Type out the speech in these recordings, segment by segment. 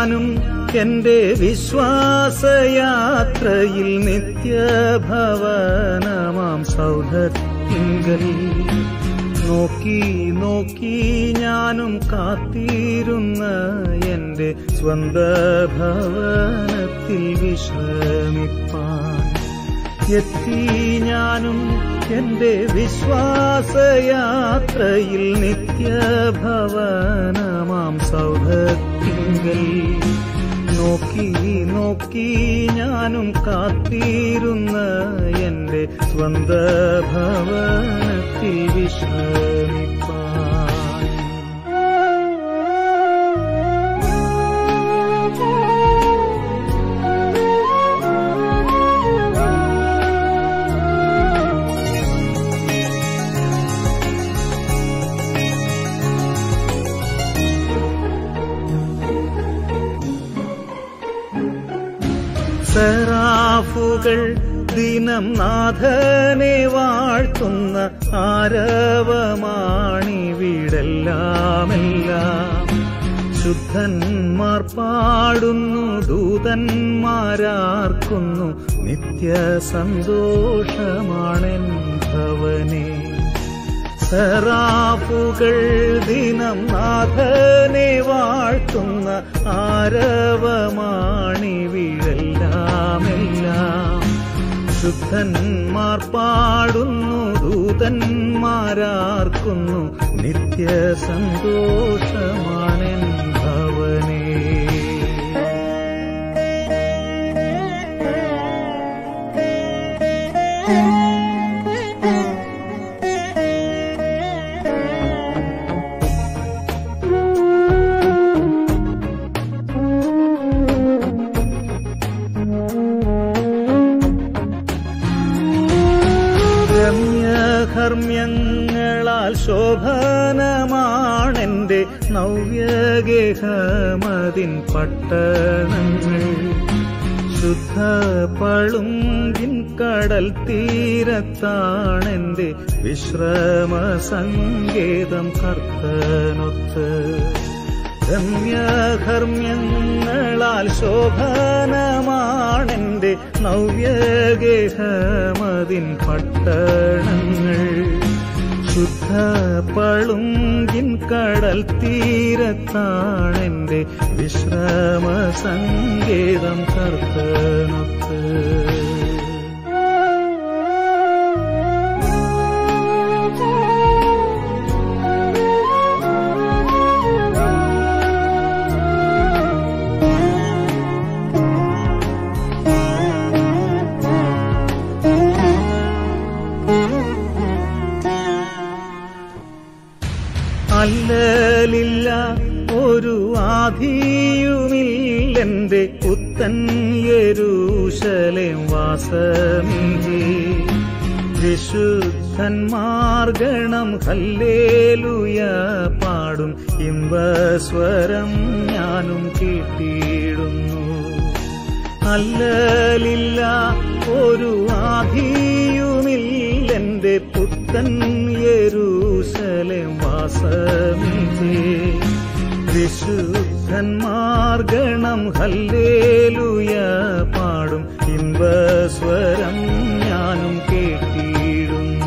ഞാനും എന്റെ വിശ്വാസയാത്രയിൽ നിത്യഭവനമാം സൗധത്തിങ്കൽ നോക്കി നോക്കി ഞാനും കാത്തിരുന്ന എന്റെ സ്വന്ത ഭവനത്തിൽ വിശ്രമിപ്പാൻ എത്തി ഞാനും എന്റെ വിശ്വാസയാത്രയിൽ നിത്യഭവനമാം സൗധത്തിങ്കൽ നോക്കി നോക്കി ഞാനും കാത്തിരുന്ന എന്റെ സ്വന്ത ഭവനത്തിൽ വിശ്രമിപ്പാൻ സെറാഫുകൾ ദിനം നാഥനെ വാഴ്ത്തുന്ന ആരവമാണിവിടെല്ലാമെല്ലാം ശുദ്ധന്മാർ പാടുന്നു ദൂതന്മാരാർക്കുന്നു നിത്യ സന്തോഷമാണെൻ ഭവനേ സറാഫുകൾ ദിനം നാഥനെ വാഴ്ത്തുന്ന ആരവമാണിവിടെല്ലാമെല്ലാം ശുദ്ധന്മാർ പാടുന്നു ദൂതന്മാരാർക്കുന്നു നിത്യ സന്തോഷമാണെൻ ഭവനേ രമ്യകർമ്മ്യങ്ങളാൽ ശോഭനമാണെന്റെ നവ്യഗേഹമതിൻ പട്ടണങ്ങൾ ശുദ്ധ പളുങ്കിൻ കടൽ തീരത്താണെന്റെ വിശ്രമ സങ്കേതം കർത്തനൊത്ത് രമ്യകർമ്മ്യങ്ങളാൽ ശോഭനമാണെന്റെ നവ്യഗേഹമതിൻ പട്ടണങ്ങൾ ശുദ്ധ പളുങ്കിൻ കടൽ തീരത്താണെന്റെ വിശ്രമ സങ്കേതം കർത്തനൊത്ത് അല്ലലില്ല ഒരു ആധിയുമില്ലെന്റെ പുത്തൻ യരൂശലേം വാസമില്ലേ വിശുദ്ധന്മാർഗണം ഹല്ലേലൂയ പാടും ഇമ്പസ്വരം ഞാനും കേട്ടിടുന്നു അല്ലലില്ല ഒരു ആധിയുമില്ലെന്റെ പുത്തൻ യരൂശലേം വാസമില്ലേ വിശുദ്ധന്മാർഗണം ഹല്ലേലൂയ പാടും ഇമ്പസ്വരം ഞാനും കേട്ടിടുന്നു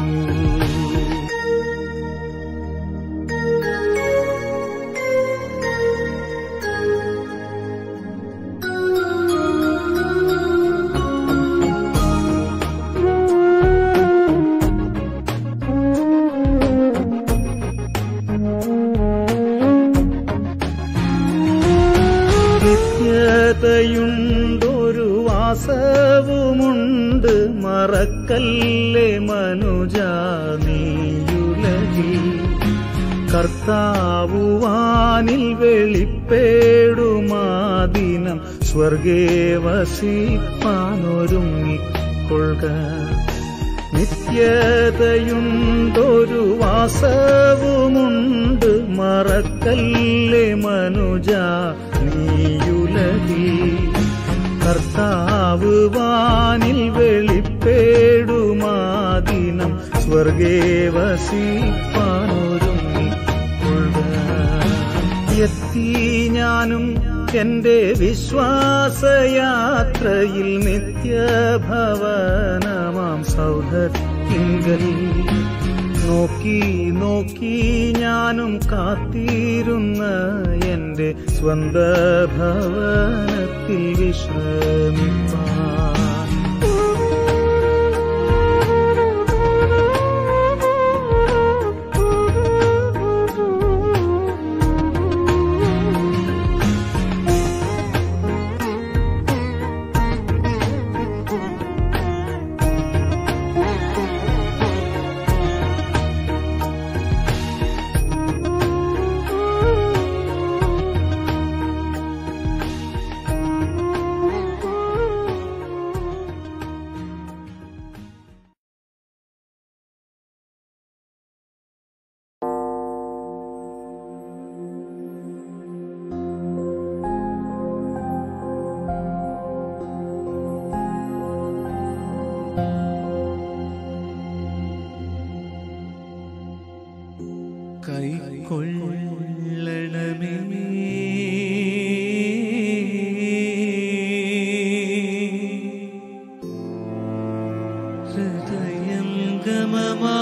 നിത്യതയുണ്ടൊരു വാസവുമുണ്ട് മറക്കല്ലേ മനുജ നീയുലകി കർത്താവുവാനിൽ വെളിപ്പേടുമാദിനം സ്വർഗേ വസിപ്പാനൊരുങ്ങിക്കൊള്ളുക നിത്യതയുണ്ടൊരു വാസവുമുണ്ട് മറക്കല്ലേ മനുജ നീയുലകി കർത്താവ് വാനിൽ വെളിപ്പേടുമാദിനം സ്വർഗേ വസിപ്പാനൊരുങ്ങിക്കൊള്ളുക എത്തി ഞാനും എന്റെ വിശ്വാസയാത്രയിൽ നിത്യഭവനമാം സൗധത്തിങ്കൽ നോക്കി നോക്കി ഞാനും കാത്തിരുന്ന എന്റെ സ്വന്ത ഭവനത്തിൽ വിശ്രമിപ്പാൻ കൈക്കൊള്ളണമേ ഹൃദയം ഗമമാ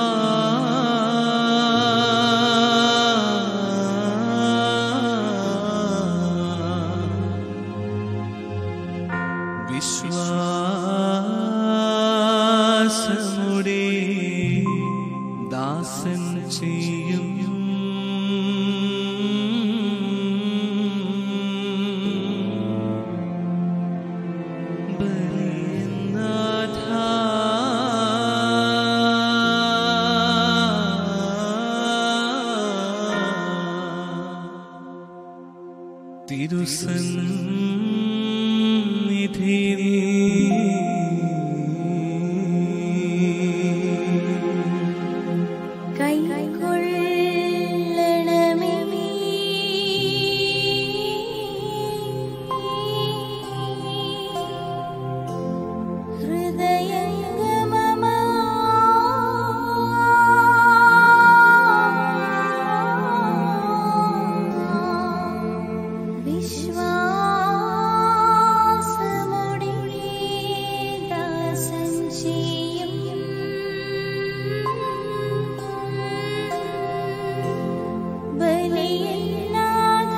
വിശ്വാസമുടെ ദാസൻ ചെയ്യും ബലിനാഥ തിരുസന്നിധി കൈക്കൊള്ളണമേ ഹൃദയംഗമമാ വിശ്വാസമുടെ ദാസൻ ചെയ്യും ബലിയല്ലാഥ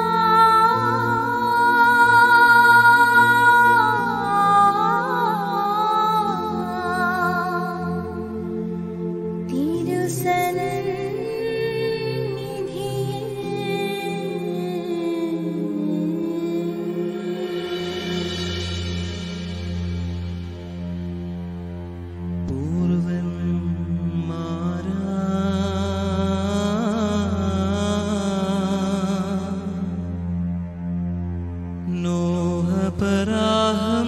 നോഹപരാഹം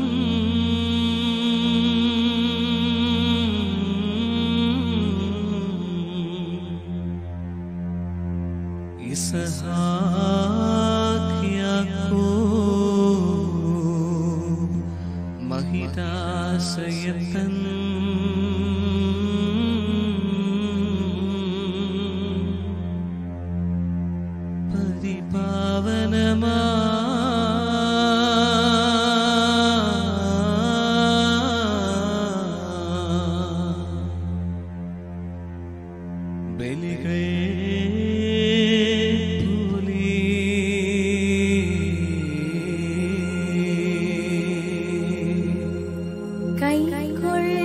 ഇസഹാക്കിയാക്കോ മഹിതാശയത്തൻ പരിപാവനമാ ബലികൾ പോലെ കൈക്കൊള്ളണമേ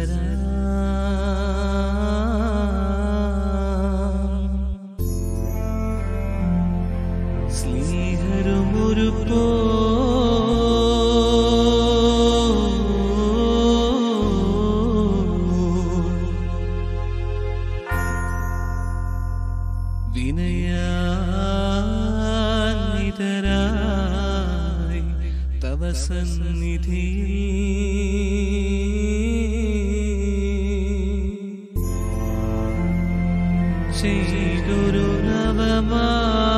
സ്നേഹരുമൊരു പോ വിനയാനിതരായി തവ സന്നിധി ചെയ്തൊരു നവമാ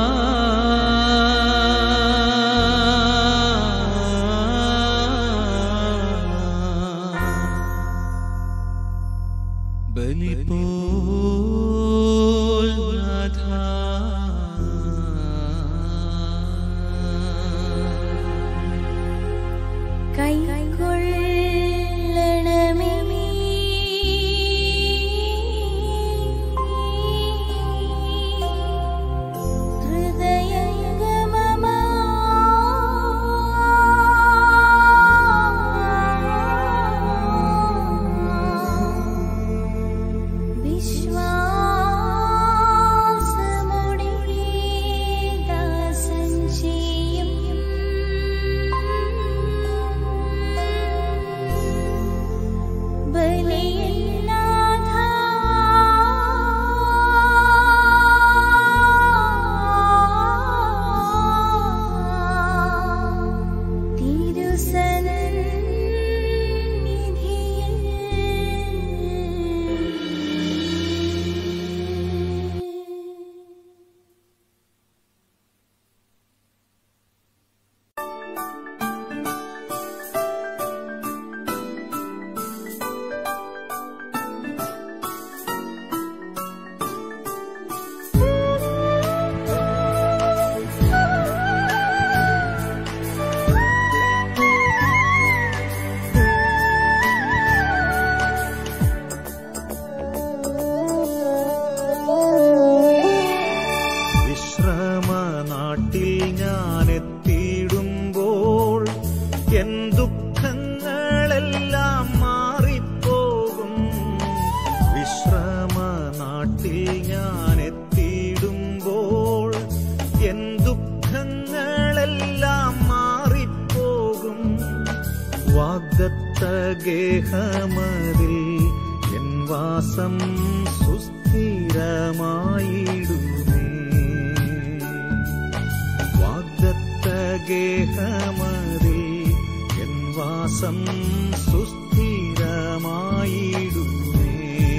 ബലിപോൽ നാഥാ കൈക്കൊള്ളണമേ ഹൃദയംഗമമാ വിശ്വാസമുടെ ദാസൻ ചെയ്യും ബലിയല്ലാഥ തിരുസന്നിധിയിൽ വിശ്രമനാട്ടിൽ ഞാൻ എത്തിയിടുമ്പോൾ എൻ ദുഃഖങ്ങളെല്ലാം മാറിപ്പോകും വിശ്രമനാട്ടിൽ ഞാൻ എത്തിയിടുമ്പോൾ എൻ ദുഃഖങ്ങളെല്ലാം മാറിപ്പോകും വാഗ്ദത്ത ഗേഹമതിൽ എൻ വാസം സുസ്ഥിരമായിടുമേ വാഗ്ദത്ത ഗേഹമതിൽ എൻ വാസം സുസ്ഥിരമായിടുമേ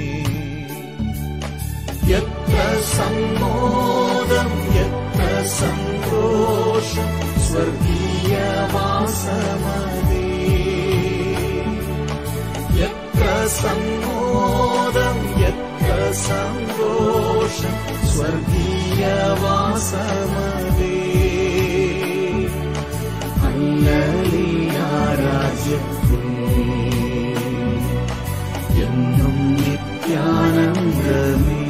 എത്ര സമ്മോദം എത്ര സന്തോഷം സ്വർഗീയവാസമതേ എത്ര സമ്മോദം എത്ര സന്തോഷം സ്വർഗീയവാസമതേ അല്ലലിയാരാജ്യത്തിൽ എന്നും നിത്യാനന്ദമേ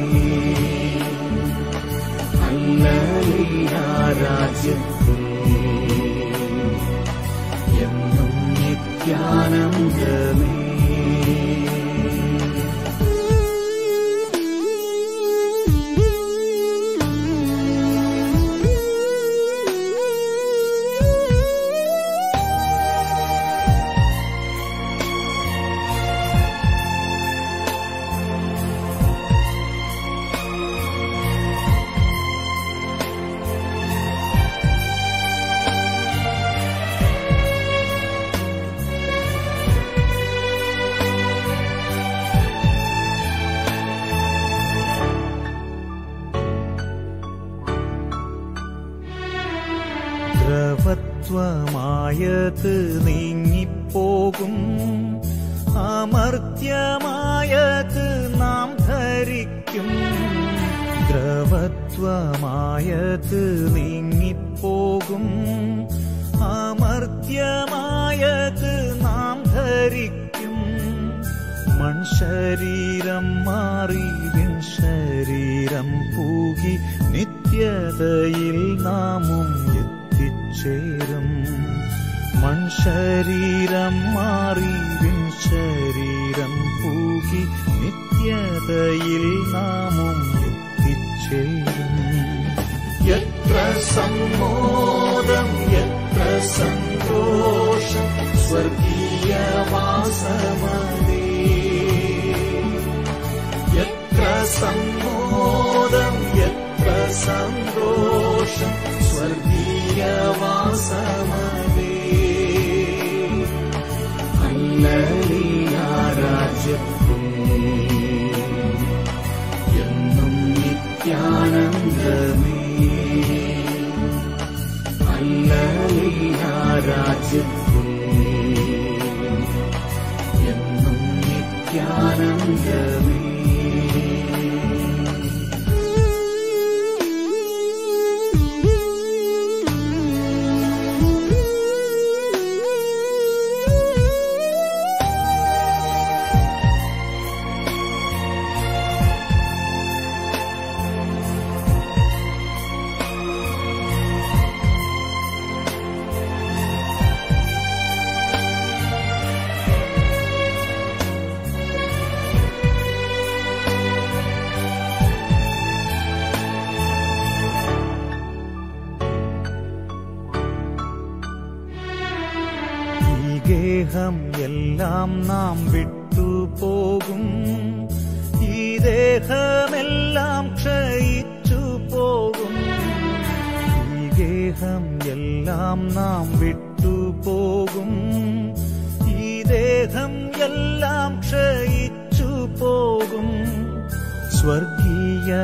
അല്ലലിയാരാജ്യത്തിൽ എന്നും നിത്യാനന്ദമേ ദ്രവത്വമായത് നീങ്ങിപ്പോകും അമർത്യമായത് നാം ധരിക്കും ദ്രവത്വമായത് നീങ്ങിപ്പോകും അമർത്യമായത് നാം ധരിക്കും മൺശരീരം മാറി വിൺ ശരീരം പൂകി നിത്യതയിൽ നാമും എത്തിച്ചേരും മൺശരീരം മാറി വിൺ ശരീരം പൂകി നിത്യതയിൽ നാമും എത്തിച്ചേരും എത്ര സമ്മോദം എത്ര സന്തോഷം സ്വർഗീയ വാസമതേ എത്ര സമ്മോദം എത്ര സന്തോഷം സ്വർഗീയ വാസമതേ അല്ലീയാരാജ്യത്തിൽ എന്നും നിത്യാനന്ദമേ അല്ലീയാരാജ്യത്തിൽ എന്നും നിത്യാനന്ദമേ ഈ ഗേഹം എല്ലാം നാം വിട്ടുപോകും ഈ ദേഹമെല്ലാം ക്ഷയിച്ചു പോകും ഈ ഗേഹം എല്ലാം നാം വിട്ടുപോകും ഈ ദേഹം എല്ലാം ക്ഷയിച്ചു പോകും സ്വർഗീയ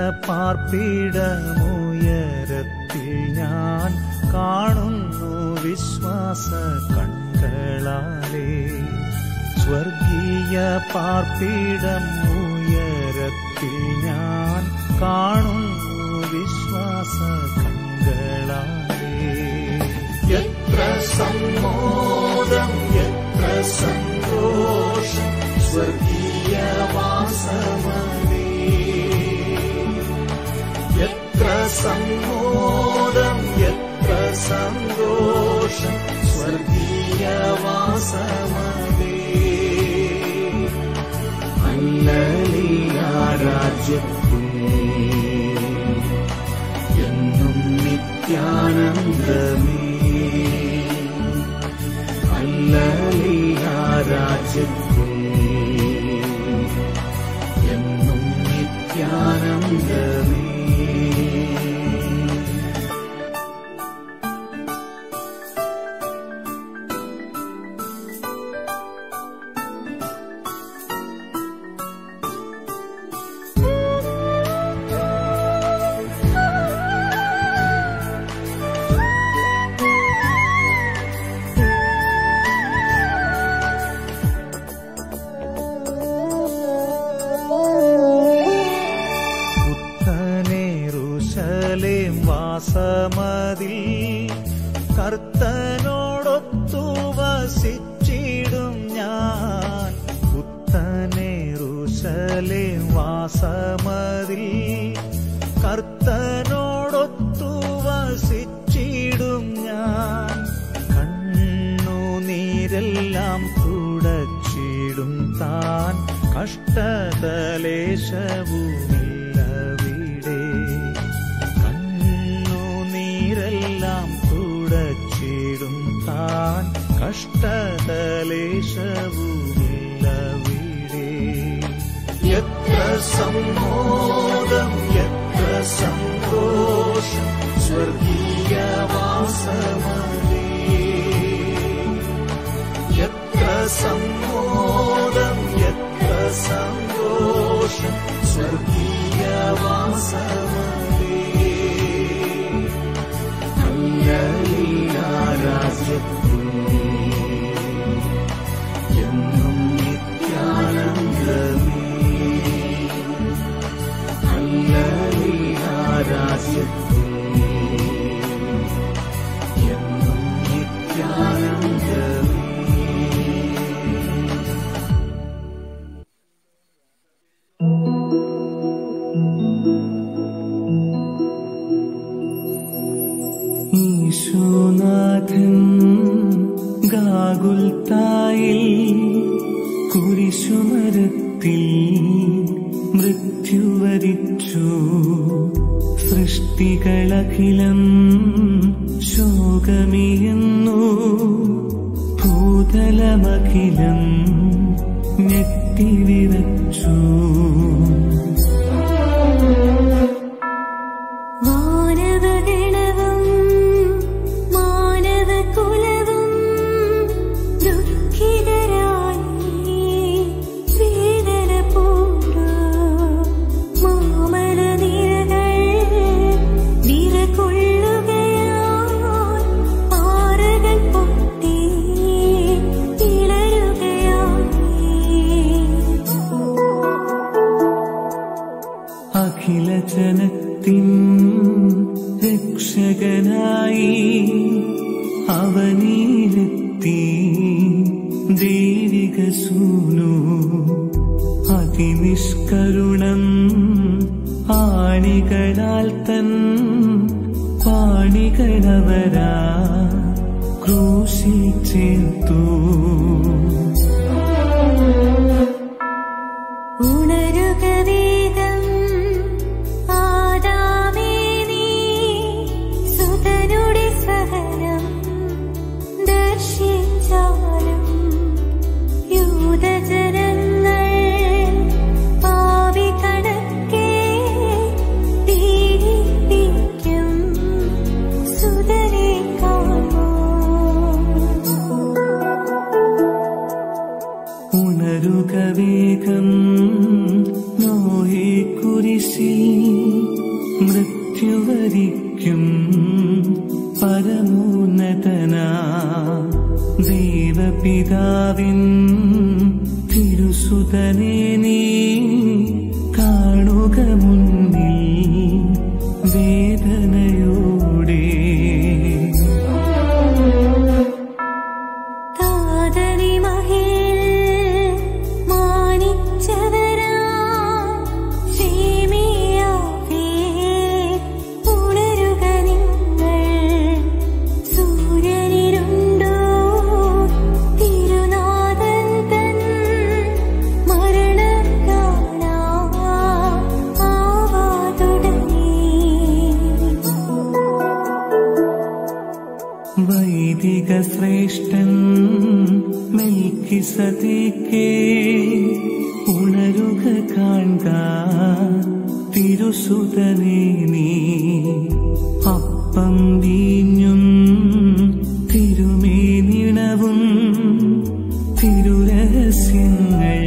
പാർപ്പിടമുയരത്തിൽ ഞാൻ കാണുന്നു വിശ്വാസ കണ്ണുകളാലേ സ്വർഗീയ പാർപ്പിടം ഉയരത്തിൽ ഞാൻ കാണുന്നു വിശ്വാസ കണ്ണുകളാലേ എത്ര സമ്മോദം എത്ര സന്തോഷം സ്വർഗീയ വാസമതേ എത്ര സമ്മോദം എത്ര സന്തോഷം സ്വർഗീയ വാസമതേ അല്ലീയാരാജ്യത്തിൽ എന്നും നിത്യാനന്ദമേ അല്ലീയാരാജ്യത്തിൽ എന്നും നിത്യാനന്ദമേ പുത്തനേറുശലേം വാസമതിൽ കർത്തനോടൊത്തു വസിച്ചിടും ഞാൻ പുത്തനേറുശലേം വാസമതിൽ കർത്തനോടൊത്തു വസിച്ചിടും ഞാൻ കണ്ണുനീരെല്ലാം തുടച്ചിടും താൻ കഷ്ടതലേശവുമില്ലവിടെ കണ്ണുനീരെല്ലാം തുടച്ചിടും താൻ കഷ്ടതലേശവുമില്ലവിടെ എത്ര സമ്മോദം എത്ര സന്തോഷം സ്വർഗീയ വാസമതേ എത്ര സമ്മോദം എത്ര സന്തോഷം സ്വർഗീയ വാസമതേ അല്ലീയാരാജ്യത്തിൽ എന്നും നിത്യാനന്ദമേ അല്ലീയാരാജ്യത്തിൽ എന്നും നിത്യാനന്ദമേ ഈശോനാഥൻ ഗാഗുൽത്തായിൽ കുരിശുമരത്തിൽ മൃത്യുവരിച്ചു സൃഷ്ടികളഖിലം ശോകമിയെന്നു ഭൂതലമഖിലം ഞെട്ടിവിറച്ചു മാനവഗണവും മാനവകുലവും ദുഃഖിതരായി വേദന പൂണ്ടു മാമലനിരകൾ വിറകൊള്ളുകയാൽ പാറകൾ പൊട്ടി ഇളരുകയായി അഖില ജനത്തിൻ രക്ഷകനായി അവനീലെത്തി ദൈവിക സൂനു അതിനിഷ്കരുണം ആണികളാൽ തൻ പാണികളവരാ ക്രൂശി ചേർത്തു ഉണരുക വേഗം ആദാമേ നീ സുതനുടെ സഹനം ദർശിച്ചാലും യൂതജനങ്ങൾ പാവി കണക്കെ പീഡിപ്പിക്കും സുതനെ കാണൂ ഉണരുക വേഗം നോഹേ കുരിശിൽ മൃത്യുവരിക്കും പരമോന്നതന ദൈവപിതാവിൻ തിരുസുതനെ നീ കാണുക മുന്നിൽ വേദനയോടെ താതനി മഹിൽ മാനിച്ചവരാ ക്ഷേമിയാവേ ഉണരുക നിങ്ങൾ സൂര്യനിരുണ്ടോ തിരുനാഥൻ തൻ മരണം കാണാ ആവാ തുടങ്ങി വൈദിക ശ്രേഷ്ഠൻ മെൽക്കിസതേക്കേ ഉണരുക കാൺക തിരുസുതനെ നീ അപ്പം വീഞ്ഞും തിരുമേനിണവും തിരുരഹസ്യങ്ങൾ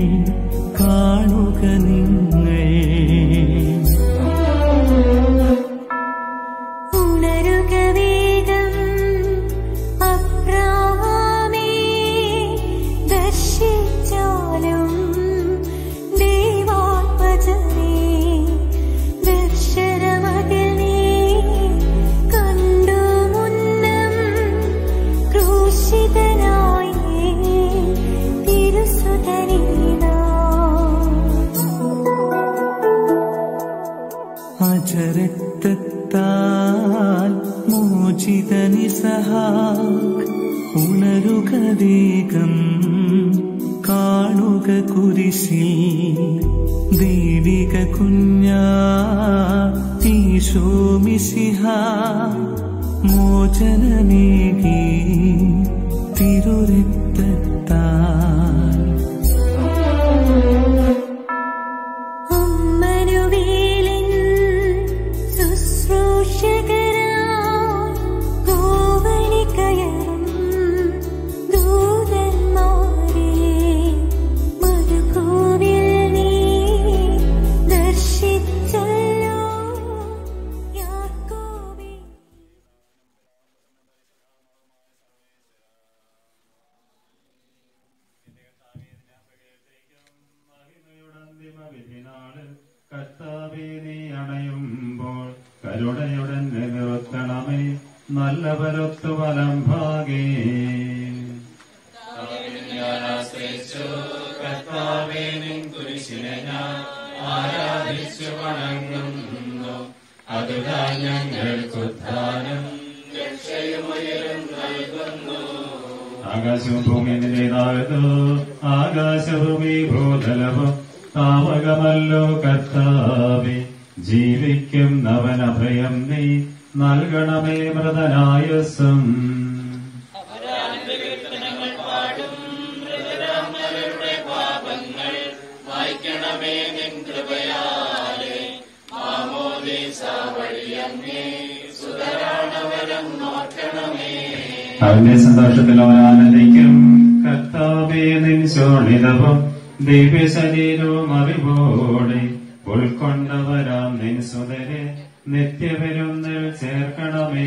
കാണുക നിങ്ങൾ ഉണരുക വേഗം അബ്രാഹാമേ ദർശിച്ചാലും ദൈവാത്മജനേ ദർശനമതിൽ നീ കണ്ടു മുന്നം ക്രൂശിതനായി തിരുസുതനീനാ അചരക്തത്താൽ മോചിതനിസഹാക് ഉണരുക വേഗം കാണുക കുരിശിൽ ദൈവിക കുഞ്ഞാ ഈശോമിസിഹ മോചനമേകി തിരുരക്തത്താൽ അമ്മനുവേലിൻ ശുശ്രൂഷകരാ ഗോവണി കയറും ദൂതന്മാരെ മരുഭൂവിൽ നീ ദർശിച്ചല്ലോ യാക്കോബേ കർത്താവേ നീ അണയുമ്പോൾ കരുണയുടൻ നിർത്തണമേ നല്ല പരത്തു വലം ഭാഗേ ആകാശവും ഭൂമി നിന്റേതാകത്തോ ആകാശഭൂമി ഭൂതലവും താവകമല്ലോ കർത്താവെ ജീവിക്കും നവനഭയം നീ നൽകണമേ മൃതനായസം അവന്റെ സന്തോഷത്തിൽ അവൻ ആനന്ദിക്കും കർത്താവേ നിൻ ശോണിതവും ദിവ്യശരീരവും അറിവോടെ ഉൾക്കൊണ്ടവരാം നിൻ സുതരെ നിത്യവിരുന്നിൽ ചേർക്കണമേ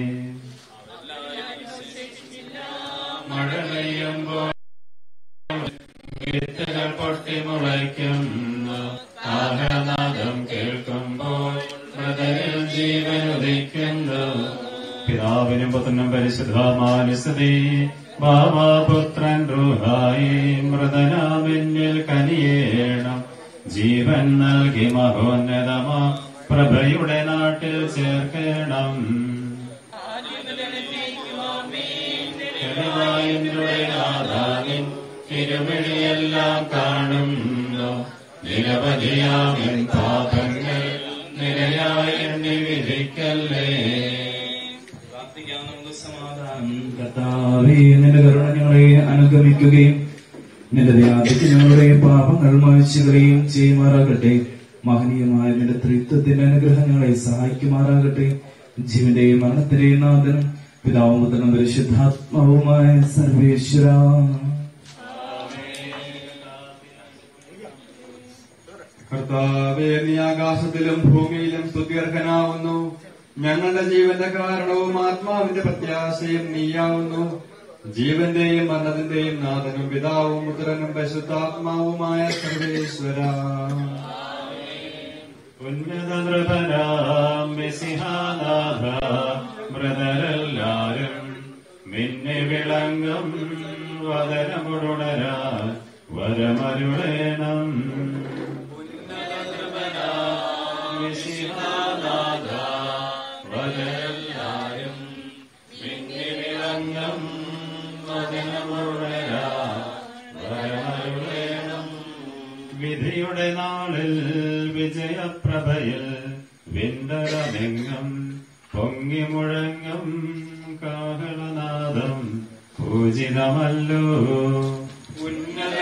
മഴ പെയ്യുമ്പോൾ വിത്തുകൾ പൊട്ടി മുളയ്ക്കുന്നു ആഹ്ലാദം കേൾക്കുമ്പോൾ മൃതരിൽ ജീവൻ ഉദിക്കുന്നു പിതാവിനും പുത്രനും പരിശുദ്ധമാനുസതി ബാബാപുത്രൻ റൂഹായി മൃതനാമിന്നിൽ കനിയേണം ജീവൻ നൽകി മഹോന്നതമാ പ്രഭയുടെ നാട്ടിൽ ചേർക്കണം ാവിൻ തിരുവിളിയെല്ലാം കാണുന്നു നിരവധിയാമിൻ പാപങ്ങൾ നിരയായി എണ്ണി വിധിക്കല്ലേ പ്രാർത്ഥിക്കാം നമുക്ക് സമാധാനം കർത്താവേ നിന്റെ കരുണ ഞങ്ങളെ അനുഗമിക്കുകയും നിന്റെ വ്യാധിക്ക് ഞങ്ങളുടെ പാപങ്ങൾ മായ്ച്ചുകളെയും ചെയ്യുമാറാകട്ടെ മഹനീയമായ നിന്റെ ത്രിത്വത്തിന്റെ അനുഗ്രഹം ഞങ്ങളെ സഹായിക്കുമാറാകട്ടെ ജീവന്റെയും മരണത്തിന്റെയും നാഥനും പിതാവും പുത്രനും പരിശുദ്ധാത്മാവുമായ സർവേശ്വര കർത്താവേ നീ ആകാശത്തിലും ഭൂമിയിലും സ്തുത്യർഹനാവുന്നു ഞങ്ങളുടെ ജീവന്റെ കാരണവും ആത്മാവിന്റെ പ്രത്യാശയും നീയാവുന്നു ജീവന്റെയും മരണത്തിന്റെയും നാഥനും പിതാവും പുത്രനും പരിശുദ്ധാത്മാവുമായ സർവേശ്വര ഉന്നത നൃപനാം മിസിഹാനാഥ മൃതരെല്ലാരും മിന്നെ വിളങ്ങും വദനമുടുണരാ വരമരുളേണം മിശിഹാനാഥ വദരെല്ലാരും മിന്നെ വിളങ്ങും വദനമുടുണരാ വരമരുളേണം വിധിയുടെ നാളിൽ വിജയപ്രഭയിൽ വിണ്ടരമെങ്ങും പൊങ്ങി മുഴങ്ങും കാഹളനാദം പൂജിതമല്ലോ ഉന്നത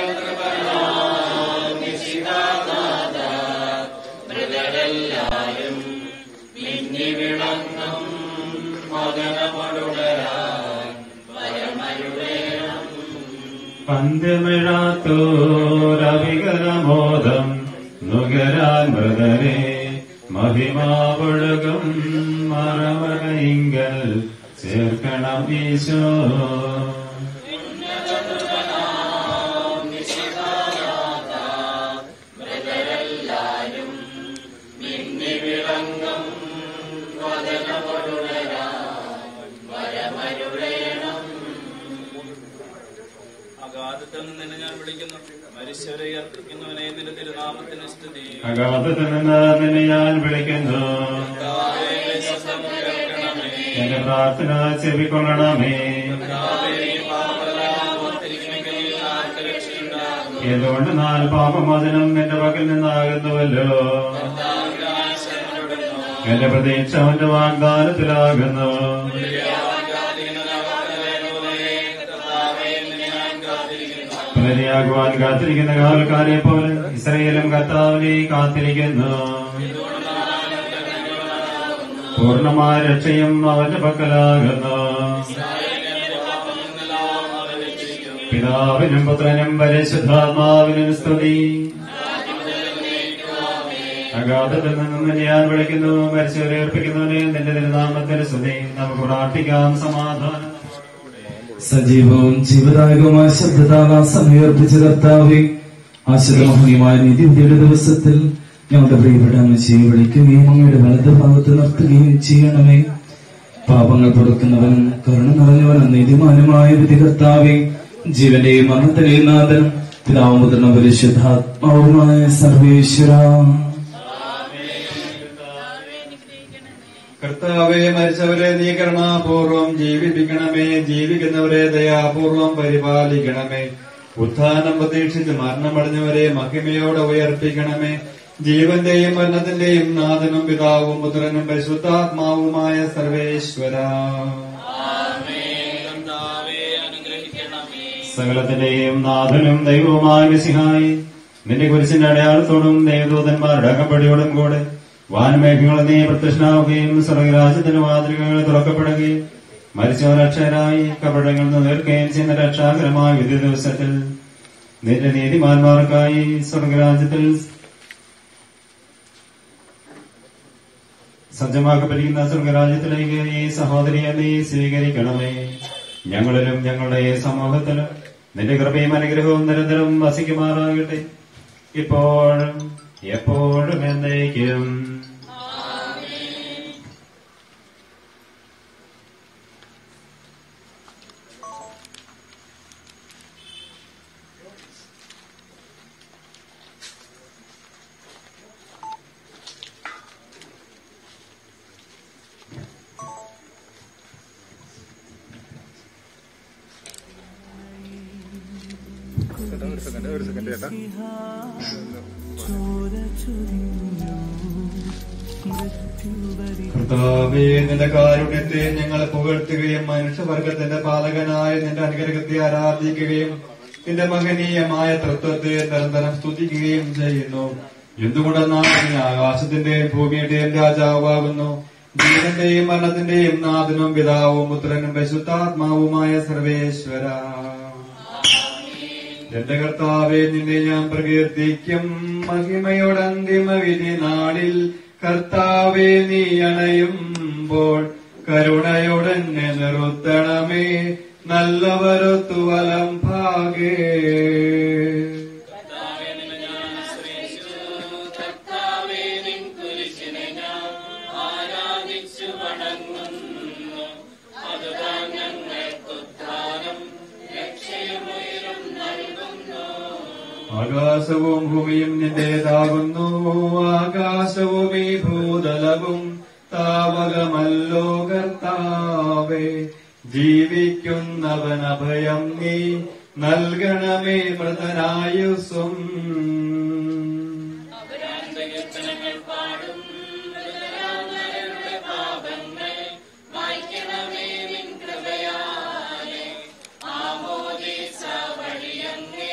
പന്ത്യമിഴാത്തോരവികരമോദം നുകരാൻ മൃതരെ മഹിമാവൊഴുകും മറവകയിങ്കൽ ചേർക്കണം ഈശോ അഗാധത്തിൽ നിന്ന് നിന്നെ ഞാൻ വിളിക്കുന്നു മരിച്ചവരെ അർപ്പിക്കുന്നവനെ നിന്റെ തിരുനാമത്തിന് സ്തുതി അഗാധത്തിൽ നിന്ന് നിന്നെ ഞാൻ വിളിക്കുന്നു കർത്താവേ, ശബ്ദം കേൾക്കണമേ. എന്റെ പ്രാർത്ഥന ചെവിക്കൊള്ളണമേ കർത്താവേ, ഈ പാപങ്ങളെല്ലാം ഓർത്തിരിക്കുമെങ്കിൽ ആർക്ക് രക്ഷയുണ്ടാകും? എന്തുകൊണ്ട് നാല് പാപമോചനം എന്റെ പക്കൽ നിന്നാകുന്നുവല്ലോ കർത്താവിന്റെ ആശയങ്ങളിടുന്നു. എന്റെ പ്രതീക്ഷ അവന്റെ വാഗ്ദാനത്തിലാകുന്നു ബലിയാവാൻ കാത്തിരിക്കുന്നവരെ പോലെ കർത്താവേ, നിന്നെ ഞാൻ കാത്തിരിക്കുന്നു. പുനരിയാകുവാൻ കാത്തിരിക്കുന്ന കാവൽക്കാരെ പോലെ ഇസ്രയേലും കർത്താവിനെ കാത്തിരിക്കുന്നു പൂർണ്ണമായ രക്ഷയും അവന്റെ പക്കലാകുന്നു പിതാവിനും പുത്രനും പരിശുദ്ധാത്മാവിനും സ്തുതി അഗാധത്തിൽ നിന്നും ഞാൻ വിളിക്കുന്നു മരിച്ചവരെ ഏർപ്പിക്കുന്നവനെ നിന്റെ തിരുനാമത്തിന് സ്തുതി നമുക്ക് പ്രാർത്ഥിക്കാം സമാധാനം സജീവവും ജീവദായകവുമായ ശബ്ദത്താൽ ആ സമയർപ്പിച്ച കർത്താവെ ആശ്രിതമഹനീയമായ നിധിയുടെ ദിവസത്തിൽ ഞങ്ങളുടെ പ്രിയപ്പെട്ട അമ്മച്ചിയെ വിളിക്കുകയും അങ്ങയുടെ വലത് ഭാഗത്ത് നിർത്തുകയും ചെയ്യണമേ പാപങ്ങൾ പൊറുക്കുന്നവനും കരുണ നിറഞ്ഞവനും നീതിമാനുമായ വിധി കർത്താവെ ജീവന്റെയും മരണത്തിന്റെയും നാഥനും പിതാവും പുത്രനും പരിശുദ്ധാത്മാവുമായ സർവേശ്വര കർത്താവെ മരിച്ചവരെ നീ കരുണാപൂർവം ജീവിപ്പിക്കണമേ ജീവിക്കുന്നവരെ ദയാപൂർവം പരിപാലിക്കണമേ ഉത്ഥാനം പ്രതീക്ഷിച്ച് മരണമടഞ്ഞവരെ മഹിമയോടെ ഉയർപ്പിക്കണമേ ജീവന്റെയും മരണത്തിന്റെയും നാഥനും പിതാവും പുത്രനും പരിശുദ്ധാത്മാവുമായ സർവേശ്വര കർത്താവേ അനുഗ്രഹിക്കണമേ സകലത്തിന്റെയും നാഥനും ദൈവവുമായ മിസിഹായി നിന്റെ കുരിശിന്റെ അടയാളത്തോടും ദൈവദൂതന്മാരുടെ അകമ്പടിയോടും കൂടെ വാനമേഘങ്ങൾ നീ പ്രത്യക്ഷനാവുകയും സ്വർഗരാജ്യത്തിന്റെ മാതൃകകൾ തുറക്കപ്പെടുകയും മരിച്ചവർ അക്ഷരായി കപടങ്ങളിൽ നിന്ന് തീർക്കുകയും ചെയ്യുന്ന രക്ഷാകരമായ വിധി ദിവസത്തിൽ നിന്റെ നീതിമാന്മാർക്കായി സ്വർഗരാജ്യത്തിൽ സജ്ജമാക്കപ്പെട്ടിരിക്കുന്ന സ്വർഗരാജ്യത്തിലേക്ക് ഈ സഹോദരിയെ നീ സ്വീകരിക്കണമേ ഞങ്ങളിലും ഞങ്ങളുടെ സമൂഹത്തിലും നിന്റെ കൃപയും അനുഗ്രഹവും നിരന്തരം വസിക്കുമാറാകട്ടെ ഇപ്പോഴും എപ്പോഴും എന്നേക്കും ചോര ചൊരിഞ്ഞു മൃത്യുവരി കർത്താവേ നിന്റെ കാരുണ്യത്തെ ഞങ്ങൾ പുകഴ്ത്തുകയും മനുഷ്യവർഗത്തിന്റെ പാലകനായ നിന്റെ അനുഗ്രഹത്തെ ആരാധിക്കുകയും നിന്റെ മഹനീയമായ തത്വത്തെ നിരന്തരം സ്തുതിക്കുകയും ചെയ്യുന്നു എന്തുകൊണ്ടെന്നാൽ നീ ആകാശത്തിന്റെയും ഭൂമിയുടെയും രാജാവാകുന്നു ജീവന്റെയും മരണത്തിന്റെയും നാഥനും പിതാവും പുത്രനും പരിശുദ്ധാത്മാവുമായ സർവേശ്വര എന്റെ കർത്താവെ നിന്നെ ഞാൻ പ്രകീർത്തിക്കും മഹിമയുടെ അന്തിമ വിധി നാളിൽ കർത്താവെ നീ അണയുമ്പോൾ കരുണയോടെന്നെ നിർത്തണമേ നല്ലവരൊത്തു വലം ഭാഗേ കർത്താവേ നിന്നെ ഞാൻ ആശ്രയിച്ചു കർത്താവേ നിൻ കുരിശിനെ ഞാൻ ആരാധിച്ചു വണങ്ങുന്നു അതുതാൻ ഞങ്ങൾക്കുദ്ധാനം രക്ഷയുമുയരും നൽകുന്നു ആകാശവും ഭൂമിയും നിന്റേതാകുന്നു ആകാശവും ഈ ഭൂതലവും താവകമല്ലോ കർത്താവേ ജീവിക്കുന്നവൻ അഭയം നീ നൽകണമേ മൃതനായുസ്സും കീർത്തനങ്ങൾ പാടും മൃതരാമരുടെ പാപങ്ങൾ മായ്ക്കണമേ നിൻ കൃപയാലെ ആമോദീസ വഴിയങ്ങേ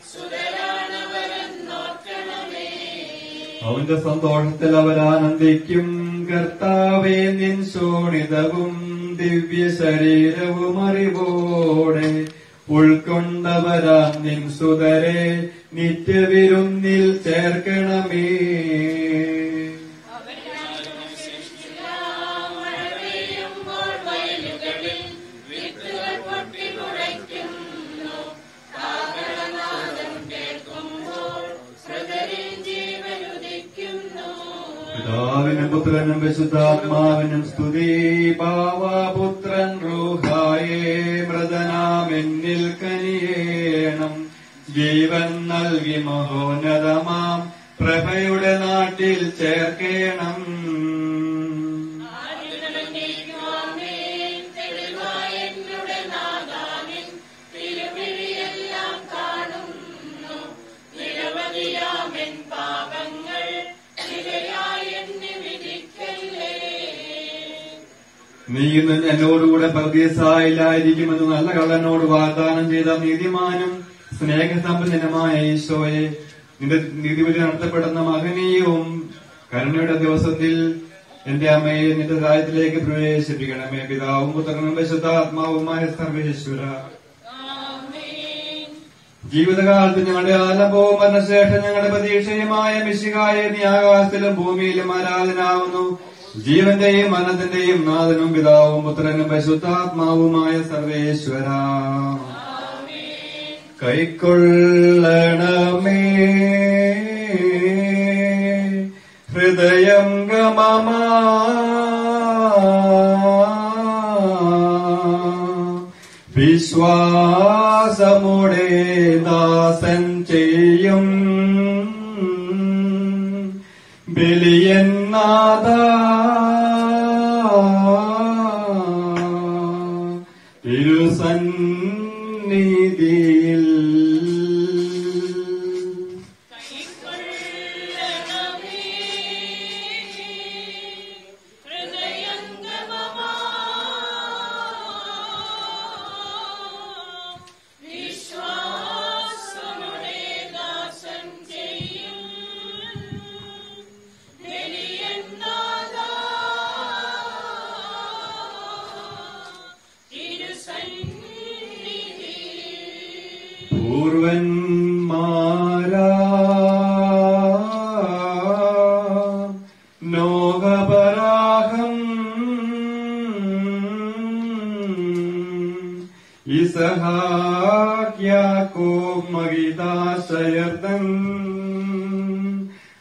സുതരാണവരെന്നോർക്കണമേ അവന്റെ സന്തോഷത്തിൽ അവരാനന്ദിക്കും കർത്താവേ നിൻ ശോണിതവും ദിവ്യ ശരീരവും അറിവോടെ ഉൾക്കൊണ്ടവരാ നിൻ സുതരെ നിത്യവിരുന്നിൽ ചേർക്കണമേ മഴപെയ്യുമ്പോൾ വയലുകളിൽ വിത്തുകൾ പൊട്ടിമുളയ്ക്കുന്നു കാഹളനാദം കേൾക്കുമ്പോൾ ഹൃദയം ജീവനുദിക്കുന്നു പിതാവിനും പുത്രനും വിശുദ്ധാത്മാവിനും സ്തുതി പാവാപുത്രൻ റൂഹായേ മൃതനാമെന്നിൽ കനിയേണം ജീവൻ നൽകി മഹോന്നതമാം പ്രഭയുടെ നാട്ടിൽ ചേർക്കേണം തെളിവായ എന്നുടെ നാദാനിൻ തിരുമിഴിയെല്ലാം കാണുന്നു നിരവധിയാമെൻ പാപങ്ങൾ ഇരയായി എന്നെ വിധിക്കല്ലേ നീ ഇന്ന് എന്നോടുകൂടെ പർദീസായില്ലായിരിക്കുമെന്ന് നല്ല കള്ളനോട് വാഗ്ദാനം ചെയ്ത നീതിമാനും സ്നേഹസമ്പന്നനുമായ ഈശോയെ നിന്റെ നീതിബലി നടത്തപ്പെടുന്ന മഹനീയവും കരുണയുടെ ദിവസത്തിൽ എന്റെ അമ്മയെ നിന്റെ രാജ്യത്തിലേക്ക് പ്രവേശിപ്പിക്കണമേ പിതാവും പുത്രനും വിശുദ്ധാത്മാവുമായ സർവേശ്വര ജീവിതകാലത്ത് ഞങ്ങളുടെ ആലംബവും മരണശേഷം ഞങ്ങളുടെ പ്രതീക്ഷയുമായ മിശികായ നീ ആകാശത്തിലും ഭൂമിയിലും ആരാധനാവുന്നു ജീവന്റെയും മരണത്തിന്റെയും നാഥനും പിതാവും പുത്രനും പരിശുദ്ധാത്മാവുമായ സർവേശ്വര കൈക്കൊള്ളണമേ ഹൃദയം ഗമമാ വിശ്വാസമുടെ ദാസൻ ചെയ്യും ബലിയന്നാഥ തിരുസന്നിധിയിൽ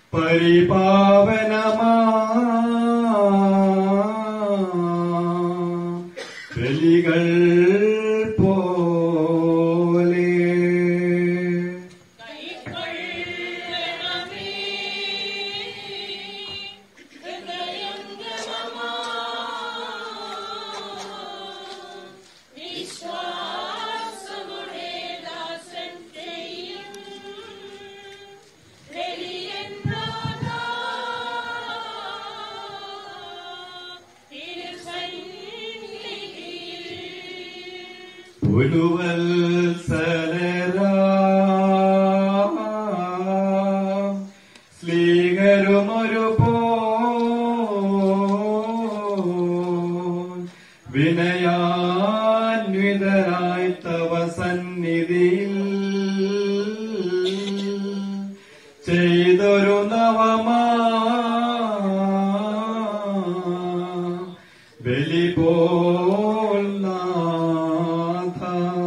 പരിപാവനമാ ബലികൾ പോലെ പുലുവത്സലരാ സ്ലീഹരുമൊരു പോ വിനയാന്വിതരായി തവ സന്നിധിയിൽ ചെയ്തൊരു നവമാ ബലി പോൽ നാഥ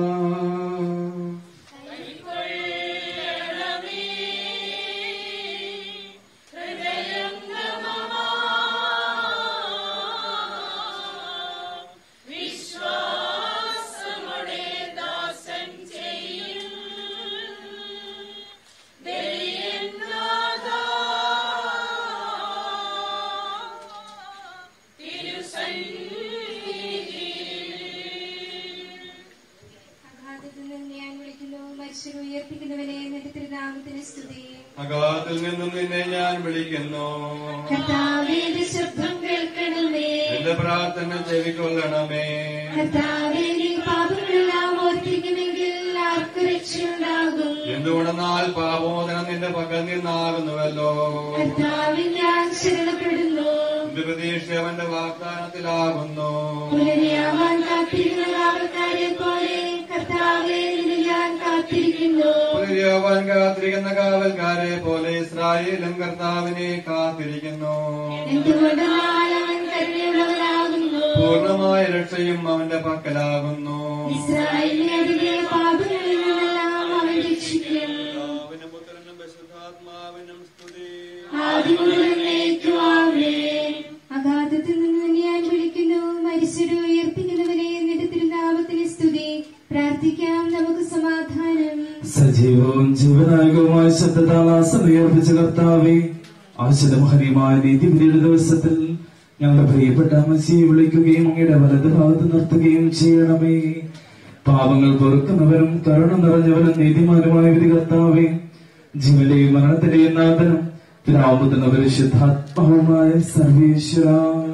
അഗാധത്തിൽ നിന്ന് ഞാൻ വിളിക്കുന്നു മനുഷ്യർ ഉയർപ്പിക്കുന്നവനെ നിന്റെ തിരുനാമത്തിന് സ്തുതി അഗാധത്തിൽ നിന്നും നിന്നെ ഞാൻ വിളിക്കുന്നു കർത്താവേന്റെ ശബ്ദം കേൾക്കണമേ എന്റെ പ്രാർത്ഥന ചെവിക്കൊള്ളണമേ കർത്താവേ നീ പാപങ്ങളെല്ലാം ഓർത്തിരിക്കുമെങ്കിൽ ആർക്ക് രക്ഷയുണ്ടാകും എന്തുകൊണ്ടെന്നാൽ പാപോദനം നിന്റെ പക്കൽ നിന്നാകുന്നുവല്ലോ കർത്താവിൽ ഞാൻ ശരണപ്പെടുന്നു എന്റെ പ്രതീക്ഷ അവന്റെ വാഗ്ദാനത്തിലാകുന്നു പുനരയാവാൻ കാത്തിരുന്ന കാവൽക്കാരെ പോലെ കർത്താവെ നിന്നെ ഞാൻ കാത്തിരിക്കുന്നു പുനരുവാൻ കാത്തിരിക്കുന്ന കാവൽക്കാരെ പോലെ ഇസ്രായേലും കർത്താവിനെ കാത്തിരിക്കുന്നു എന്തുകൊണ്ടെന്നാൽ അവൻ കരുണയുള്ളവനാകുന്നു പൂർണ്ണമായ രക്ഷയും അവന്റെ പക്കലാകുന്നു ഇസ്രായേലിനെ അതിലെ പാപങ്ങളിൽ നിന്നെല്ലാം അവൻ രക്ഷിക്കും പിതാവിനും പുത്രനും പരിശുദ്ധാത്മാവിനും സ്തുതി ആദിമുതലേക്കുവാമേ അഗാധത്തിൽ നിന്ന് ഞാൻ വിളിക്കുന്നു മരിച്ചൊരു ഉയർപ്പിക്കുന്നവനെ നിന്റെ തിരുനാമത്തിന് സ്തുതി പ്രാർത്ഥിക്കാം നമുക്ക് സമാധാനം സജീവവും ജീവനായകവുമായ ശബ്ദതാളാസം ഉയർപ്പിച്ച കർത്താവെ ആശ്രമഹരിയമായ നീതിപതിയുടെ ദിവസത്തിൽ ഞങ്ങളുടെ പ്രിയപ്പെട്ട അമ്മച്ചിയെ വിളിക്കുകയും അങ്ങയുടെ വലത് ഭാഗത്ത് നിർത്തുകയും ചെയ്യണമേ പാപങ്ങൾ പൊറുക്കുന്നവരും കരുണ നിറഞ്ഞവരും നീതിമാനുമായ വിധി കർത്താവെ ജീവന്റെയും മരണത്തിന്റെയും നാഥനും പിതാവുന്ന പരിശുദ്ധാത്മാവുമായ സർവേശ്വര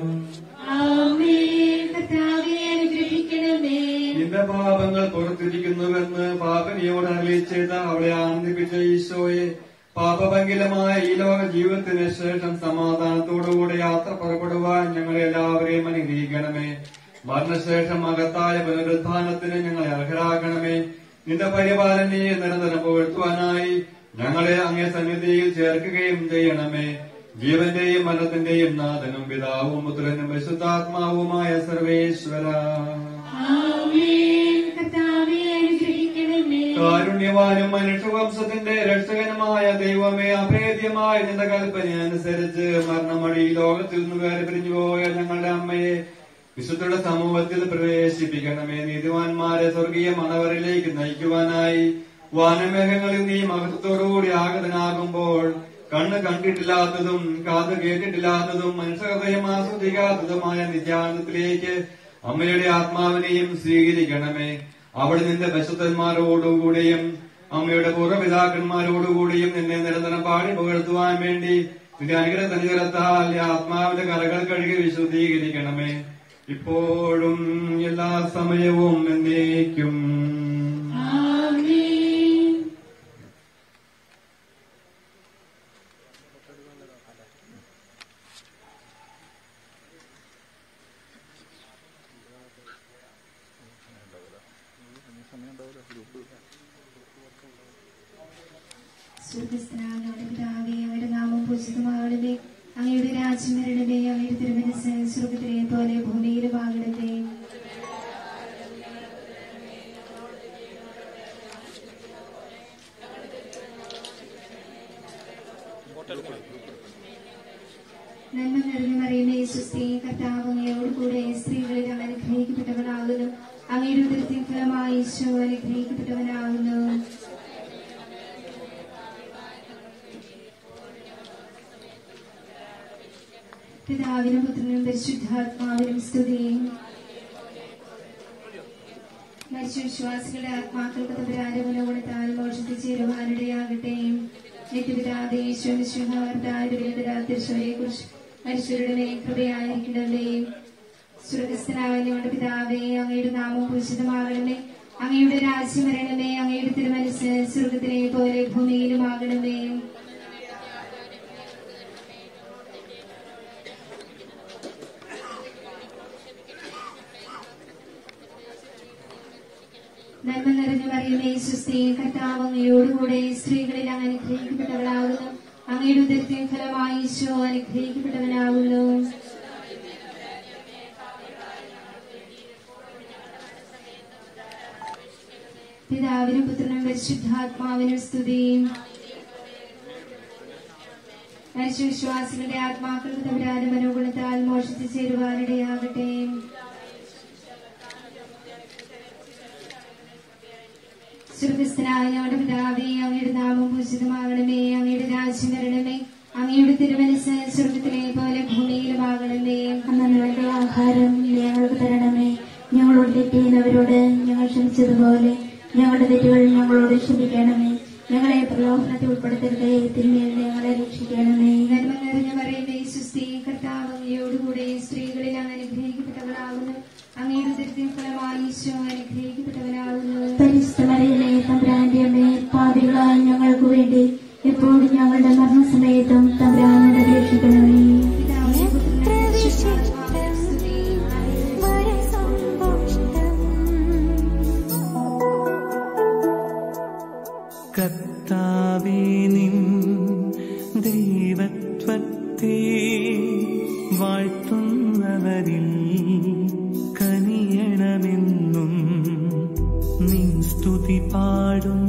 ആമേൻ കർത്താവെ അനുഗ്രഹിക്കണമേ നിന്റെ പാപങ്ങൾ പുറത്തിരിക്കുന്നുവെന്ന് പാപനിയോട് അരളി ചെയ്ത അവളെ ആനന്ദിപ്പിച്ച ഈശോയെ പാപഭംഗിലമായ ഈ ലോക ജീവിതത്തിന് ശേഷം സമാധാനത്തോടുകൂടി യാത്ര പുറപ്പെടുവാൻ ഞങ്ങളെ എല്ലാവരെയും അനുഗ്രഹിക്കണമേ മരണശേഷം മകത്തായ പുനരുദ്ധാനത്തിന് ഞങ്ങളെ അർഹരാക്കണമേ നിന്റെ പരിപാലനയെ നിരന്തരം പുകഴ്ത്തുവാനായി ഞങ്ങളെ അങ്ങേ സന്നിധിയിൽ ചേർക്കുകയും ചെയ്യണമേ ജീവന്റെയും മരണത്തിന്റെയും നാഥനും പിതാവും പുത്രനും വിശുദ്ധാത്മാവുമായ സർവേശ്വര ആമേൻ കർത്താവെ അനുഗ്രഹിക്കണമേ കാരുണ്യവാനും മനുഷ്യവംശത്തിന്റെ രക്ഷകനുമായ ദൈവമേ അഭേദ്യമായ നിന്റെ കൽപ്പന അനുസരിച്ച് മരണമടി ഈ ലോകത്തിൽ നിന്ന് വേറെ പിരിഞ്ഞു പോയ ഞങ്ങളുടെ അമ്മയെ വിശുദ്ധയുടെ സമൂഹത്തിൽ പ്രവേശിപ്പിക്കണമേ നീതിമാന്മാരെ സ്വർഗീയ മണവറിലേക്ക് നയിക്കുവാനായി വാനമേഘങ്ങളിൽ നീ മഹത്വത്തോടുകൂടി ആഗതനാകുമ്പോൾ കണ്ണ് കണ്ടിട്ടില്ലാത്തതും കാത് കേട്ടിട്ടില്ലാത്തതും മനുഷ്യഹൃദയം ആസ്വദിക്കാത്തതുമായ നിത്യാനന്ദത്തിലേക്ക് അമ്മയുടെ ആത്മാവിനെയും സ്വീകരിക്കണമേ അവിടെ നിന്റെ വിശുദ്ധന്മാരോടുകൂടിയും അമ്മയുടെ പൂർവ്വപിതാക്കന്മാരോടുകൂടിയും നിന്നെ നിരന്തരം പാടി പുകഴ്ത്തുവാൻ വേണ്ടി നിന്റെ അനുഗ്രഹ തനികരത്താൽ ആത്മാവിന്റെ കറകൾ കഴുകി വിശുദ്ധീകരിക്കണമേ ഇപ്പോഴും എല്ലാ സമയവും എന്നേക്കും ആമേൻ സ്വർഗസ്ഥനായ ഞങ്ങളുടെ പിതാവേ അങ്ങയുടെ നാമം പൂജിതമാകണമേ അങ്ങയുടെ രാജ്യം വരണമേ അങ്ങയുടെ തിരുമനസ് സ്വർഗത്തിലെ പോലെ ഭൂമിയിലും ആകണമേ നന്മ നിറഞ്ഞു മറിയുമേ സുസ്ഥി കർത്താവ് അങ്ങയോട് കൂടെ സ്ത്രീകളിൽ അങ്ങ് അനുഗ്രഹിക്കപ്പെട്ടവനാകുന്നു അങ്ങയുടെ ഉദരത്തിൻ ഫലമായി ഈശോ അനുഗ്രഹിക്കപ്പെട്ടവനാകുന്നു പിതാവിനും പുത്രനും പരിശുദ്ധാത്മാവിനും സ്തുതിയും മരിച്ച വിശ്വാസികളുടെ ആത്മാക്കൾക്ക് തമ്പരാരമുല ഗുണത്താൽ മോക്ഷത്തിൽ ചേരുവാനിടയാകട്ടെ നിത്യപിതാതെ ഈശ്വരശുഭാർത്താരുടെയെ കുറിച്ച് മരിച്ചവരുടെ മേൽ കൃപയായിരിക്കണമേ സുരഗസ്ഥനായ ഞങ്ങളുടെ പിതാവേ അങ്ങയുടെ നാമം പൂജിതമാകണമേ അങ്ങയുടെ രാജ്യം വരണമേ അങ്ങയുടെ തിരുമനസ് സ്വർഗത്തിലെ പോലെ ഭൂമിയിലുമാകണമേ നന്മ നിറഞ്ഞു പറയുന്നേ സുസ്ഥി കർത്താവ് അങ്ങയോടുകൂടെ സ്ത്രീകളിൽ അങ്ങ് അനുഗ്രഹിക്കപ്പെട്ടവളാകുന്നു അങ്ങയുടെ ഉദരത്തിൻ ഫലമായി ഈശോ അനുഗ്രഹിക്കപ്പെട്ടവനാകുന്നു പിതാവിനും പുത്രനും പരിശുദ്ധാത്മാവിനും സ്തുതിയും മരിച്ച വിശ്വാസികളുടെ ആത്മാക്കൾക്ക് തമ്പരാനും മനോഗുണത്താൽ മോഷത്തിൽ ചേരുവാനിടയാകട്ടെ സ്വർഗസ്ഥനായ ഞങ്ങളുടെ പിതാവേ അങ്ങയുടെ നാമം പൂജിതമാകണമേ അങ്ങയുടെ രാജ്യം വരണമേ അങ്ങയുടെ തിരുമനസ് സ്വർഗത്തിലെ പോലെ ഭൂമിയിലുമാകണമേ അന്നു വേണ്ട ആഹാരം ഞങ്ങൾക്ക് തരണമേ ഞങ്ങളോട് തെറ്റിയുന്നവരോട് ഞങ്ങൾ ക്ഷമിച്ചതുപോലെ ഞങ്ങളുടെ തെറ്റുകൾ ഞങ്ങളോട് ക്ഷമിക്കണമേ ഞങ്ങളെ പ്രലോഭനത്തിൽ ഉൾപ്പെടുത്തരുതേ തിന്മയിൽ നിന്ന് ഞങ്ങളെ രക്ഷിക്കണമേ നന്മ നിറഞ്ഞ പറയുന്നേ സുസ്ഥി കർത്താവ് അങ്ങയോടുകൂടെ സ്ത്രീകളിൽ അങ്ങ് അനുഗ്രഹിക്കപ്പെട്ടവളാകുന്നു അങ്ങയുടെ ഉദരത്തിൻ ഫലമായി ഈശോ അനുഗ്രഹിക്കപ്പെട്ടവനാകുന്നു പരിശുദ്ധമരയിലെ തമ്പുരാന്റെ അമ്മേ പാപികളായ ഞങ്ങൾക്ക് വേണ്ടി എപ്പോഴും ഞങ്ങളുടെ മരണസമയത്തും തമ്പുരാനോട് രക്ഷിക്കണമേ പിതാവിനും പുത്രനും പരിശുദ്ധാത്മാവിനും സ്തുതി. കർത്താവേ നിൻ ദൈവത്വത്തെ വാഴ്ത്തുന്നവരിൽ കനിയണമെന്നും നിൻ സ്തുതി പാടും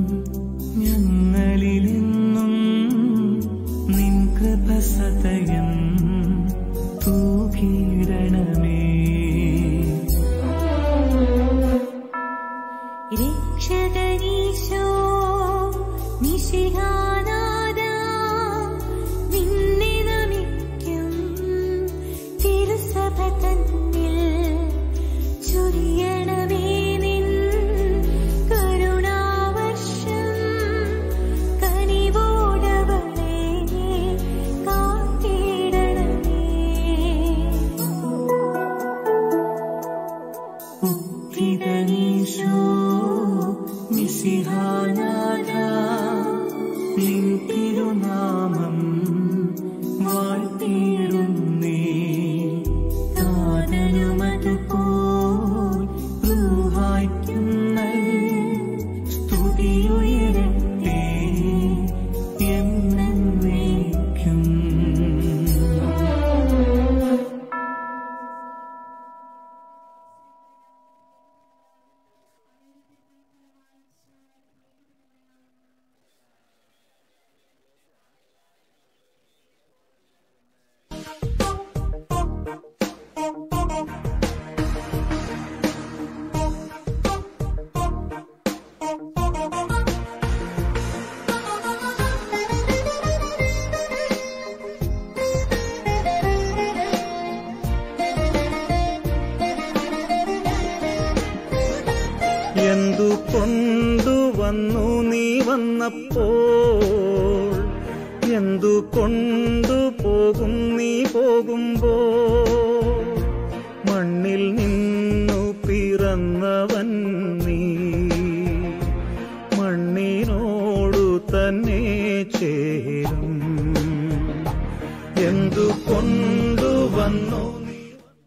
ഞങ്ങളിലെന്നും നിൻ കൃപ സതയം തൂക്കിയിടണമേ രക്ഷകനീശോ നിശിഹാനാദ നിന്നെ നമിക്കും തിരുസഭ തന്നിൽ ചൊരിയണമേ നിൻ കരുണാവർഷം കനിവോടവളെ കാത്തിടണമേ ഉദ്ധിതനീശോ നിസിഹാനാഥ നിൻ തിരുനാമം വാഴ്ത്തിയിടുന്നേ താതനുമതുപോൽ റൂഹായ്ക്കുന്ന സ്തുതിയുയരട്ടെ എന്നേക്കും എന്തു കൊണ്ടുവന്നു നീ വന്നപ്പോൾ എന്തു കൊണ്ടുപോകും നീ പോകുമ്പോ മണ്ണിൽ നിന്നു പിറന്നവൻ നീ മണ്ണിനോടു തന്നെ ചേരും എന്തു കൊണ്ടുവന്നു നീ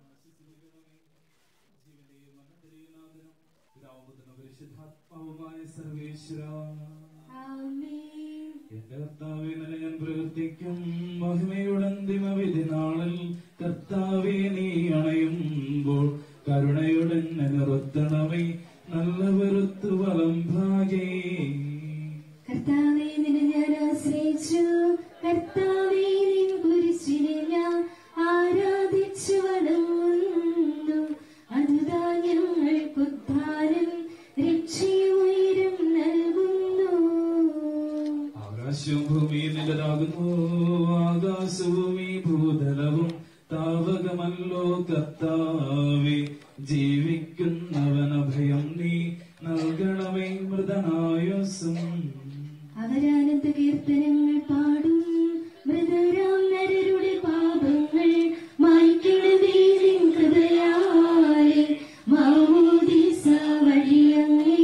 പരിശുദ്ധാത്മാവുമായ സർവേശ്വര ആമേൻ. എന്റെ കർത്താവെ നിന്നെ ഞാൻ പ്രവർത്തിക്കും മഹിമയുടെ അന്തിമ വിധി നാളിൽ കർത്താവെ നീ അണയുമ്പോൾ കരുണയുടെ എന്നെ നിർത്തണമേ നല്ല വെറുത്തു വലം ഭാഗേ കർത്താവേ നിന്നെ ഞാൻ ആശ്രയിച്ചു ആരാധിച്ചു കർത്താവേ നിൻ കുരിശിനെ ഞാൻ ആരാധിച്ചു വണങ്ങുന്നു അനുതാ ഞങ്ങൾക്കുദ്ധാരം രക്ഷയുയരം നൽകുന്നു ആകാശവും ഭൂമിയും നിലതാകുന്നു ആകാശവും ഈ ഭൂതലവും താവകമല്ലോ കർത്താവേ ജീവിക്കുന്നവൻ അഭയം നീ നൽകണമേ മൃതനായുസും അവരാനന്ദ കീർത്തനങ്ങൾ പാടും മൃതരാം നരരുടെ പാപങ്ങൾ മായ്ക്കണമേ നിൻ കൃപയാലെ മാമോദീസ വഴിയങ്ങേ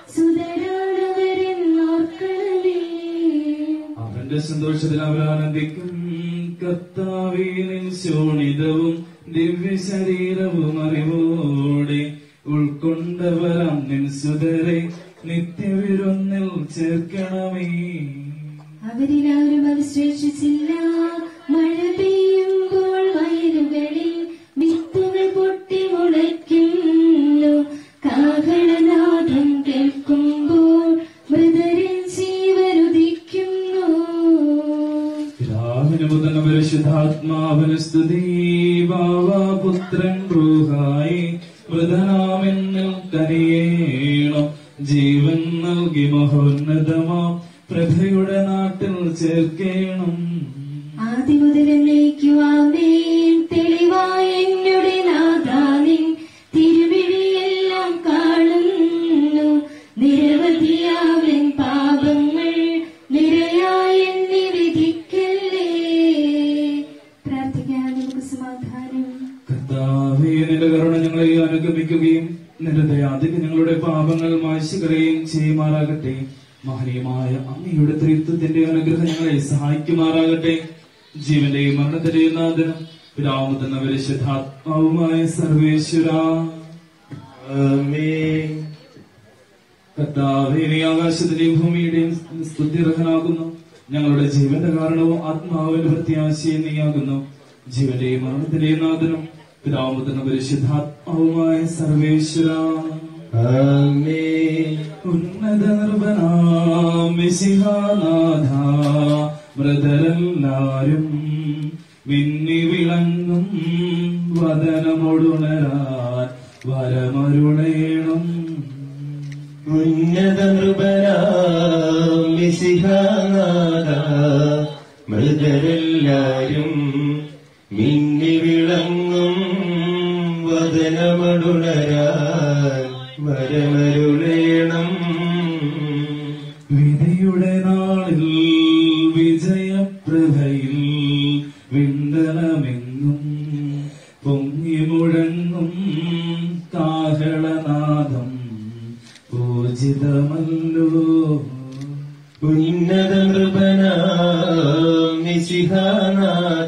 സുതരാണവരെന്നോർക്കണമേ അവന്റെ സന്തോഷത്തിൽ അവരാനന്ദിക്കും കർത്താവേ നിൻ ശോണിതവും ദിവ്യ ശരീരവും അറിവോടെ ഉൾക്കൊണ്ടവരാം നിൻ സുതരെ നിത്യവിരുന്നിൽ ചേർക്കണമേ അവരിലാരും അവശേഷിച്ചില്ല മഴ പെയ്യുമ്പോൾ വയലുകളിൽ വിത്തുകൾ പൊട്ടി മുളയ്ക്കുന്നു കാഹളനാദം കേൾക്കുമ്പോൾ മൃതരിൽ ജീവനുദിക്കുന്നു പിതാവിന് പുതന പരിശുദ്ധാത്മാവിന് സ്തുതി ബാവാപുത്രൻ ബ്രൂഹായി മൃതനാമെന്നിൽ കനിയേണം ജീവൻ നൽകി മഹോന്നതമാം പ്രഭയുടെ നാട്ടിൽ ചേർക്കേണം ആദ്യ മുതലേക്കുവാമേൻ തെളിവായ എന്നുടെ നാദാനിൻ തിരുവിഴിയെല്ലാം കാണുന്നു നിരവധിയാവൻ പാപങ്ങൾ നിരയായ എന്നെ വിധിക്കല്ലേ പ്രാർത്ഥിക്കാൻ നമുക്ക് സമാധാനം കർത്താവേ നിന്റെ കരുണ ഞങ്ങളെ അനുഗമിക്കുകയും നിന്റെ ദയാധിക ഞങ്ങളുടെ പാപങ്ങൾ മായ്ച്ചുകളയും ചെയ്യുമാറാകട്ടെ മഹനീയമായ അങ്ങയുടെ ത്രിത്വത്തിന്റെ അനുഗ്രഹം ഞങ്ങളെ സഹായിക്കുമാറാകട്ടെ ജീവന്റെയും മരണത്തിന്റെയും നാഥനും പിതാവുന്ന പരിശുദ്ധാത്മാവുമായ സർവേശ്വര കർത്താവേ നീ ആകാശത്തിന്റെയും ഭൂമിയുടെയും സ്തുതിർഹനാകുന്നു ഞങ്ങളുടെ ജീവന്റെ കാരണവും ആത്മാവിന്റെ പ്രത്യാശയും നീയാകുന്നു ജീവന്റെയും മരണത്തിന്റെയും നാഥനും പിതാവുന്ന പരിശുദ്ധാത്മാവുമായ സർവേശ്വര ഉന്നത നിർഭനാമിശിഹാനാഥ മൃതരെല്ലാരും മിന്നി വിളങ്ങും വദനമൊടുണരാൻ വരമരുളേണം ഉന്നത നൃപരാമിസിഹാനാഥ മൃതരെല്ലാരും മിന്നി വിളങ്ങും വദനമടുണരാൻ വരമരുളേണം വിധിയുടെ നാളിൽ വിജയപ്രഭയിൽ വിണ്ടലമെങ്ങും പൊങ്ങി മുഴങ്ങും കാഹളനാദം പൂജിതമല്ലോ ഉന്നത നൃപനാമിസിഹാനാഥ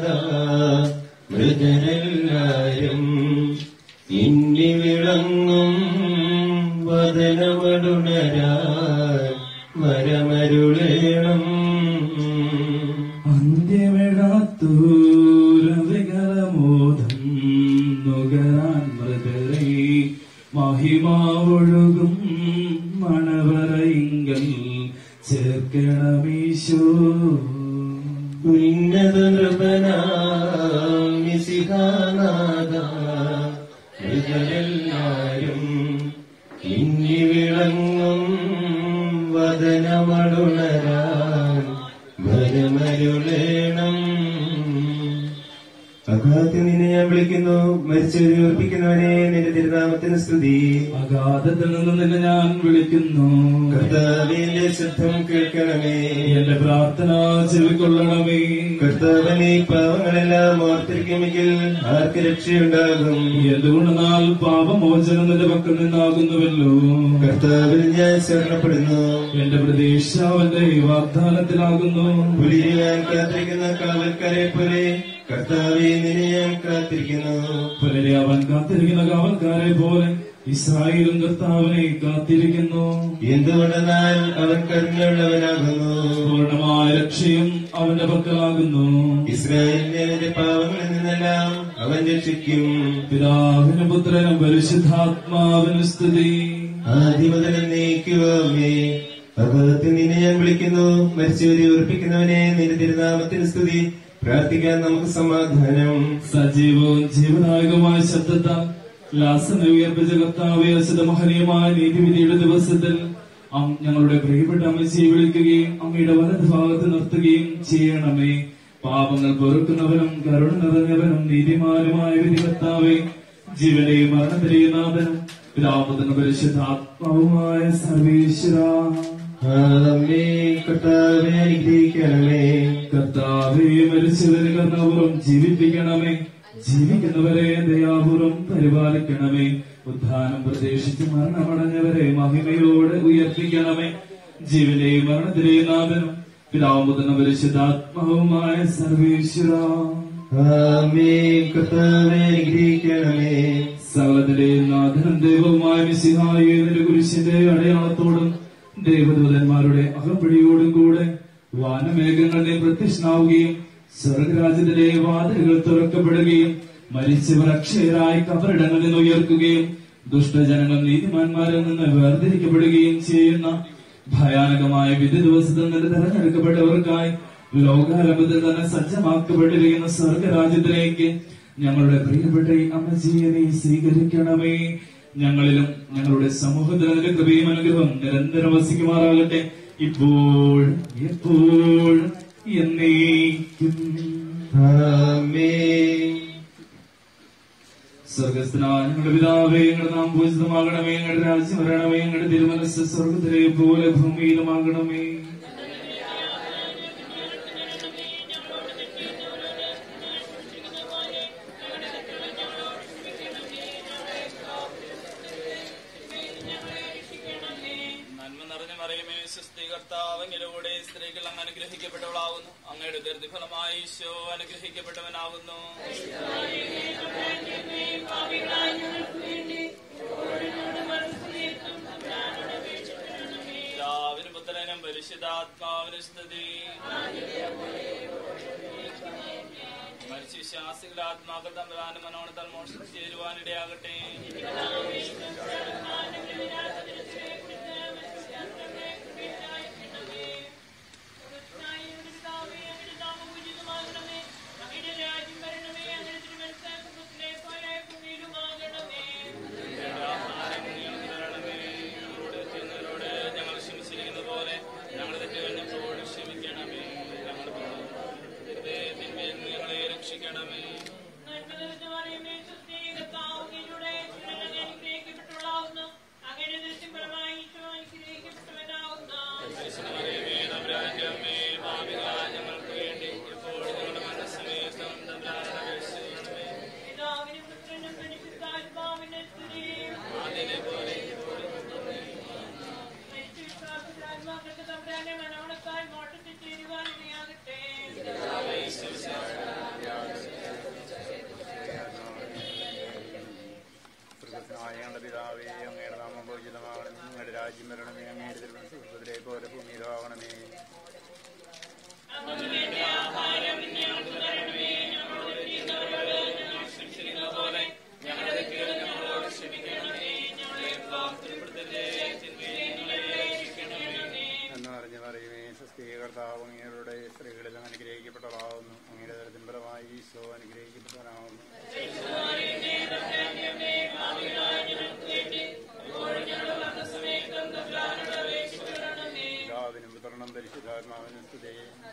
മൃതരെല്ലാരും ഇന്നി വിളങ്ങും വദനമടുണരാൻ വരമരുളേണം അന്ത്യമിഴാത്തൂരവികരമോദം നുകരാൻ മൃതരെ മഹിമാവൊഴുകും മണവരയിങ്കൽ ചേർക്കണമീശോ ഉന്നത നൃപനാമിസിഹാനാഥ മൃതരെല്ലാരും ഇന്നി വിളങ്ങും വദനമടുണരാൻ വരമരുളേണം അഗാധത്തിൽ നിന്നെ ഞാൻ വിളിക്കുന്നു മരിച്ചവരെ ഉറപ്പിക്കുന്നവനെ നിന്റെ തിരുനാമത്തിന് സ്തുതി അഗാധത്തിൽ നിന്ന് നിന്നെ ഞാൻ വിളിക്കുന്നു കർത്താവിന്റെ ശബ്ദം കേൾക്കണമേ എന്റെ പ്രാർത്ഥന ചെവിക്കൊള്ളണമേ കർത്താവിനെ പാവങ്ങളെല്ലാം ഓർത്തിരിക്കുമെങ്കിൽ ആർക്ക് രക്ഷയുണ്ടാകും എന്തുകൊണ്ടെന്നാൽ പാപമോചനം നിന്റെ പക്കൽ നിന്നാകുന്നുവല്ലോ കർത്താവിൽ ഞാൻ ശരണപ്പെടുന്നു എന്റെ പ്രതീക്ഷ അവന്റെ വാഗ്ദാനത്തിലാകുന്നു പുലിരിയാൻ കാത്തിരിക്കുന്ന കാവൽക്കാരെ പോലെ കർത്താവെ നിന്നെ ഞാൻ കാത്തിരിക്കുന്നു പുലരെ അവൻ കാത്തിരിക്കുന്ന കാവൽക്കാരെ പോലെ ഇസ്രായേലും കർത്താവിനെ കാത്തിരിക്കുന്നു എന്തുകൊണ്ടെന്നാൽ അവൻ കരുണയുള്ളവനാകുന്നു പൂർണ്ണമായ രക്ഷയും അവന്റെ പക്കലാകുന്നു ഇസ്രായേലിനെ അതിന്റെ പാവങ്ങളിൽ നിന്നെല്ലാം അവൻ രക്ഷിക്കും പിതാവിനും പുത്രനും പരിശുദ്ധാത്മാവിന് സ്തുതി ആദ്യം മുതൽ നീക്കുവേ അർബുദത്തിൽ നിന്നെ ഞാൻ വിളിക്കുന്നു മരിച്ചവരെ ഉറപ്പിക്കുന്നവനെ നിന്റെ തിരുനാമത്തിന് സ്തുതി പ്രാർത്ഥിക്കാൻ നമുക്ക് സമാധാനം സജീവവും ജീവനായകമായ ശബ്ദത്താൽ ലാസന ഉയർപ്പിച്ച കർത്താവെ അശുദ്ധ മഹനീയമായ നീതിവിധിയുടെ ദിവസത്തിൽ അം ഞങ്ങളുടെ പ്രിയപ്പെട്ട അമ്മച്ചിയെ വിളിക്കുകയും അമ്മയുടെ വലത് ഭാഗത്ത് നിർത്തുകയും ചെയ്യണമേ പാപങ്ങൾ പൊറുക്കുന്നവനും കരുണ നിറഞ്ഞവനും നീതിമാനുമായ വിധി കർത്താവെ ജീവനെയും മരണത്തിലെയും നാഥനും പിതാപുതന പരിശുദ്ധാത്മാവുമായ സർവേശ്വര ആമേ കർത്താവെ അനുഗ്രഹിക്കണമേ കർത്താവെ മരിച്ചവരെ കർണാപുരം ജീവിപ്പിക്കണമേ ജീവിക്കുന്നവരെ ദയാപുരം പരിപാലിക്കണമേ ഉദ്ധാനം പ്രതീക്ഷിച്ച് മരണമടഞ്ഞവരെ മഹിമയോടെ ഉയർപ്പിക്കണമേ ജീവനെയും മരണത്തിലെയും നാഥനും പിതാവുമുതന പരിശുദ്ധാത്മാവുമായ സർവേശ്വര ആമേ കർത്താവെ അനുഗ്രഹിക്കണമേ സകലത്തിലെയും നാഥനും ദൈവവുമായ മിശിഹായുടെ കുരിശിന്റെ അടയാളത്തോടും ദേവദൂതന്മാരുടെ അകപ്പിടിയോടും കൂടെ വാനമേഘങ്ങളുടെ പ്രത്യക്ഷനാവുകയും സ്വർഗരാജ്യത്തിലെ വാതിലുകൾ തുറക്കപ്പെടുകയും മരിച്ചവർ അക്ഷയരായി കബറിടങ്ങളിൽ നിന്ന് ഉയർക്കുകയും ദുഷ്ടജനങ്ങൾ നീതിമാന്മാരിൽ നിന്ന് വേർതിരിക്കപ്പെടുകയും ചെയ്യുന്ന ഭയാനകമായ വിധി ദിവസത്തിൽ നിന്ന് തെരഞ്ഞെടുക്കപ്പെട്ടവർക്കായി ലോകാരംഭത്തിൽ തന്നെ സജ്ജമാക്കപ്പെട്ടിരിക്കുന്ന സ്വർഗരാജ്യത്തിലേക്ക് ഞങ്ങളുടെ പ്രിയപ്പെട്ട ഈ അമ്മജിയെ നീ സ്വീകരിക്കണമേ ഞങ്ങളിലും ഞങ്ങളുടെ സമൂഹത്തിൽ അതിന്റെ കൃപയും അനുഗ്രഹം നിരന്തരം വസിക്കുമാറാകട്ടെ ഇപ്പോൾ എപ്പോൾ എന്നേക്കും ആമേ സ്വർഗസ്ഥനായ ഞങ്ങളുടെ പിതാവേ ഞങ്ങളുടെ നാം പൂജിതമാകണമേ ഞങ്ങളുടെ രാജ്യം വരണമേ ഞങ്ങളുടെ തിരുമനസ് സ്വർഗത്തിലെ പോലെ ഭൂമിയിലുമാകണമേ നന്മ നിറഞ്ഞ മറിയമേ സുസ്ഥീകർത്താവെങ്കിലൂടെ സ്ത്രീകൾ അങ്ങ് അനുഗ്രഹിക്കപ്പെട്ടവളാവുന്നു അങ്ങയുടെ ദീർഘഫലമായി ഈശോ അനുഗ്രഹിക്കപ്പെട്ടവനാവുന്നു പിതാവിനും പുത്രനും പരിശുദ്ധാത്മാവിനും സ്തുതി മരിച്ച വിശ്വാസികളുടെ ആത്മാക്കൾ തമ്മിലാനും മനോണത്താൽ മോഷണം ചേരുവാനിടയാകട്ടെ ഞങ്ങളോട് ചെയ്യുന്നവരോട് ഞങ്ങൾ ക്ഷമിച്ചിരിക്കുന്ന പോലെ ഞങ്ങളുടെ തെറ്റുകൾ ഞങ്ങളോട് ക്ഷമിക്കണമേ ഞങ്ങളുടെ തിന്മയിൽ നിന്ന് ഞങ്ങളെ രക്ഷിക്കണമേ പരിശുദ്ധമറിയമേ, തമ്പുരാന്റെ അമ്മേ, പാപികളായ ഞങ്ങൾക്ക് വേണ്ടി ഇപ്പോഴും ഞങ്ങളുടെ മനസ്സമേതം തമ്പുരാനോട് അപേക്ഷിക്കണമേ. അതിനെ പോലെ ഇപ്പോഴും സ്വർഗസ്നായ ഞങ്ങളുടെ പിതാവേ അങ്ങയുടെ നാമം പൂജിതമാകണമേ അങ്ങയുടെ രാജ്യം വരണമേ അങ്ങയുടെ തിരുവനന്തപുരത്തിലെ പോലെ ഭൂമിയിലാകണമേ ക്ഷമിച്ചിരിക്കുന്ന പോലെ ഞങ്ങളുടെ തെറ്റുകൾ ഞങ്ങളോട് ക്ഷമിക്കണമേ ഞങ്ങളെ പാപത്തിൽപ്പെടുത്തരുതേ തിന്മയിൽ ഞങ്ങളെ രക്ഷിക്കണമേ എന്ന് അറിഞ്ഞു പറയുമേ സ്വസ്ഥീകർത്താവ് അങ്ങയുടെ സ്ത്രീകളിൽ അനുഗ്രഹിക്കപ്പെട്ടതാവുന്നു അങ്ങയുടെ തരത്തിൻ ഫലമായി ഈശോ അനുഗ്രഹിക്കപ്പെട്ടവനാവുന്നു പിതാവിനും പുത്രനും പരിശുദ്ധാത്മാവിനും സ്തുതി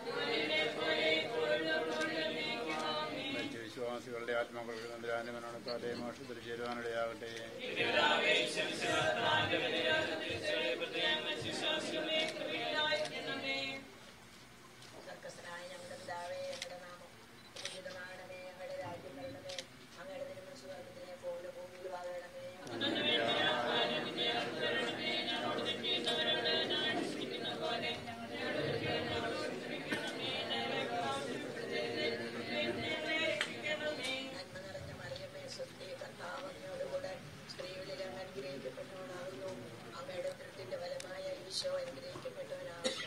മറ്റു വിശ്വാസികളുടെ ആത്മാക്കൾക്ക് നന്ദരാനമനോണത്താലെ മോഷത്തിൽ ചേരുവാനിടയാകട്ടെ സ്വർഗസ്ഥനായ ഞങ്ങളുടെ പിതാവേ ഞങ്ങളുടെ നാമം പൂജിതമാകണമേ ഞങ്ങളുടെ രാജ്യം വരണമേ അങ്ങയുടെ തിരുമനസ് സ്വർഗത്തിലെ പോലെ ഭൂമിയിലുമാകണമേ നന്മ നിറഞ്ഞ മറിയമേ സ്വസ്തി കർത്താവ് അങ്ങയോടുകൂടെ സ്ത്രീകളിൽ അങ്ങ് അനുഗ്രഹിക്കപ്പെട്ടവനാകുന്നു അങ്ങയുടെ തൃത്തിന്റെ ഫലമായ ഈശോ അനുഗ്രഹിക്കപ്പെട്ടവനാകുന്നു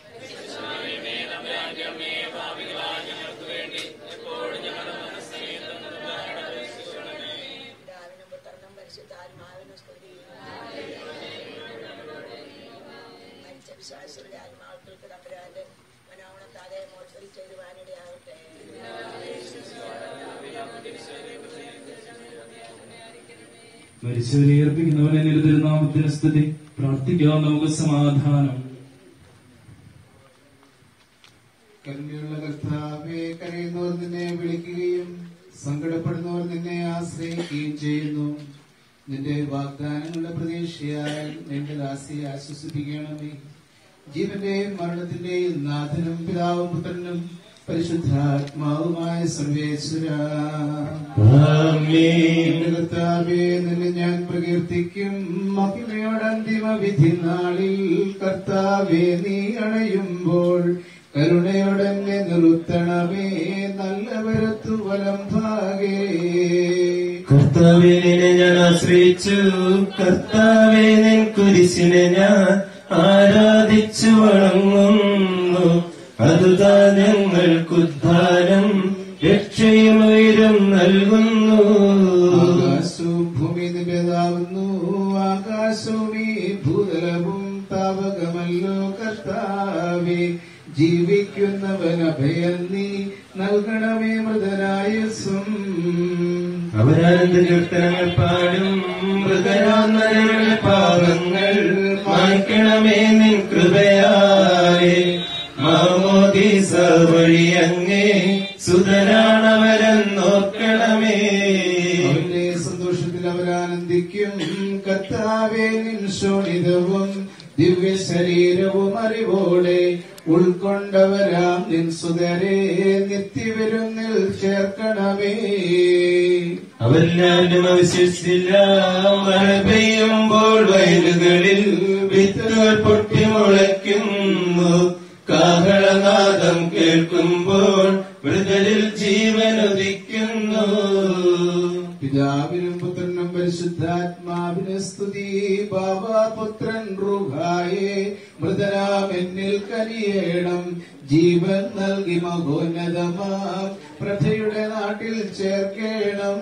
മരിച്ചവരെ ഏർപ്പിക്കുന്നവനെ നിരുതിരുനാമത്തിന് സ്തുതി പ്രാർത്ഥിക്കാം നമുക്ക് സമാധാനം കരുണയുള്ള കർത്താവെ കരയുന്നവർ നിന്നെ വിളിക്കുകയും സങ്കടപ്പെടുന്നവർ നിന്നെ ആശ്രയിക്കുകയും ചെയ്യുന്നു നിന്റെ വാഗ്ദാനങ്ങളുടെ പ്രതീക്ഷയാൽ നിന്റെ ദാസിയെ ആശ്വസിപ്പിക്കണമേ ജീവന്റെയും മരണത്തിന്റെയും നാഥനും പിതാവും പുത്രനും പരിശുദ്ധാത്മാവുമായ സർവേശ്വര എന്റെ കർത്താവേ നിന്നെ ഞാൻ പ്രകീർത്തിക്കും മഹിമയുടെ അന്തിമ വിധി നാളിൽ കർത്താവെ നീ അണയുമ്പോൾ കരുണയോടെന്നെ നിർത്തണമേ നല്ല വരത്തു വലം ഭാഗേ കർത്താവിനെ ഞാൻ ആശ്രയിച്ചു കർത്താവെ നിൻ കുരിശിനെ ഞാൻ ആരാധിച്ചു വണങ്ങുന്നു അതുതാ ഞങ്ങൾക്കുദ്ധാനം രക്ഷയും ഉയരം നൽകുന്നു ആകാശവും ഭൂമി നിന്റേതാവുന്നു ആകാശവും ഈ ഭൂതലവും താവകമല്ലോ കർത്താവേ ജീവിക്കുന്നവൻ അഭയം നീ നൽകണമേ മൃതനായസും അവരാനന്ദ കീർത്തനങ്ങൾ പാടും മൃഗരാന്നരകളുടെ പാപങ്ങൾ മായ്ക്കണമേ നിൻ കൃപയാലേ മാമോദീസ വഴി അങ്ങേ സുതരാണവരെന്നോർക്കണമേ അവന്റെ സന്തോഷത്തിൽ അവരാനന്ദിക്കും കർത്താവേ നിൻ ശോണിതവും ദിവ്യ ശരീരവും അറിവോടെ ഉൾക്കൊണ്ടവരാം നിൻ സുതരെ നിത്യവിരുന്നിൽ ചേർക്കണമേ അവരെല്ലാവരും അവശേഷിച്ചില്ല മഴ പെയ്യുമ്പോൾ വയലുകളിൽ വിത്തുകൾ പൊട്ടി മുളയ്ക്കുന്നു കാഹളനാദം കേൾക്കുമ്പോൾ മൃതലിൽ ജീവൻ ഉദിക്കുന്നു പിതാവിനും പുത്രനും പരിശുദ്ധാത്മാവിന് സ്തുതി ബാബാപുത്രൻ റുഹായെ മൃതരാം എന്നിൽ കനിയേണം ജീവൻ നൽകി മഹോന്നതമാം പ്രഭയുടെ നാട്ടിൽ ചേർക്കേണം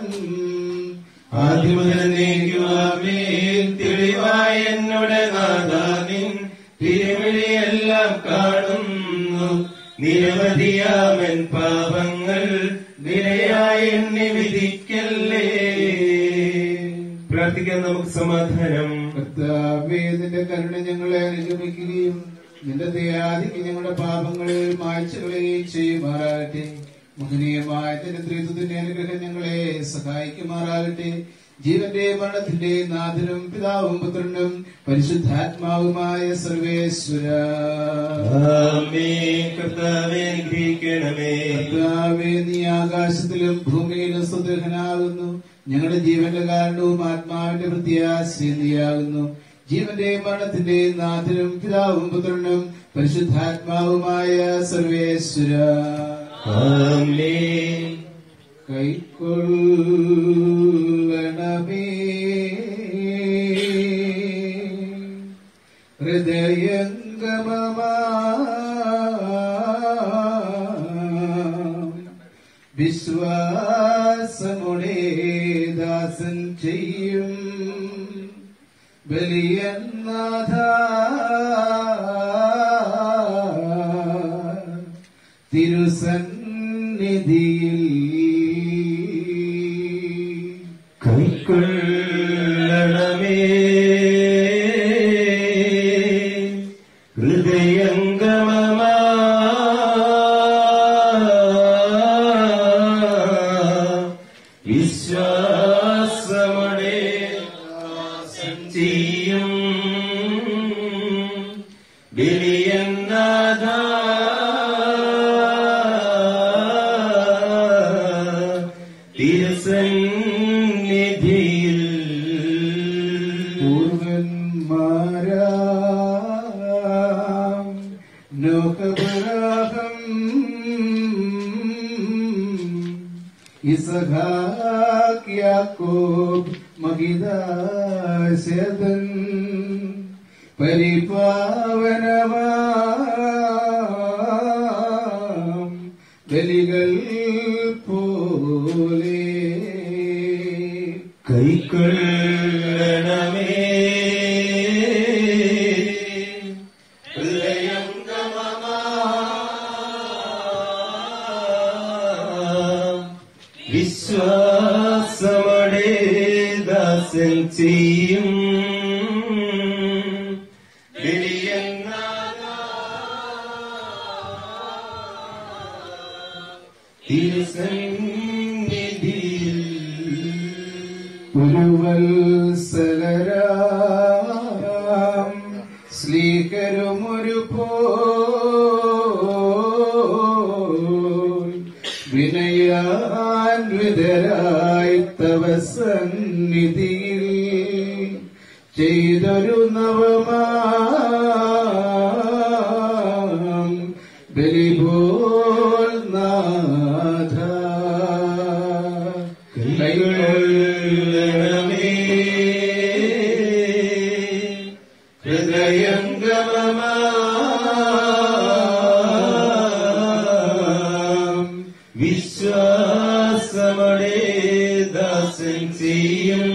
ആദ്യമുതലേക്കുവാമേൽ തെളിവായ എന്നോട് നാദാനിൻ തിരുവിളിയെല്ലാം കാണുന്നു നിരവധിയാമൻ പാപങ്ങൾ നിരയായി എണ്ണി വിധിക്കല്ലേ പ്രാർത്ഥിക്കാൻ നമുക്ക് സമാധാനം കർത്താവേ നിന്റെ കരുണ ഞങ്ങളെ അനുഗമിക്കുകയും നിന്റെ ദയാദിക്ക് ഞങ്ങളുടെ പാപങ്ങളിൽ മായ്ച്ചു കളയുകയും ചെയ്യുമാറാകട്ടെ മഹനീയമായ നിന്റെ ത്രിത്വത്തിന്റെ അനുഗ്രഹം ഞങ്ങളെ സഹായിക്കുമാറാകട്ടെ ജീവന്റെ മരണത്തിന്റെ നാഥനും പിതാവും പുത്രനും പരിശുദ്ധാത്മാവുമായ സർവേശ്വര ആമേൻ. കർത്താവേ അനുഗ്രഹിക്കണമേ കർത്താവേ നീ ആകാശത്തിലും ഭൂമിയിലും സുദൃഹനാകുന്നു ഞങ്ങളുടെ ജീവന്റെ കാരണവും ആത്മാവിന്റെ പ്രത്യാശയും നീയാകുന്നു ജീവന്റെ മരണത്തിന്റെ നാഥനും പിതാവും പുത്രനും പരിശുദ്ധാത്മാവുമായ സർവേശ്വര ആമേൻ. കൈക്കൊള്ളണമേ ഹൃദയംഗമമാ വിശ്വാസമുടെ ദാസൻ ചെയ്യും ബലിയന്നാഥ തിരുസന്നിധിയിൽ കൈക്കൊള്ളണമേ ഹൃദയംഗമമാ വിശ്വാസമടെ ചെയ്യും ബലിയന്നാഥ തിരുസന്നിധിയിൽ പൂർവന്മാരാം ലോകപരാഹം ഇസഹാക്ക് യാക്കോബ് മഹിദാശതൻ പരിപാവനമാം ബലികൾ പോലെ കൈക്കൊള്ളണമേ ഹൃദയം വിശ്വാസമടെ ദാസൻ ദാസൻ ചെയ്യും ബലിയെന്നാഥ, തിരുസന്നിധിയിൽ പുരുവത്സലരാം സ്ലീകരുമൊരു പോൽ വിനയാൻവിതരായി തവ സന്നിധിയിൽ ചെയ്തൊരു നവമാം ബലിപോൽ നാഥ കൈകൊള്ളണമേ ഹൃദയംഗമമാം വിശ്വാസമടേ ദാസൻ ചെയ്യും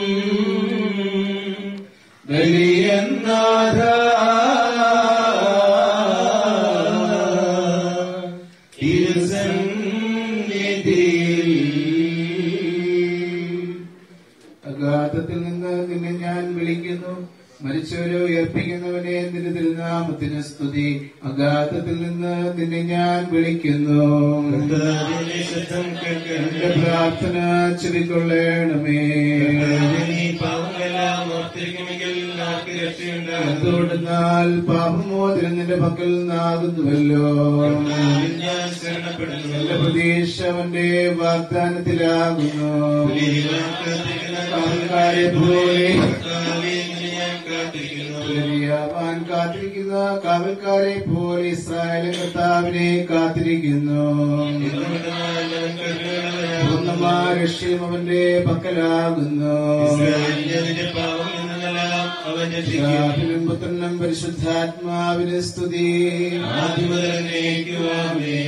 ബലിയെന്നാഥ തിരുസന്നിധിയിൽ അഗാധത്തിൽ നിന്ന് നിന്നെ ഞാൻ വിളിക്കുന്നു മരിച്ചവരെ ഉയർപ്പിക്കുന്നവനെ നിന്റെ തിരുനാമത്തിന് സ്തുതി അഗാധത്തിൽ നിന്ന് നിന്നെ ഞാൻ വിളിക്കുന്നു കർത്താവിന്റെ ശബ്ദം കേൾക്കണമേ. എന്റെ പ്രാർത്ഥന ചെവിക്കൊള്ളണമേ നീ പാപങ്ങളെല്ലാം ഓർത്തിരിക്കുമെങ്കിൽ ആർക്ക് രക്ഷയുണ്ടാകും എന്തുകൊണ്ടെന്നാൽ പാപമോചനം നിന്റെ പക്കൽ നിന്നാകുന്നുവല്ലോ കർത്താവിൽ ഞാൻ ശരണപ്പെടുന്നു എന്റെ പ്രതീക്ഷ അവന്റെ വാഗ്ദാനത്തിലാകുന്നു കാവൽക്കാരെ പോലെ കർത്താവേ, നിന്നെ ഞാൻ കാത്തിരിക്കുന്നു അറിയാവാൻ കാത്തിരിക്കുന്ന കാവൽക്കാരെ പോലെ ഇസ്രായേൽ കർത്താവിനെ കാത്തിരിക്കുന്നു എന്തുകൊണ്ടെന്നാൽ അവൻ കരുണയുള്ളവനാകുന്നു. പൂർണ്ണമായ രക്ഷ്യം അവന്റെ പക്കലാകുന്നു ഇസ്രായേലിന്റെ നിന്റെ പാപം എന്നെല്ലാം അവൻ രക്ഷിക്കും പിതാവിനും പുത്രനും പരിശുദ്ധാത്മാവിന് സ്തുതി ആദ്യം മുതൽ എന്നേക്കുമാമേ.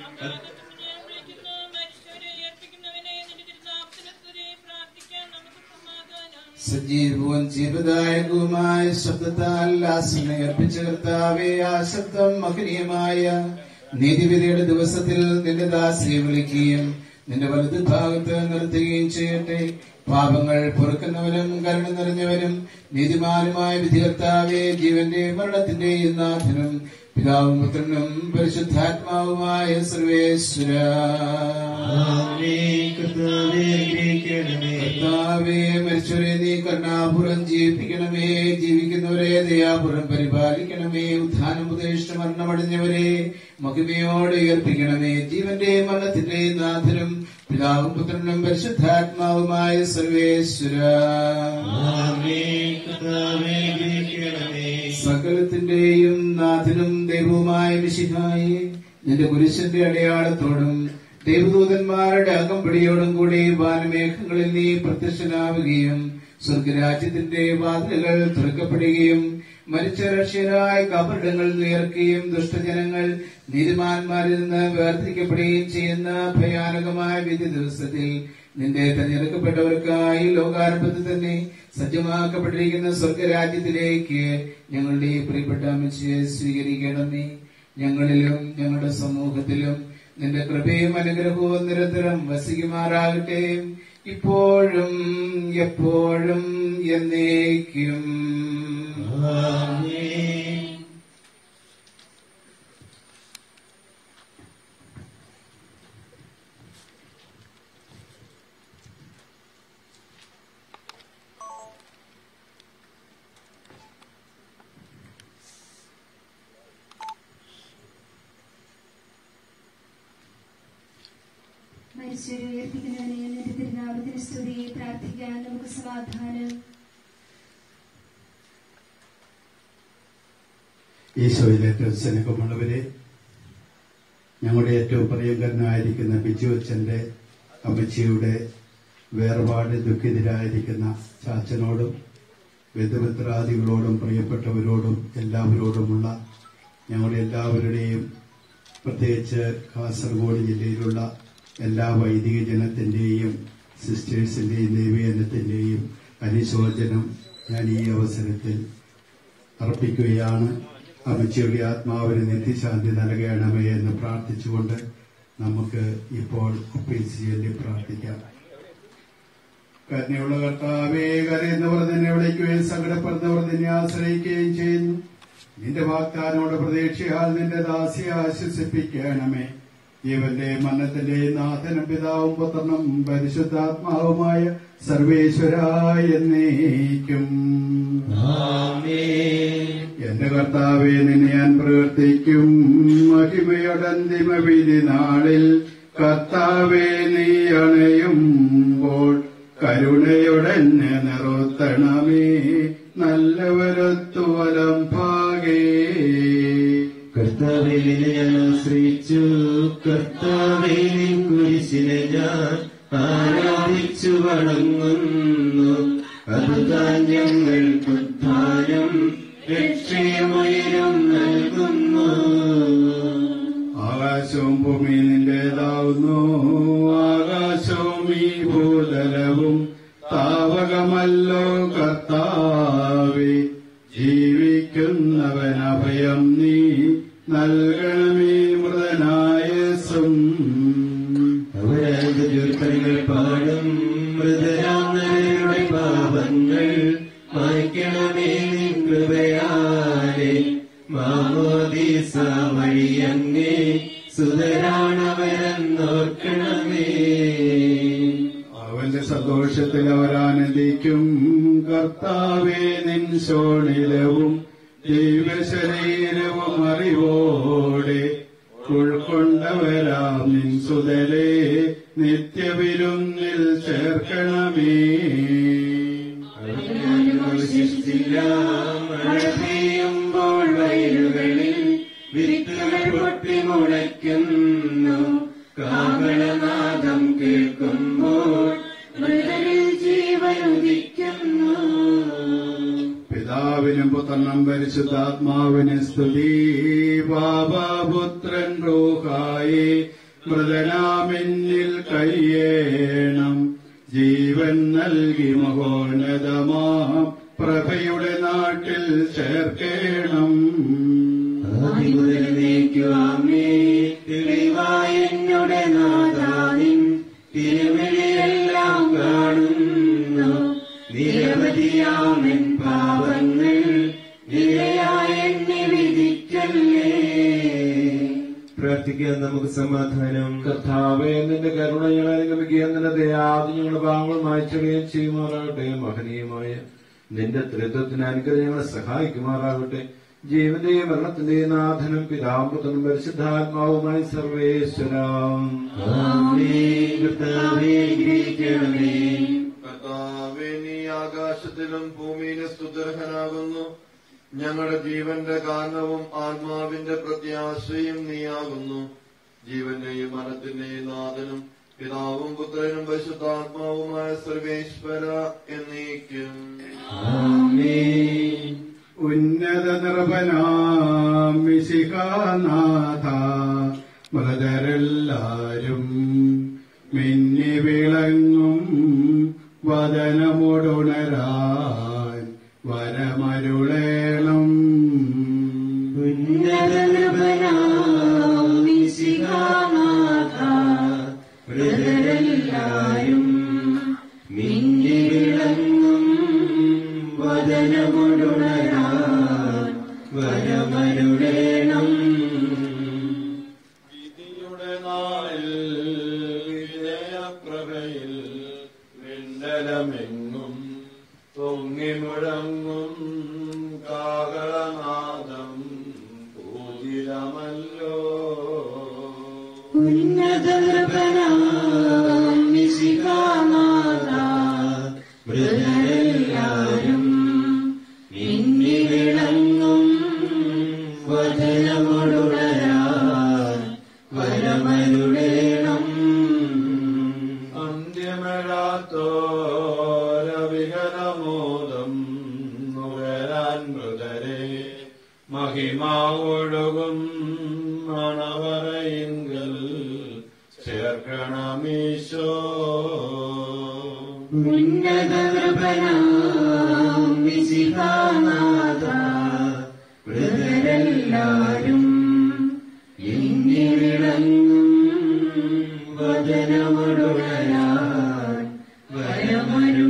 സജീവവും ജീവദായകവുമായ ശബ്ദത്താൽ ആസന അർപ്പിച്ച കർത്താവെ ആ ശബ്ദം മഹനീയമായ നീതിവിധിയുടെ ദിവസത്തിൽ നിന്റെ ദാസിയെ വിളിക്കുകയും നിന്റെ വലത് ഭാഗത്ത് നിർത്തുകയും ചെയ്യട്ടെ പാപങ്ങൾ പൊറുക്കുന്നവനും കരുണ നിറഞ്ഞവനും നീതിമാനുമായ വിധികർത്താവെ ജീവന്റെ മരണത്തിന്റെയും നാഥനും പിതാവും പുത്രനും പരിശുദ്ധാത്മാവുമായ സർവേശ്വര ആമേൻ. കർത്താവേ, അനുഗ്രഹിക്കണമേ. കർത്താവേ മരിച്ചവരെ നീ കരുണാപുരം ജീവിപ്പിക്കണമേ ജീവിക്കുന്നവരെ ദയാപുരം പരിപാലിക്കണമേ ഉത്ഥാനം ഉപദേശിച്ച മരണമടഞ്ഞവരെ മഹിമയോടെ ഉയർപ്പിക്കണമേ ജീവന്റെ മരണത്തിന്റെ നാഥനും പിതാവും പുത്രനും പരിശുദ്ധാത്മാവുമായ സർവേശ്വര ആമേൻ. കർത്താവേ, അനുഗ്രഹിക്കണമേ. സകലത്തിന്റെയും നാഥനും ദൈവവുമായ മിശിഹായി നിന്റെ കുരിശന്റെ അടയാളത്തോടും ദൈവദൂതന്മാരുടെ അകമ്പടിയോടും കൂടി വാനമേഘങ്ങളിൽ നീ പ്രത്യക്ഷനാവുകയും സ്വർഗരാജ്യത്തിന്റെ വാതിലുകൾ തുറക്കപ്പെടുകയും മരിച്ച രക്ഷകരായ കബറിടങ്ങളിൽ ഉയർക്കുകയും ദുഷ്ടജനങ്ങൾ നീതിമാന്മാരിൽ നിന്ന് വേർതിരിക്കപ്പെടുകയും ചെയ്യുന്ന ഭയാനകമായ വിധി ദിവസത്തിൽ നിന്റെ തെരഞ്ഞെടുക്കപ്പെട്ടവർക്കായി ലോകാരംഭത്തിൽ തന്നെ സജ്ജമാക്കപ്പെട്ടിരിക്കുന്ന സ്വർഗരാജ്യത്തിലേക്ക് ഞങ്ങളുടെ ഈ പ്രിയപ്പെട്ട അമ്മച്ചിയെ സ്വീകരിക്കണമേ ഞങ്ങളിലും ഞങ്ങളുടെ സമൂഹത്തിലും നിന്റെ കൃപയും അനുഗ്രഹവും നിരന്തരം വസിക്കുമാറാകട്ടെ ഇപ്പോഴും എപ്പോഴും എന്നേക്കും ആമേൻ. മരിച്ചവരെ ഉയർപ്പിക്കുന്നവനെ നിന്റെ തിരുനാമത്തിന് സ്തുതി പ്രാർത്ഥിക്കാൻ നമുക്ക് സമാധാനം ഈശോയിൽ ഏറ്റവും സ്നേഹമുള്ളവരെ ഞങ്ങളുടെ ഏറ്റവും പ്രിയങ്കരനായിരിക്കുന്ന ബിജു അച്ഛന്റെ അമ്മച്ചിയുടെ വേർപാട് ദുഃഖിതരായിരിക്കുന്ന ചാച്ചനോടും ബന്ധുമിത്രാദികളോടും പ്രിയപ്പെട്ടവരോടും എല്ലാവരോടുമുള്ള ഞങ്ങളുടെ എല്ലാവരുടെയും പ്രത്യേകിച്ച് കാസർഗോഡ് ജില്ലയിലുള്ള എല്ലാ വൈദിക ജനത്തിന്റെയും സിസ്റ്റേഴ്സിന്റെയും ദൈവജനത്തിന്റെയും അനുശോചനം ഞാൻ ഈ അവസരത്തിൽ അർപ്പിക്കുകയാണ് അമ്മച്ചിയുടെ ആത്മാവിന് നിത്യശാന്തി നൽകണമേ എന്ന് പ്രാർത്ഥിച്ചുകൊണ്ട് നമുക്ക് ഇപ്പോൾ ഒപ്പീസിയലി പ്രാർത്ഥിക്കാം കരുണയുള്ള കർത്താവേ കരയുന്നവർ നിന്നെ വിളിക്കുകയും സങ്കടപ്പെടുന്നവർ നിന്നെ ആശ്രയിക്കുകയും ചെയ്യുന്നു നിന്റെ വാഗ്ദാനോട് പ്രതീക്ഷയാൽ നിന്റെ ദാസിയെ ആശ്വസിപ്പിക്കണമേ ജീവന്റെ മരണത്തിന്റെ നാഥനും പിതാവും പുത്രനും പരിശുദ്ധാത്മാവുമായ സർവേശ്വരായ എന്നേക്കും എന്റെ കർത്താവെ നിന്നെ ഞാൻ പ്രവർത്തിക്കും മഹിമയോടന്തിമ വിധി നാളിൽ കർത്താവെ നീ അണയുമ്പോൾ കരുണയോടെന്നെ നിറുത്തണമേ നല്ലവരത്തു വലം ഭാഗേ കർത്താവിൽ ഞാൻ ആശ്രയിച്ചു കർത്താവിൽ കുരിശിനെ ഞാൻ ആരാധിച്ചു വണങ്ങുന്നു അതുതാൻ ഞങ്ങൾക്ക് ഉദ്ധാനം രക്ഷയുയരം നൽകുന്നു ആകാശവും ഭൂമി നിന്റേതാവുന്നു ആകാശവും ഈ ഭൂതലവും താവകമല്ലോ കർത്താവേ ജീവിക്കുന്നവൻ അഭയം നീ നൽകണമേ മൃതനായസും അവരാന്റെ ദുർക്കരങ്ങൾ പാടും മൃതരാങ്ങരുടെ പാപങ്ങൾ മായ്ക്കണമേ നിൻ കൃപയാലെ മാമോദീസ വഴിയങ്ങേ സുതരാണവരെന്നോർക്കണമേ അവന്റെ സന്തോഷത്തിൽ അവരാനന്ദിക്കും കർത്താവേ നിൻ ശോണിലവും ദൈവശരീരവും അറിവോടെ ഉൾക്കൊണ്ടവരാം നിൻ സുതരെ നിത്യവിരുന്നിൽ ചേർക്കണമേ അവശേഷിച്ചില്ല മഴ പെയ്യുമ്പോൾ വയലുകളിൽ വിത്തുകൾ പൊട്ടി മുളയ്ക്കുന്നു കാഹളനാദം കേൾക്കുമ്പോൾ മൃതരിൽ ജീവനുദിക്കുന്നു പിതാവിനും പുത്രനും പരിശുദ്ധാത്മാവിന് സ്തുതി പാപപുത്രൻ റൂഹായി മൃതനാമിന്നിൽ കഴിയേണം ജീവൻ നൽകി മഹോന്നതമാം പ്രഭയുടെ നാട്ടിൽ ചേർക്കേണം ആദിമുതലേക്കുവാമേ തെളിവായ എന്നുടെ നാഥാനിൻ തിരുവഴിയെല്ലാം കാണുന്നു നിരവധിയാമൻ പാവങ്ങൾ നിരയായ എന്നെ വിധിക്കല്ലേ പ്രാർത്ഥിക്കാൻ നമുക്ക് സമാധാനം കർത്താവേ നിന്റെ കരുണകളെ അനുഗമിക്കുകയും നിന്റെ ദയാതി ഞങ്ങളുടെ പാവങ്ങൾ മായ്ച്ചുകയും ചെയ്യുമാറാകട്ടെ മഹനീയമായ നിന്റെ ത്രിത്വത്തിന് അനുഗ്രഹം ഞങ്ങളെ സഹായിക്കുമാറാകട്ടെ ജീവന്റെയും മരണത്തിന്റെയും നാഥനും പിതാമ്പുത്തനും പരിശുദ്ധാത്മാവുമായി സർവേശ്വരം കർത്താവേ നീ ആകാശത്തിലും ഭൂമിയിലും സ്തുതർഹനാകുന്നു ഞങ്ങളുടെ ജീവന്റെ കാരണവും ആത്മാവിന്റെ പ്രത്യാശയും നീയാകുന്നു ജീവന്റെയും മരണത്തിന്റെയും നാഥനും പിതാവും പുത്രനും പരിശുദ്ധാത്മാവുമായ സർവേശ്വര എന്നേക്കും ഉന്നത നിർഭനാം മിശിഹാനാഥ മൃതരെല്ലാരും മിന്നി വിളങ്ങും വദനമുടുണരാൻ വരമരുളേണം മൃതരെല്ലാരും മിന്നി വിളങ്ങും വദനമുടുണരാൻ വരമരുളേണം വിധിയുടെ നാളിൽ വിജയപ്രഭയിൽ വിണ്ടലമെങ്ങും പൊങ്ങി മുഴങ്ങും കാകളനാദം പൂജിതമല്ലോ മൃതരെല്ലാരും മിന്നി വിളങ്ങും വദനമുടുണരാൻ വരമരുളേണം അന്ത്യമെഴാത്തോരവിഹരമോദം നുകരാൻ മൃതരെ മഹിമാവൊഴുകും മണവറയിങ്കൽ ചേർക്കണമീശോ മൃതരെല്ലാരും മിന്നി വിളങ്ങും വദനമുടുണരാൻ വരമരുളേണം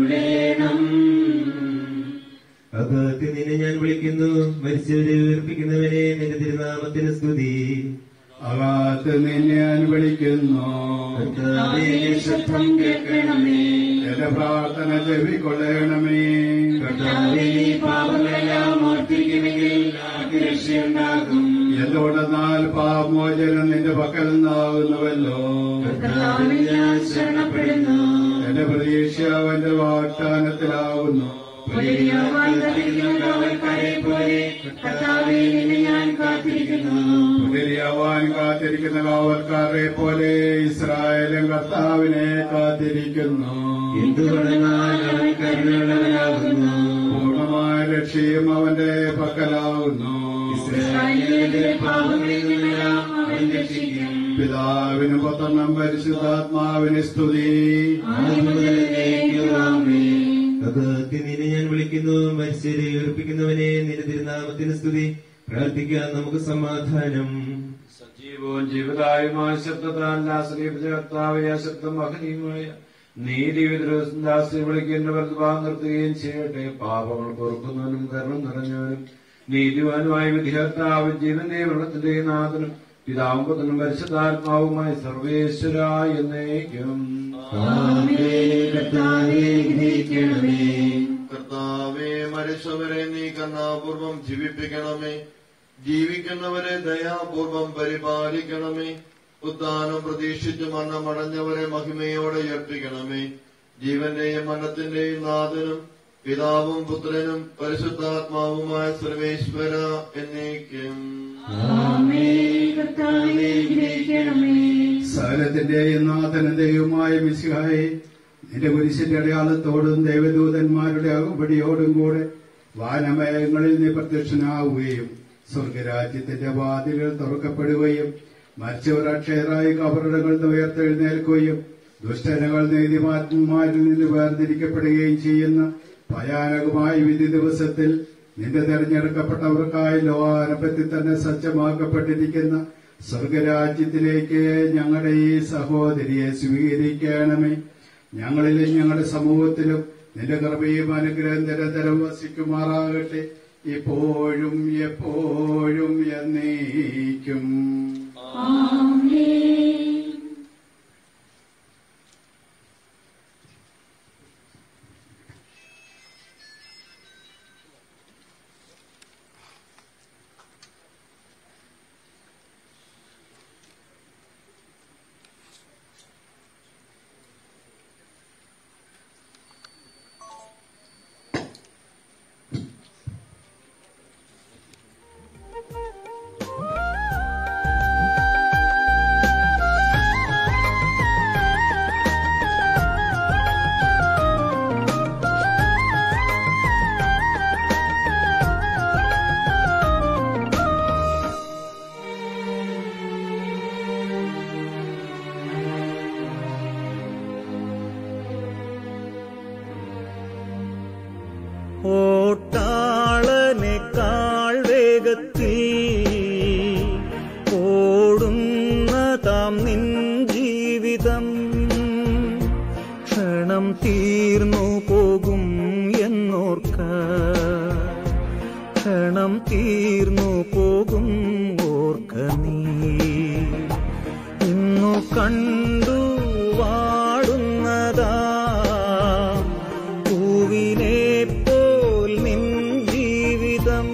വിളിക്കുന്നു മരിച്ചവരെ ഉയർപ്പിക്കുന്നവനെ നിന്റെ തിരുനാമത്തിന് സ്തുതി അകാത്ത് നിന്നെ ഞാൻ വിളിക്കുന്നു കർത്താവേ, ശബ്ദം കേൾക്കണമേ എന്റെ പ്രാർത്ഥന ചെവിക്കൊള്ളണമേ കർത്താവേ, നീ പാപങ്ങളെല്ലാം ഓർത്തിരിക്കുമെങ്കിൽ ആർക്ക് രക്ഷയുണ്ടാകും എന്തുകൊണ്ടെന്നാൽ പാപമോചനം നിന്റെ പക്കൽ നിന്നാകുന്നുവല്ലോ കർത്താവിൽ ഞാൻ ശരണപ്പെടുന്നു എന്റെ പ്രതീക്ഷ അവന്റെ വാഗ്ദാനത്തിലാകുന്നു പുലരിയാവാൻ കത്തിക്കുന്ന കാവൽക്കാരെ പോലെ കർത്താവേ നിന്നെ ഞാൻ കാത്തിരിക്കുന്നു പുലരിയാവാൻ കാത്തിരിക്കുന്ന കാവൽക്കാരെ പോലെ ഇസ്രായേലും കർത്താവിനെ കാത്തിരിക്കുന്നു എന്തുകൊണ്ടെന്നാൽ അവൻ കരുണയുള്ളവനാകുന്നു പൂർണ്ണമായ രക്ഷയും അവന്റെ പക്കലാകുന്നു ഇസ്രായേലിന്റെ പാപങ്ങളിൽ നിന്നെല്ലാം അവൻ രക്ഷിക്കും പിതാവിന് പുത്രനും പരിശുദ്ധാത്മാവിന് സ്തുതി ആദ്യം മുതൽ എന്നേക്കും ആമേൻ. അകത്ത് നിന്നെ ഞാൻ വിളിക്കുന്നു മനുഷ്യരെ ഉയർപ്പിക്കുന്നവനെ നിന്റെ തിരുനാമത്തിന് സ്തുതി പ്രാർത്ഥിക്കാൻ നമുക്ക് സമാധാനം സജീവവും ജീവദായുമായ ശബ്ദത്താൽ ആശ്രയിപ്പിച്ച കർത്താവെ ആ ശബ്ദം മഹനീയമായ നീതി ദാസ്യം വിളിക്കുന്ന പ്രതിഭാഗം നിർത്തുകയും ചെയ്യട്ടെ പാപങ്ങൾ പൊറുക്കുന്നവനും കരുണം നിറഞ്ഞവനും നീതിവാനുമായ വിധികർത്താവ് ജീവന്റെ വെള്ളത്തിന്റെ നാഥനും പിതാവും പുത്രനും പരിശുദ്ധാത്മാവുമായ സർവേശ്വര എന്നേക്കും കർത്താവെ മരിച്ചവരെ നീ കന്നാപൂർവം ജീവിപ്പിക്കണമേ ജീവിക്കുന്നവരെ ദയാപൂർവം പരിപാലിക്കണമേ ഉദ്ധാനം പ്രതീക്ഷിച്ചു മരണമടഞ്ഞവരെ മഹിമയോടെ ഉയർപ്പിക്കണമേ ജീവന്റെയും മരണത്തിന്റെയും നാഥനും പിതാവും പുത്രനും പരിശുദ്ധാത്മാവുമായ സർവേശ്വര എന്നേക്കും സകലത്തിന്റെയും നാഥനും ദൈവമായ മിശിഹായെ നിന്റെ കുരിശിന്റെ അടയാളത്തോടും ദേവദൂതന്മാരുടെ അകമ്പടിയോടും കൂടെ വാനമയങ്ങളിൽ നീ പ്രത്യക്ഷനാവുകയും സ്വർഗരാജ്യത്തിന്റെ വാതിലുകൾ തുറക്കപ്പെടുകയും മരിച്ചവർ അക്ഷയരായി കബറുടകൾ ഉയർത്തെഴുന്നേൽക്കുകയും ദുഷ്ടനകൾ നീതിമാന്മാരിൽ നിന്ന് വേർതിരിക്കപ്പെടുകയും ചെയ്യുന്ന ഭയാനകമായ വിധി ദിവസത്തിൽ നിന്റെ തെരഞ്ഞെടുക്കപ്പെട്ടവർക്കായി ലോകാരംഭത്തിൽ തന്നെ സജ്ജമാക്കപ്പെട്ടിരിക്കുന്ന സ്വർഗരാജ്യത്തിലേക്ക് ഞങ്ങളുടെ ഈ സഹോദരിയെ സ്വീകരിക്കണമേ ഞങ്ങളിലും ഞങ്ങളുടെ സമൂഹത്തിലും നിന്റെ കൃപയും അനുഗ്രഹം നിരന്തരം വസിക്കുമാറാകട്ടെ ഇപ്പോഴും എപ്പോഴും എന്നേക്കും ഓട്ടാളനേക്കാൾ വേഗത്തിൽ ഓടുന്നതാം നിൻ ജീവിതം ക്ഷണം തീർന്നു പോകും എന്നോർക്ക ക്ഷണം തീർന്നു പോകും ഓർക്ക നീ ഇന്നു കണ്ടു വാടുന്നതാ പൂവിനെ പോൽ നിൻ ജീവിതം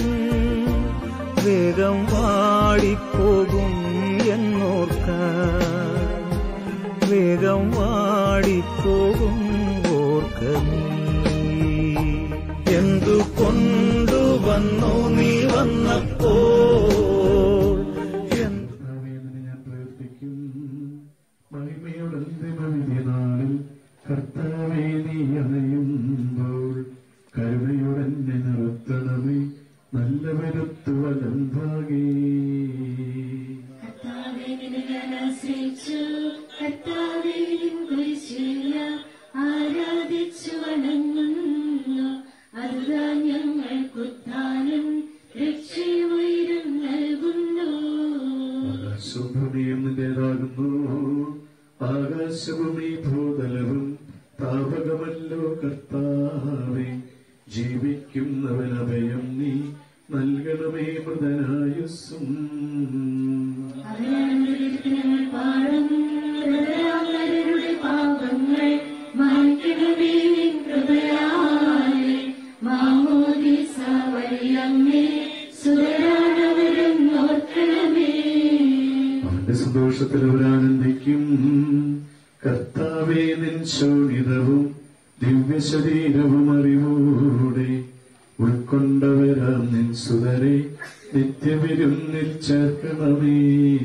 വേഗം വാടിപ്പോകും എന്നോർക്ക വേഗം വാടിപ്പോകും ഓർക്ക നീ എന്തു കൊണ്ടുവന്നു നീ വന്നപ്പോൾ എന്തു ഞാൻ പ്രവർത്തിക്കും മഹിമയുടെ അന്തിമവിധിനാളിൽ കർത്താവെ നീ അണയുമ്പോൾ കരുണയുടെന്നെ നിർത്തണമേ നല്ല വരുത്തു വലമ്പാകേ കർത്താവേ, നിന്നെ ഞാൻ ആശ്രയിച്ചു കർത്താവേ നിൻ കുരിശിൽ ഞാൻ ആരാധിച്ചു വണങ്ങുന്നു അതുതാൻ ഞങ്ങൾക്കുത്താനും രക്ഷയുയരം നൽകുന്നു ആകാശഭൂമിയും നിന്റേതാകുന്നു ആകാശഭൂമി ഭൂതലവും താപകമല്ലോ കർത്താവെ ജീവിക്കുന്നവൻ അഭയം നീ സന്തോഷത്തിൽ അവരാനന്ദിക്കും കർത്താവേ നിൻ ശോണിതവും ദിവ്യശരീരവും അറിവോടെ ഉൾക്കൊണ്ടവരാം നിൻ സുതരെ നിത്യവിരുന്നിൽ ചേർക്കണമേ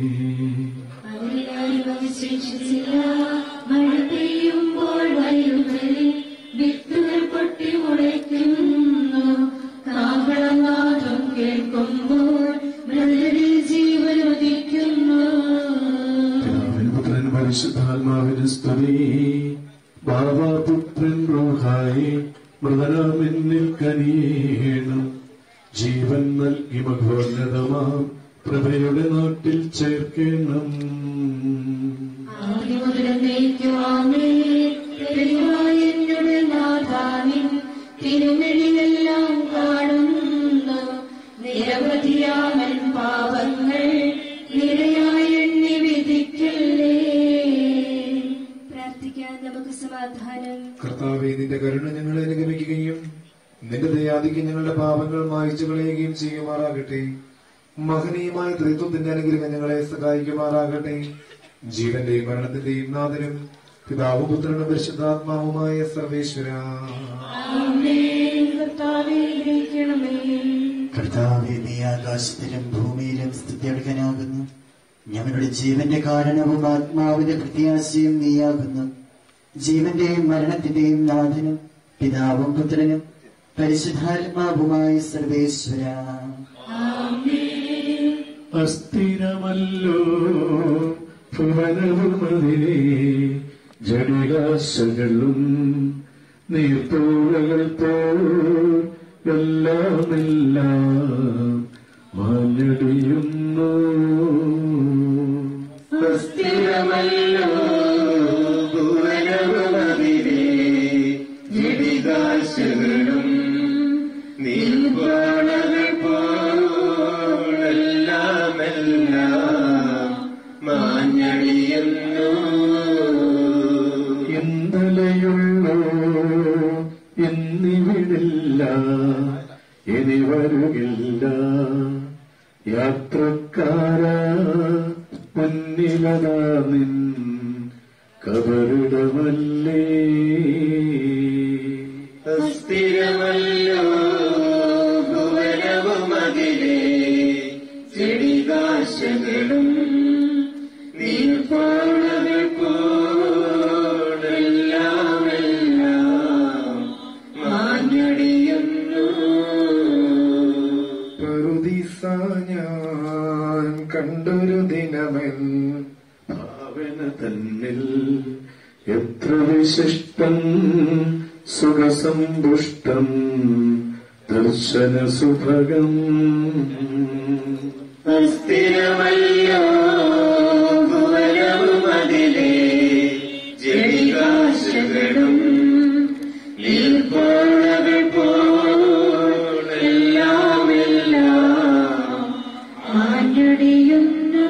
മഴ പെയ്യുമ്പോൾ വയലുകളിൽ വിത്തുകൾ പൊട്ടി മുളയ്ക്കുന്നു കാഹളനാദം കേൾക്കുമ്പോൾ മൃതരിൽ ജീവൻ ഉദിക്കുന്നു പുത്രൻ പരിശുദ്ധാത്മാവിന് സ്തുതി ബാബാപുത്രൻ റോഹായി മൃതനാമെന്നിൽ കനിയേണം ജീവൻ നൽകി മഘോന്നതമാം പ്രഭയുടെ നാട്ടിൽ ചേർക്കണം എന്നോട് നാഥാവിൻ തിരുമിഴിയെല്ലാം കാണുന്നു നിരവധിയാമൻ പാപങ്ങൾ നിരയായി എണ്ണി വിധിക്കല്ലേ പ്രാർത്ഥിക്കാൻ നമുക്ക് സമാധാനം കർത്താവെ നിന്റെ കരുണ ഞങ്ങളെ അനുഗമിക്കുകയും നിന്റെ ദയാദിക്ക് ഞങ്ങളുടെ പാപങ്ങൾ മായിച്ചു കളയുകയും ചെയ്യുമാറാകട്ടെ മഹനീയമായ ത്രിത്വത്തിന്റെ അനുഗ്രഹം ഞങ്ങളെ സഹായിക്കുമാറാകട്ടെ ജീവന്റെയും മരണത്തിന്റെയും നാഥനും പിതാവും പുത്രനും പരിശുദ്ധാത്മാവുമായ സർവേശ്വര കർത്താവെ നീ ആകാശത്തിലും ഭൂമിയിലും സ്തുതിയെടുക്കാനാകുന്നു ഞങ്ങളുടെ ജീവന്റെ കാരണവും ആത്മാവിന്റെ പ്രത്യാശയും നീയാകുന്നു ജീവന്റെയും മരണത്തിന്റെയും നാഥനും പിതാവും പുത്രനും പരിശുദ്ധാത്മാവുമായ സർവേശ്വര അസ്ഥിരമല്ലോ ഭുവനവുമതിരെ ജടികാശകളും നീർത്തോളകൾ പോലെല്ലാമെല്ലാം മാഞ്ഞടിയുന്നു അസ്ഥിരമല്ലോ ഭുവനവുമതിരെ ജടികാശകളും നീർപ്പാളകൾ പോലെല്ലാമെല്ലാം മാഞ്ഞടിയുന്നു ഇന്നലെയുള്ളൂ എന്നിവിടില്ല ഇനി വരുകില്ല യാത്രക്കാര മുന്നിലതാ നിൻ കബറിടമല്ലേ അസ്ഥിരമല്ലോ ഭുവനവുമതിലെ ചെടികാശകളും നീർപ്പാളകൾ പോലെല്ലാമെല്ലാം മാഞ്ഞടിയുന്നു പറുദീസ ഞാൻ കണ്ടൊരു ദിനമെൻ ഭാവന തന്നിൽ എത്ര വിശിഷ്ടം സുഖസമ്പുഷ്ടം ദർശന സുഭഗം അസ്ഥിരമല്ലോ ഭുവനവുമതിലെ ജടികാശകളും നീർപ്പോളകൾ പോലെല്ലാമെല്ലാം ആഞ്ഞടിയുന്നു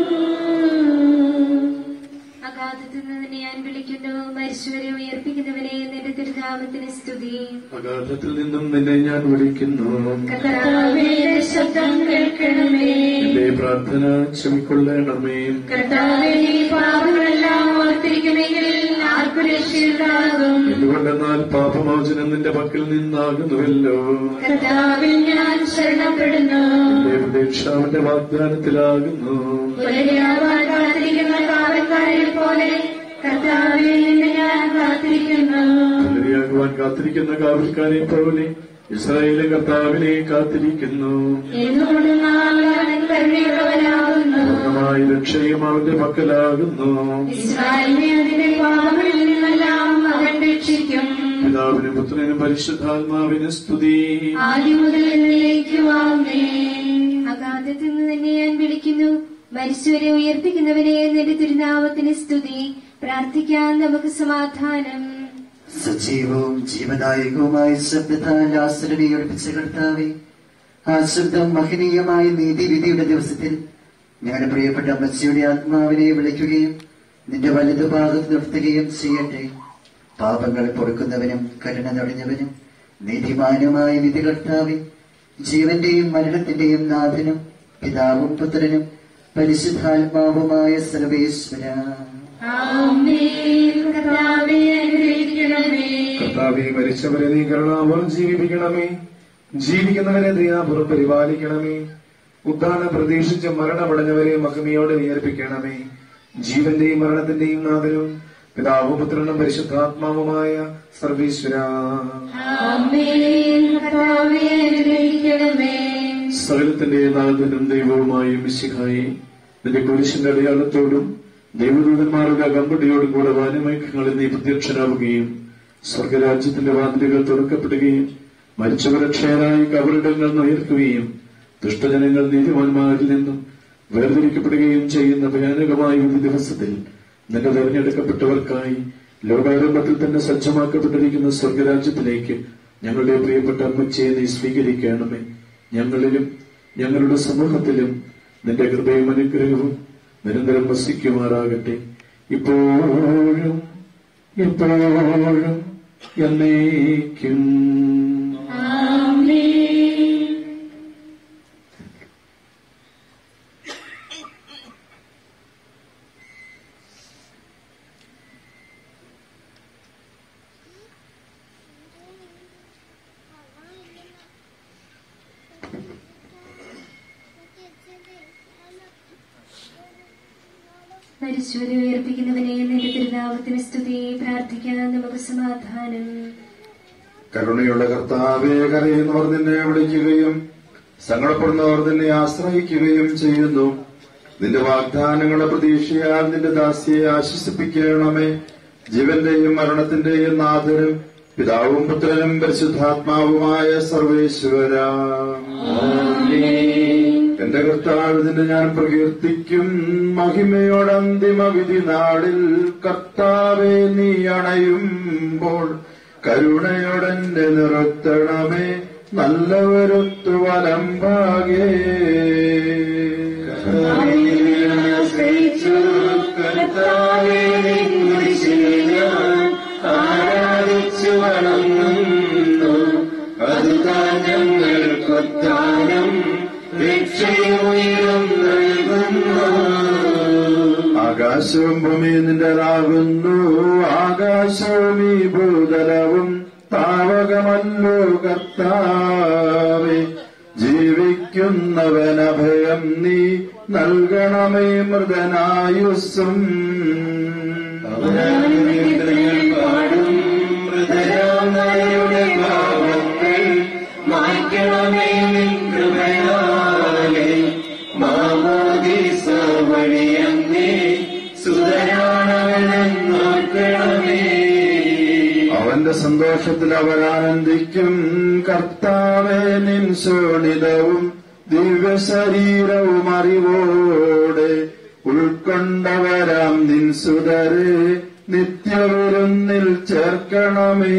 അഗാധത്തിൽ നിന്ന് ഞാൻ വിളിക്കുന്നു മരിച്ചവരെ ഉയർപ്പിക്കുന്നവനെ നിന്റെ തിരുനാമത്തിന് സ്തുതി അഗാധത്തിൽ നിന്നും നിന്നെ ഞാൻ വിളിക്കുന്നു കർത്താവേ ശബ്ദം കേൾക്കണമേ എന്റെ പ്രാർത്ഥന ക്ഷമിക്കൊള്ളണമേ കർത്താവേ ഈ പാപങ്ങളെല്ലാം ഓർത്തിരിക്കുമെങ്കിൽ ആർക്കു രക്ഷയുണ്ടാകും എന്തുകൊണ്ടെന്നാൽ പാപമോചനം നിന്റെ പക്കൽ നിന്നാകുന്നുവല്ലോ കർത്താവിൽ ഞാൻ ശരണപ്പെടുന്നു എന്റെ പ്രതീക്ഷ അവന്റെ വാഗ്ദാനത്തിലാകുന്നു പുലരിയാവാൻ കാത്തിരിക്കുന്ന കാവൽക്കാരെ പോലെ കർത്താവിൽ നിന്ന് ഞാൻ കാത്തിരിക്കുന്നു പുലരിയാകുവാൻ കാത്തിരിക്കുന്ന കാവൽക്കാരെ പോലെ ഇസ്രായേലിലെ കർത്താവിനെ കാത്തിരിക്കുന്നു എന്തുകൊണ്ട് നാം അവൻ കരുണയുള്ളവനാകുന്നു പൂർണ്ണമായ രക്ഷയും അവന്റെ പക്കലാകുന്നു ഇസ്രായേലിനെ അതിന്റെ പാപങ്ങളിൽ നിന്നെല്ലാം അവൻ രക്ഷിക്കും പിതാവിനും പുത്രനും പരിശുദ്ധാത്മാവിന് സ്തുതി ആദ്യം മുതൽ എന്നേക്കുവാമേ അഗാധത്തിൽ നിന്ന് തന്നെ ഞാൻ വിളിക്കുന്നു മരിച്ചവരെ ഉയർപ്പിക്കുന്നവനെ നിന്റെ തിരുനാമത്തിന് സ്തുതി പ്രാർത്ഥിക്കാൻ നമുക്ക് സമാധാനം സജീവവും ജീവദായകവുമായ ശബ്ദത്താൽ ആശ്രമി ഒളിപ്പിച്ച കർത്താവെ ആ ശബ്ദം മഹനീയമായ നീതിവിധിയുടെ ദിവസത്തിൽ ഞങ്ങളുടെ പ്രിയപ്പെട്ട അമ്മച്ചിയുടെ ആത്മാവിനെ വിളിക്കുകയും നിന്റെ വലതുഭാഗത്ത് നിർത്തുകയും ചെയ്യട്ടെ പാപങ്ങൾ പൊറുക്കുന്നവനും കരുണ നടിഞ്ഞവനും നീതിമാനുമായ വിധി കർത്താവെ ജീവന്റെയും മരണത്തിന്റെയും നാഥനും പിതാവും പുത്രനും പരിശുദ്ധാത്മാവുമായ സർവേശ്വര ആമേൻ കർത്താവേ അനുഗ്രഹിക്കണമേ കർത്താവെ മരിച്ചവരെ നീ കരുണാപുറം ജീവിപ്പിക്കണമേ ജീവിക്കുന്നവരെ ദയാപുറം പരിപാലിക്കണമേ ഉദ്ധാനം പ്രതീക്ഷിച്ച് മരണമടഞ്ഞവരെ മഹിമയോടെ ഉയർപ്പിക്കണമേ ജീവന്റെയും മരണത്തിന്റെയും നാഥനും പിതാവും പുത്രനും പരിശുദ്ധാത്മാവുമായ സർവീശ്വര ആമേൻ കർത്താവേ അനുഗ്രഹിക്കണമേ സകലത്തിന്റെ നാഥനും ദൈവവുമായ മിശിഹായി നിന്റെ കുരിശിന്റെ അടയാളത്തോടും ദൈവദൂതന്മാരുടെ അകമ്പടിയോടും കൂടെ വാനമേഘങ്ങളിൽ നീ പ്രത്യക്ഷനാവുകയും സ്വർഗരാജ്യത്തിന്റെ വാതിലുകൾ തുറക്കപ്പെടുകയും മരിച്ചവരെ ക്ഷയരായി കബറിടങ്ങൾ നിന്ന് ഉയർത്തുകയും ദുഷ്ടജനങ്ങൾ നീതിമാന്മാരിൽ നിന്നും വേർതിരിക്കപ്പെടുകയും ചെയ്യുന്ന ഭയാനകമായ ഒരു ദിവസത്തിൽ നിന്റെ തെരഞ്ഞെടുക്കപ്പെട്ടവർക്കായി ലോകാരംഭത്തിൽ തന്നെ സജ്ജമാക്കപ്പെട്ടിരിക്കുന്ന സ്വർഗരാജ്യത്തിലേക്ക് ഞങ്ങളുടെ പ്രിയപ്പെട്ട അമ്മച്ചയെ നീ സ്വീകരിക്കണമേ ഞങ്ങളിലും ഞങ്ങളുടെ സമൂഹത്തിലും നിന്റെ കൃപയും അനുഗ്രഹവും നിരന്തരം വസിക്കുമാറാകട്ടെ ഇപ്പോഴും എപ്പോഴും എന്നേക്കും ആമേൻ മരിച്ചവരെ ഉയർപ്പിക്കുന്നവനെ നിന്റെ തിരുനാമത്തിന് സ്തുതി പ്രാർത്ഥിക്കാൻ നമുക്ക് സമാധാനം കരുണയുള്ള കർത്താവേ കരയുന്നവർ നിന്നെ വിളിക്കുകയും സങ്കടപ്പെടുന്നവർ നിന്നെ ആശ്രയിക്കുകയും ചെയ്യുന്നു നിന്റെ വാഗ്ദാനങ്ങളുടെ പ്രതീക്ഷയാൽ നിന്റെ ദാസിയെ ആശ്വസിപ്പിക്കണമേ ജീവന്റെയും മരണത്തിന്റെയും നാഥനും പിതാവും പുത്രനും പരിശുദ്ധാത്മാവുമായ സർവേശ്വര എന്റെ കർത്താവ് നിന്നെ ഞാൻ പ്രകീർത്തിക്കും മഹിമയോടെ അന്തിമ വിധി നാളിൽ കർത്താവെ നീ അണയുമ്പോൾ കരുണയോടെന്നെ നിർത്തണമേ നല്ലവരൊത്തു വലം ഭാഗേ കർത്താവേ ആരാധിച്ചു വണങ്ങുന്നു അതുതാൻ ഞങ്ങൾക്കൊത്താനം രക്ഷയുയരം നൽകുന്നു ആകാശവും ഭൂമിയും നിന്റേതാകുന്നു ആകാശവും ഈ ഭൂതലവും താവകമല്ലോ കർത്താവേ ജീവിക്കുന്നവനഭയം നീ നൽകണമേ മൃതനായുസ്സും പാടും ഹൃദയാമയുടെ ഭാവങ്ങൾ മായ്ക്കണമേ നിൻ കൃപയാലേ മാമോദീസ വഴിയങ്ങേ സുതരാണവനെന്നോർക്കണമേ അവന്റെ സന്തോഷത്തിൽ അവരാനന്ദിക്കും കർത്താവേ നിൻ ശോണിതവും ദിവ്യശരീരവും അറിവോടെ ഉൾക്കൊണ്ടവരാം നിൻ സുതരെ നിത്യവിരുന്നിൽ ചേർക്കണമേ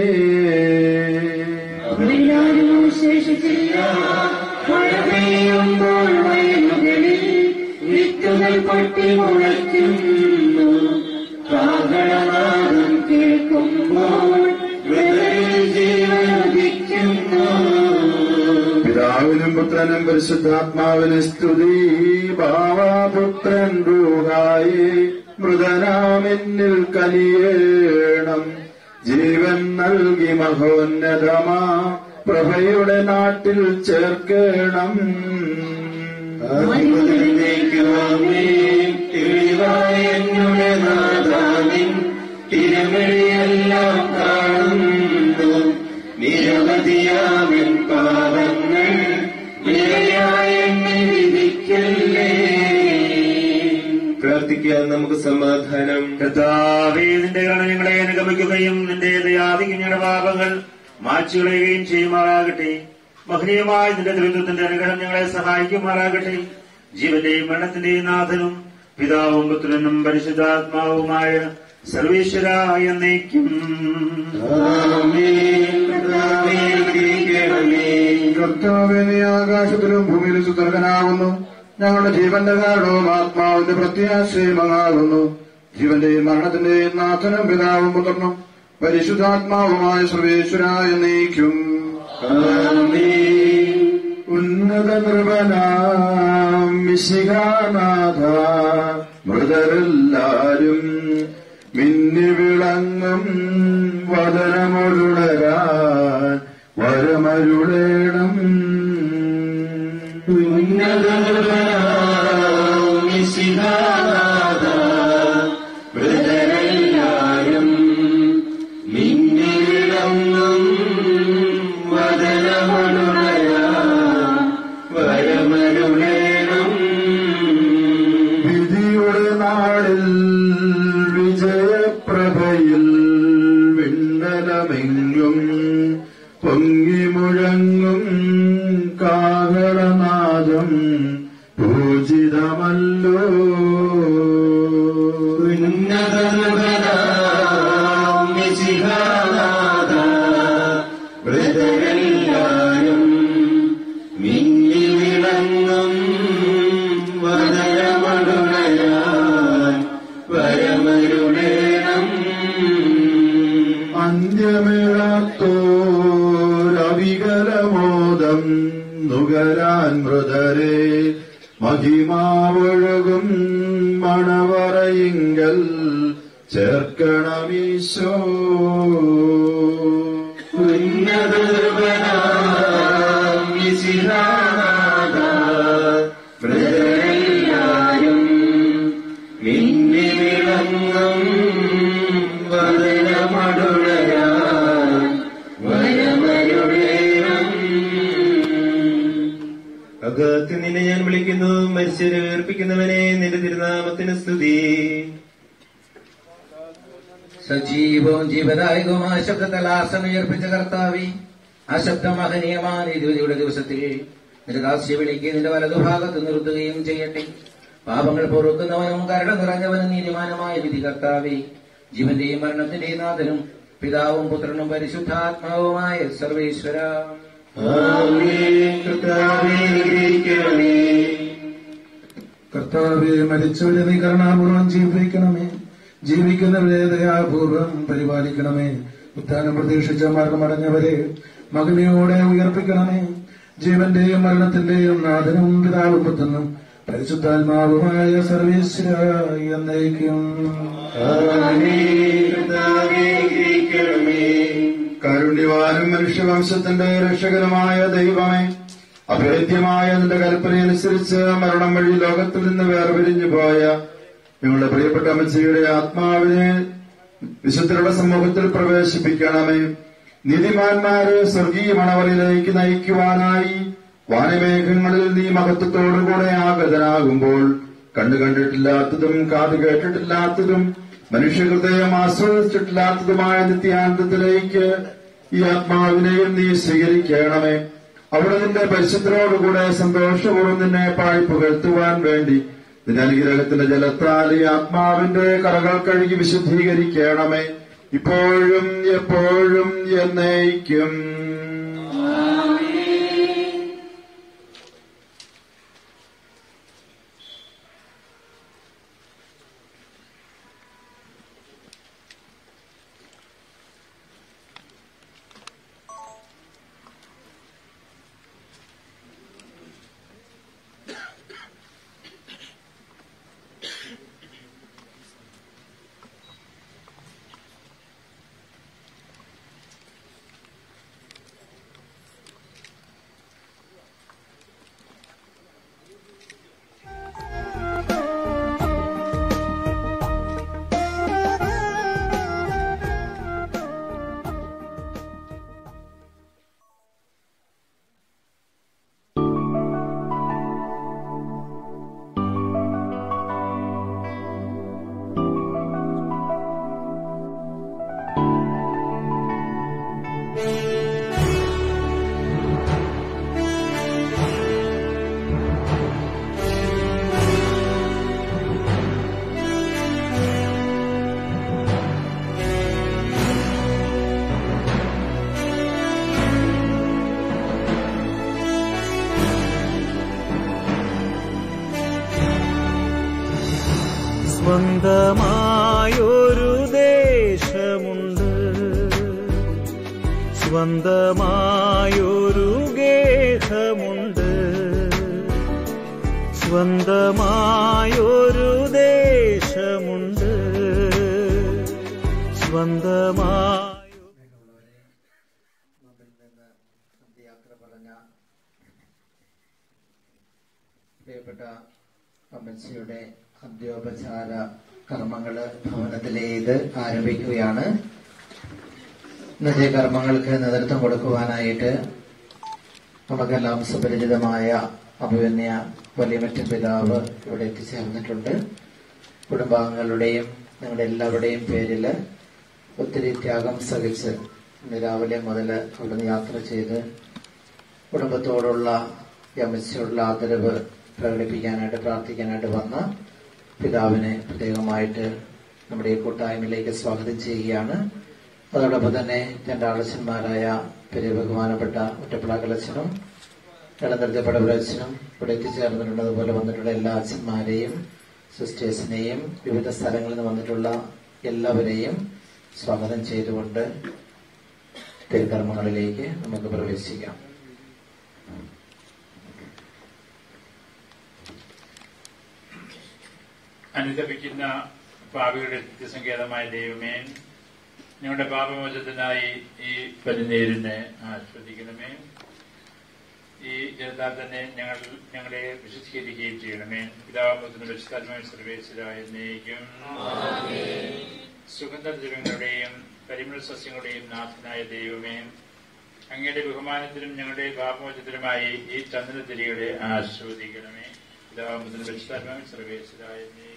അവരാരും ശേഷിച്ചില്ല മഴ പെയ്യുമ്പോൾ വയലുകളിൽ വിത്തുകൾ പൊട്ടി മുളയ്ക്കുന്നു കാഹളനാദം കേൾക്കുമ്പോൾ ഹൃദയ ജീവനുദിക്കുന്നു പിതാവിനും പുത്രനും പരിശുദ്ധാത്മാവിന് സ്തുതി ഭാവാപുത്രൻ രൂഹായി മൃതനാമിന്നിൽ കലിയേണം ജീവൻ നൽകി മഹോന്നതമാ പ്രഭയുടെ നാട്ടിൽ ചേർക്കണം തെളിവായ എന്നുടെ നാദാനിൻ തിരുമഴിയെല്ലാം കാണുന്നു നിരവധിയാവിൻ പാപങ്ങൾ നിരയായ എന്നെ വിധിക്കല്ലേ പ്രാർത്ഥിക്കാൻ നമുക്ക് സമാധാനം കർത്താവേ നിന്റെ കരുണ ഞങ്ങളെ അനുഗമിക്കുകയും നിന്റെ ദയാധികങ്ങളുടെ പാപങ്ങൾ മാച്ചുകളയുകയും ചെയ്യുമാറാകട്ടെ മഹനീയമായ നിന്റെ ദുരിതത്തിന്റെ അനുഗ്രഹം ഞങ്ങളെ സഹായിക്കുമാറാകട്ടെ ജീവന്റെയും മരണത്തിന്റെയും നാഥനും പിതാവും പുത്രനും പരിശുദ്ധാത്മാവുമായ സർവീശ്വരായ എന്നേക്കും കർത്താവേ നീ ആകാശത്തിലും ഭൂമിയിലും സുതർക്കനാകുന്നു ഞങ്ങളുടെ ജീവന്റെ കാരണവും ആത്മാവിന്റെ പ്രത്യാശയമാകുന്നു ജീവന്റെയും മരണത്തിന്റെയും നാഥനും പിതാവും പുത്രനും പരിശുദ്ധാത്മാവുമായ സർവേശ്വരായ നീക്കും ഉന്നതങ്ങളിൽ ഉന്നത നൃപനാം മിശികാനാഥ മൃതരെല്ലാരും മിന്നി വിളങ്ങും വദനമൊരുളരാൻ വരമരുളേണം ഉന്നത നൃപനാം മിശികാനാഥ മൃതരെല്ലാരും മിന്നി വിളങ്ങും വദനമരുളരാൻ വരമരുളേണം വിധിയുടെ നാളിൽ വിജയപ്രഭയിൽ വിണ്ടലമെങ്കും പൊങ്ങി മുഴങ്ങും കാഹളനാദം പൂജിതമല്ലോ വൃതരെല്ലാരും മിന്നി വിളങ്ങും വരമരുളയാൻ വരമരുളേണം അന്ത്യമിളത്തോരവികലമോദം നുകരാൻ മൃതരെ മഹിമാവൊഴുകും മണവറയിങ്കൽ ചേർക്കണമീശോ മൃതരെല്ലാരും മിന്നി വിളങ്ങും വദനമടുളരാൻ വരമരുളേണം അകത്ത് നിന്നെ ഞാൻ വിളിക്കുന്നു മരിച്ചവരെ ഉയർപ്പിക്കുന്നവനെ നിന്റെ തിരുനാമത്തിന് സ്തുതി സജീവവും ജീവദായകവുമായ ശബ്ദത്താൽ ആസനയുയർപ്പിച്ച കർത്താവി ആ ശബ്ദം മഹനീയമായ ഇരുപതിയുടെ ദിവസത്തിൽ നിന്റെ ദാസ്യ വിളിക്ക് നിന്റെ വലതുഭാഗത്ത് നിർത്തുകയും ചെയ്യട്ടെ പാപങ്ങൾ പൊറുക്കുന്നവനും കരുണ നിറഞ്ഞവനും നീതിമാനുമായ വിധി കർത്താവി ജീവന്റെയും മരണത്തിന്റെയും നാഥനും പിതാവും പുത്രനും പരിശുദ്ധാത്മാവുമായ സർവേശ്വര കർത്താവെ മരിച്ചവരെ നീ കരുണാപൂർവം ജീവിക്കണമേ ജീവിക്കുന്നവരെ ദയാപൂർവം പരിപാലിക്കണമേ ഉത്ഥാനം പ്രതീക്ഷിച്ച മാർഗമടഞ്ഞവരെ മകനയോടെ ഉയർപ്പിക്കണമേ ജീവന്റെയും മരണത്തിന്റെയും നാഥനും പിതാവും പുത്രനും പരിശുദ്ധാത്മാവുമായ സർവീശ്വര എന്നേക്കും കാരുണ്യവാനും മനുഷ്യവംശത്തിന്റെ രക്ഷകരമായ ദൈവമേ അഭേദ്യമായ നിന്റെ കൽപ്പനയനുസരിച്ച് മരണം വഴി ലോകത്തിൽ നിന്ന് വേർപിരിഞ്ഞു പോയ ഞങ്ങളുടെ പ്രിയപ്പെട്ട അമ്മച്ചിയുടെ ആത്മാവിനെ വിശുദ്ധരുടെ സമൂഹത്തിൽ പ്രവേശിപ്പിക്കണമേ നീതിമാന്മാരെ സ്വർഗീയ മണവറിയിലേക്ക് നയിക്കുവാനായി വാനമേഘങ്ങളിൽ നീ മഹത്വത്തോടുകൂടെ ആഗതനാകുമ്പോൾ കണ്ടു കണ്ടിട്ടില്ലാത്തതും കാത് കേട്ടിട്ടില്ലാത്തതും മനുഷ്യഹൃദയം ആസ്വദിച്ചിട്ടില്ലാത്തതുമായ നിത്യാനന്ദത്തിലേക്ക് ഈ ആത്മാവിനെയും നീ സ്വീകരിക്കണമേ അവിടെ നിന്റെ പരിശുദ്ധരോടുകൂടെ സന്തോഷപൂർവ്വം നിന്നെ പാഴി പുകഴ്ത്തുവാൻ വേണ്ടി നിന്റെ അനുഗ്രഹത്തിന്റെ ജലത്താൽ ഈ ആത്മാവിന്റെ കറകൾ കഴുകി വിശുദ്ധീകരിക്കണമേ ഇപ്പോഴും എപ്പോഴും എന്നേക്കും സ്വന്തമായൊരു ദേശമുണ്ട് സ്വന്തമായൊരു ഗേഹമുണ്ട് സ്വന്തമായൊരു ദേശമുണ്ട് സ്വന്തമായ യാത്ര പറഞ്ഞ പ്രിയപ്പെട്ട അമ്മച്ചിയുടെ അന്ത്യോപചാര കർമ്മങ്ങള് ഭവനത്തിലേത് ആരംഭിക്കുകയാണ് ഇന്നത്തെ കർമ്മങ്ങൾക്ക് നേതൃത്വം കൊടുക്കുവാനായിട്ട് നമുക്കെല്ലാം സുപരിചിതമായ അഭിമന്യ വലിയമറ്റ പിതാവ് ഇവിടെ എത്തിച്ചേർന്നിട്ടുണ്ട് കുടുംബാംഗങ്ങളുടെയും നിങ്ങളുടെ എല്ലാവരുടെയും പേരിൽ ഒത്തിരി ത്യാഗം സഹിച്ച് ഇന്ന് രാവിലെ മുതൽ അവിടുന്ന് യാത്ര ചെയ്ത് കുടുംബത്തോടുള്ള ഈ അമ്മച്ചിയോടുള്ള ആദരവ് പ്രകടിപ്പിക്കാനായിട്ട് പ്രാർത്ഥിക്കാനായിട്ട് വന്ന പിതാവിനെ പ്രത്യേകമായിട്ട് നമ്മുടെ ഈ കൂട്ടായ്മയിലേക്ക് സ്വാഗതം ചെയ്യുകയാണ് അതോടൊപ്പം തന്നെ രണ്ട് ആളച്ചന്മാരായ പെരിയ ബഹുമാനപ്പെട്ട ഒറ്റപ്പിളാക്കലച്ചനും ഇളനിർത്തപ്പടവലച്ചനും ഇവിടെ എത്തിച്ചേർന്നിട്ടുണ്ട് അതുപോലെ വന്നിട്ടുള്ള എല്ലാ അച്ഛന്മാരെയും സിസ്റ്റേഴ്സിനെയും വിവിധ സ്ഥലങ്ങളിൽ നിന്ന് വന്നിട്ടുള്ള എല്ലാവരെയും സ്വാഗതം ചെയ്തുകൊണ്ട് തിരുക്കർമ്മങ്ങളിലേക്ക് നമുക്ക് പ്രവേശിക്കാം അനുദപിക്കുന്ന പാപികളുടെ നിത്യസങ്കേതമായ ദൈവമേ ഞങ്ങളുടെ പാപമോചനത്തിനായി ഈ പനിനീരിനെ ആസ്വദിക്കണമേ ഈ ജനതാൽ തന്നെ ഞങ്ങൾ ഞങ്ങളെ വിശ്വസിക്കുകയും ചെയ്യണമേ പിതാമത്തിന് വിശുദ്ധാത്മായ സർവേശ്വരായ എന്നേക്കും സുഗന്ധദ്രവ്യങ്ങളുടെയും പരിമള സസ്യങ്ങളുടെയും നാഥനായ ദൈവമേ അങ്ങയുടെ ബഹുമാനത്തിനും ഞങ്ങളുടെ പാപമോചനത്തിനുമായി ഈ ചന്ദ്രതിരികളെ ആസ്വദിക്കണമേ പിതാമത്തിന് വിശുദ്ധാത്മായ സർവേശ്വരായ എന്നേക്കും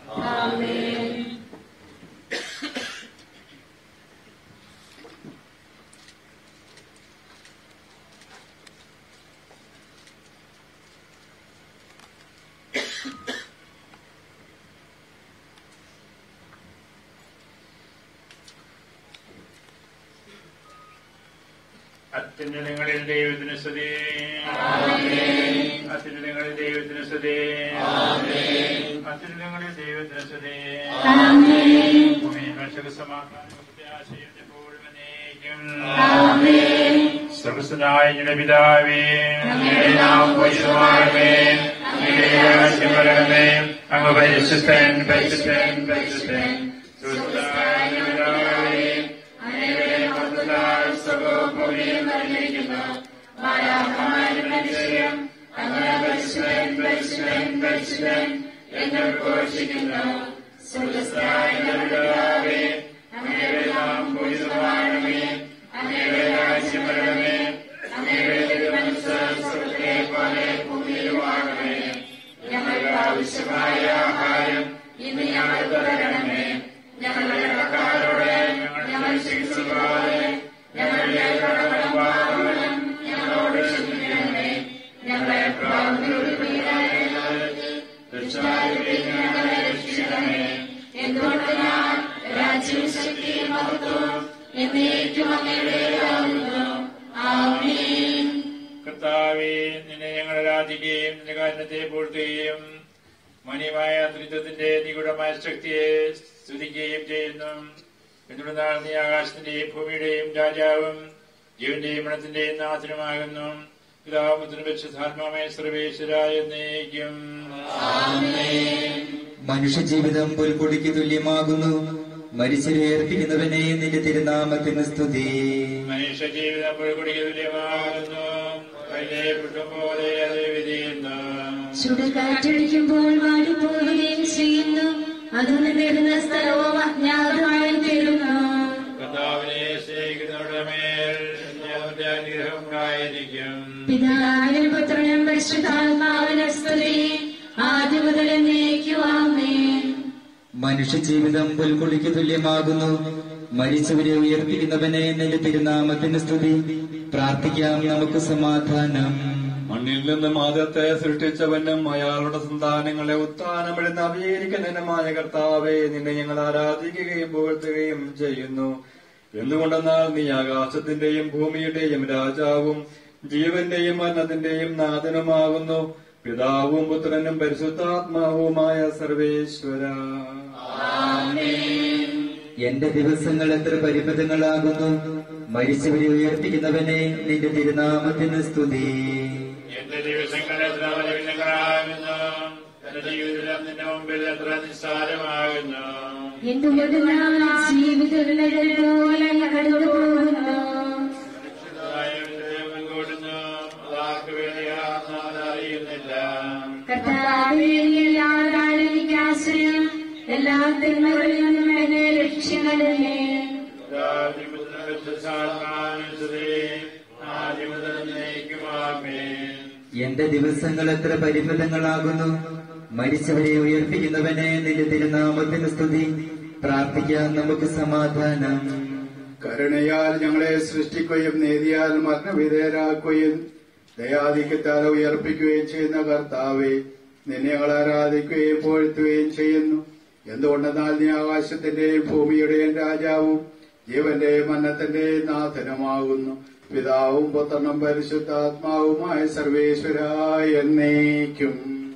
അത്യുന്നതങ്ങളിൽ ദൈവത്തിന് സ്തുതി അത്യുന്നതങ്ങളിൽ ദൈവത്തിന് സ്തുതി അത്യുന്നതങ്ങളിൽ ദൈവത്തിന് സ്തുതി ഭൂമിയിൽ മനുഷ്യർക്ക് സമാധാനം പ്രത്യാശയും എപ്പോഴും എന്നേക്കും. സർവസ്വനായ ഞങ്ങളുടെ പിതാവേ അങ്ങയുടെ നാമം പൂജിതമാകണമേ അങ്ങയുടെ രാജ്യം വരണമേ അങ്ങ് പരിശുദ്ധൻ പരിശുദ്ധൻ പരിശുദ്ധൻ സുസ്ഥനായ ഞങ്ങളുടെ പിതാവേ അങ്ങയുടെ മഹത്വത്താൽ സർവ്വവും ഭൂമിയിലും നിറഞ്ഞിരിക്കുന്നു മാലാഖമാരുടെ നിശ്ചയം അങ്ങ് പരിശുദ്ധൻ പരിശുദ്ധൻ പരിശുദ്ധൻ എന്ന് ഘോഷിക്കുന്നു സ്വർഗസ്ഥനായ ഞങ്ങളുടെ പിതാവേ അങ്ങയുടെ നാമം പൂജിതമാകണമേ അങ്ങയുടെ രാജ്യം വരണമേ അങ്ങയുടെ തിരുമനസ് സ്വർഗത്തിലെ പോലെ ഭൂമിയിലുമാകണമേ ഞങ്ങൾക്ക് ആവശ്യമായ ആഹാരം ഇന്ന് ഞങ്ങൾക്ക് തരണമേ ഞങ്ങളുടെ കടക്കാരോട് ഞങ്ങൾ ശിക്ഷിക്കാതെ ഞങ്ങളുടെ കടകളും പാപങ്ങളും ഞങ്ങളോട് ക്ഷമിക്കണമേ ഞങ്ങളെ ഞങ്ങളെ രക്ഷിക്കണമേ എന്തുകൊണ്ടെന്നാൽ രാജ്യവും ശക്തിയും മഹത്വവും എന്നേക്കും അങ്ങയുടേതാകുന്നു ആമേൻ കർത്താവേ നിന്നെ ഞങ്ങൾ ആരാധിക്കുകയും നിന്റെ കാരണത്തെ പൂർത്തുകയും മണിയമായ ത്രിത്വത്തിന്റെ നിഗൂഢമായ ശക്തിയെ സ്തുതിക്കുകയും ചെയ്യുന്നു എന്തുകൊണ്ടാൽ നീ ആകാശത്തിന്റെയും ഭൂമിയുടെയും രാജാവും ജീവന്റെയും മണത്തിന്റെയും നാഥനുമാകുന്നു പിതാവുത്തിന് പരിശുദ്ധാത്മാവേ സർവേശ്വരായ എന്നേക്കും മനുഷ്യജീവിതം പുൽക്കൊടിക്ക് തുല്യമാകുന്നു മരിച്ചവരെ ഏർപ്പിക്കുന്നവനെ നിന്റെ തിരുനാമത്തിന് സ്തുതി മനുഷ്യ ജീവിതം പുൽക്കൊടിക്ക് തുല്യമാകുന്നു കൈലേപ്പെട്ട പോലെ അത് വിധിയുന്നു ചുടുകാറ്റടിക്കുമ്പോൾ വാടിപ്പോവുകയും ചെയ്യുന്നു അതൊന്ന് തരുന്ന സ്ഥലവും അജ്ഞാതമായി തരുന്നു കർത്താവിനെ സ്നേഹിക്കുന്നവരുടെ മേൽ ഞങ്ങളുടെ അനുഗ്രഹം ഉണ്ടായിരിക്കും പിതാവിനും പുത്രനും പരിശുദ്ധാത്മാവിനും സ്തുതി ആദ്യം മുതൽ എന്നേക്കുവാമേ മനുഷ്യജീവിതം പുൽക്കൊടിക്ക് തുല്യമാകുന്നു മരിച്ചവരെ ഉയർപ്പിക്കുന്നവനെ നിന്റെ തിരുനാമത്തിന് സ്തുതി പ്രാർത്ഥിക്കാം നമുക്ക് സമാധാനം മണ്ണിൽ നിന്നും ആദ്യത്തെ സൃഷ്ടിച്ചവനും അയാളുടെ സന്താനങ്ങളെ ഉത്ഥാനം വഴി നവീകരിക്കുന്നതിനുമായ കർത്താവെ നിന്നെ ഞങ്ങൾ ആരാധിക്കുകയും പുകഴ്ത്തുകയും ചെയ്യുന്നു എന്തുകൊണ്ടെന്നാൽ നീ ആകാശത്തിന്റെയും ഭൂമിയുടെയും രാജാവും ജീവന്റെയും മരണത്തിന്റെയും നാഥനുമാകുന്നു പിതാവും പുത്രനും പരിശുദ്ധാത്മാവുമായ സർവേശ്വര എന്റെ ദിവസങ്ങൾ എത്ര പരിമിതങ്ങളാകുന്നു മരിച്ചവരെ ഉയർപ്പിക്കുന്നവനെ നിന്റെ തിരുനാമത്തിന് സ്തുതി എന്റെ ദിവസങ്ങൾ എത്ര പരിമിതങ്ങളാകുന്നു എന്റെ ജീവിതം നിന്റെ മുമ്പിൽ എത്ര നിസ്സാരമാകുന്നു എന്റെ ഉയർന്ന ജീവിതങ്ങളിൽ പോലെ കടന്നു പോകുന്നു കൂടുന്നു അതാർക്ക് വേണ്ടിയാണെന്ന് അവൻ അറിയുന്നില്ല കർത്താവേ നീയാണ് എനിക്ക് ആശ്രയം എല്ലാ തിന്മകളിൽ നിന്നും എന്നെ രക്ഷിക്കണമേ ആദ്യം മുതൽ വ്യത്യസ്തമാനുസരി ആദ്യം മുതൽ നയിക്കുമാമേൻ എന്റെ ദിവസങ്ങൾ എത്ര പരിമിതങ്ങളാകുന്നു മരിച്ചവരെ ഉയർപ്പിക്കുന്നവനെ നിന്റെ തിരുനാമത്തിന് സ്തുതി പ്രാർത്ഥിക്കാൻ നമുക്ക് സമാധാനം കരുണയാൽ ഞങ്ങളെ സൃഷ്ടിക്കുകയും നീതിയാൽ മരണവിധേയരാക്കുകയും ദയാധിക്യത്താൽ ഉയർപ്പിക്കുകയും ചെയ്യുന്ന കർത്താവെ നിന്നെ ഞങ്ങൾ ആരാധിക്കുകയും പോഴ്ത്തുകയും ചെയ്യുന്നു എന്തുകൊണ്ടെന്നാൽ നീ ആകാശത്തിന്റെയും ഭൂമിയുടെയും രാജാവും ജീവന്റെയും മന്നത്തിന്റെയും നാഥനുമാകുന്നു പിതാവും പുത്രനും പരിശുദ്ധാത്മാവുമായ സർവേശ്വരായ എന്നേക്കും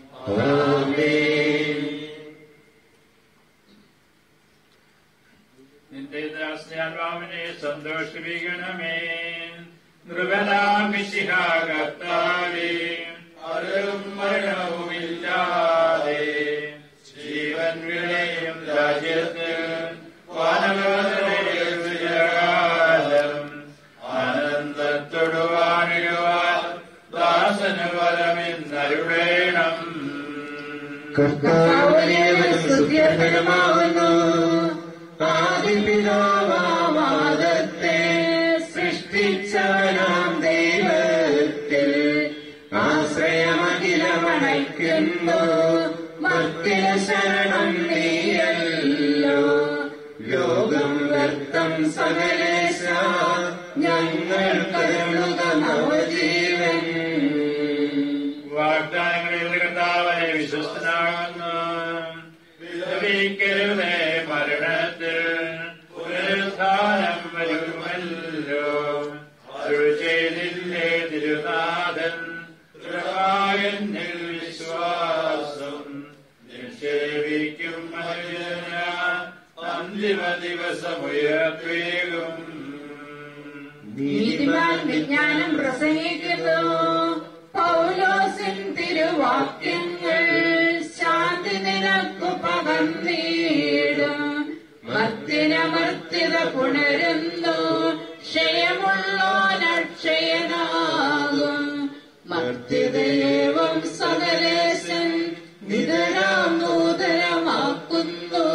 നിന്റെ ദാസ്യാത്മാവിനെ സന്തോഷിപ്പിക്കണമേ നൃപനാമിശിഹാകർത്താവേ അറിവും മരണവുമില്ലാതെ ജീവൻ വിളയും രാജ്യത്ത് വാനകാലം ആനന്ദത്തൊടുവാനിടുവാൻ ദാസന് വരമെന്നരുടേണം കർത്താവിനെ സ്തുത്യർഹനമാകുന്നു ആദിപിതാവാദത്തെ സൃഷ്ടിച്ചവനാം ദൈവത്തിൽ ആശ്രയമഖിലമണയ്ക്കുന്നു മത്തിന ശരണം നീയല്ലോ ലോകം വ്യക്തം സകലേശ ഞങ്ങൾ കരുണുക നവജീവൻ വാഗ്ദാനങ്ങളിൽ കർത്താവനെ വിശ്വസ്തനാകുന്നു വിലപിക്കരുതേ മരണത്തിൽ പുനരുത്ഥാനം വരുമല്ലോ അരുൾ ചെയ്തില്ലേ തിരുനാഥൻ ദൃഢമായെന്നിൽ വിശ്വാസം നിക്ഷേപിക്കും മനുഷ്യന അന്തിമ ദിവസമുയർത്തേകും നീതിമാൻ വിജ്ഞാനം പ്രസംഗിക്കുന്നു പൗലോസിൻ തിരുവാക്യങ്ങൾ ശാന്തി നിനക്കു പകർന്നീടും മർത്തിനമർത്തിത പുണരുന്നു ക്ഷയമുള്ളോനക്ഷയനാകും മർത്തിതയേവം സകലേശൻ നിതരാം നൂതനമാക്കുന്നു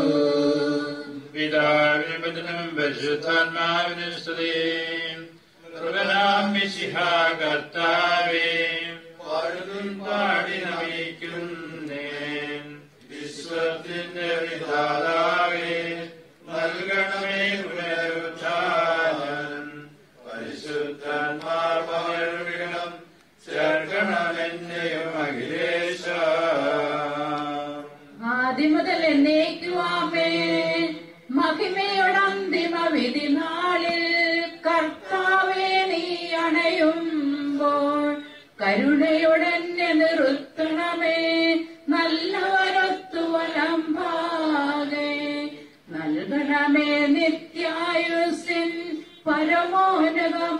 പിതാവിനും പുത്രനും പരിശുദ്ധാത്മാവിനും സ്തുതി കൃപനാം മിശിഹ കർത്താവേ വാഴുന്നും പാടി നമിക്കുന്നേൻ വിശ്വത്തിന്റെ വിധാതാവേ നൽകണമേ പുനരുത്ഥാനം പരിശുദ്ധന്മാർ പകർവിടം ചേർക്കണമെന്നെയും അഖിലേശ ആദ്യം മുതൽ എന്നേക്കുവാമേ മഹിമയുടെ അന്തിമ വിധി നാളിൽ കർത്താവെ നീ അണയുമ്പോൾ കരുണയുടെ എന്നെ നിർത്തണമേ നല്ലവരൊത്തു വലംഭാകെ നൽകണമേ നിത്യായുസിൻ പരമോന്നതമ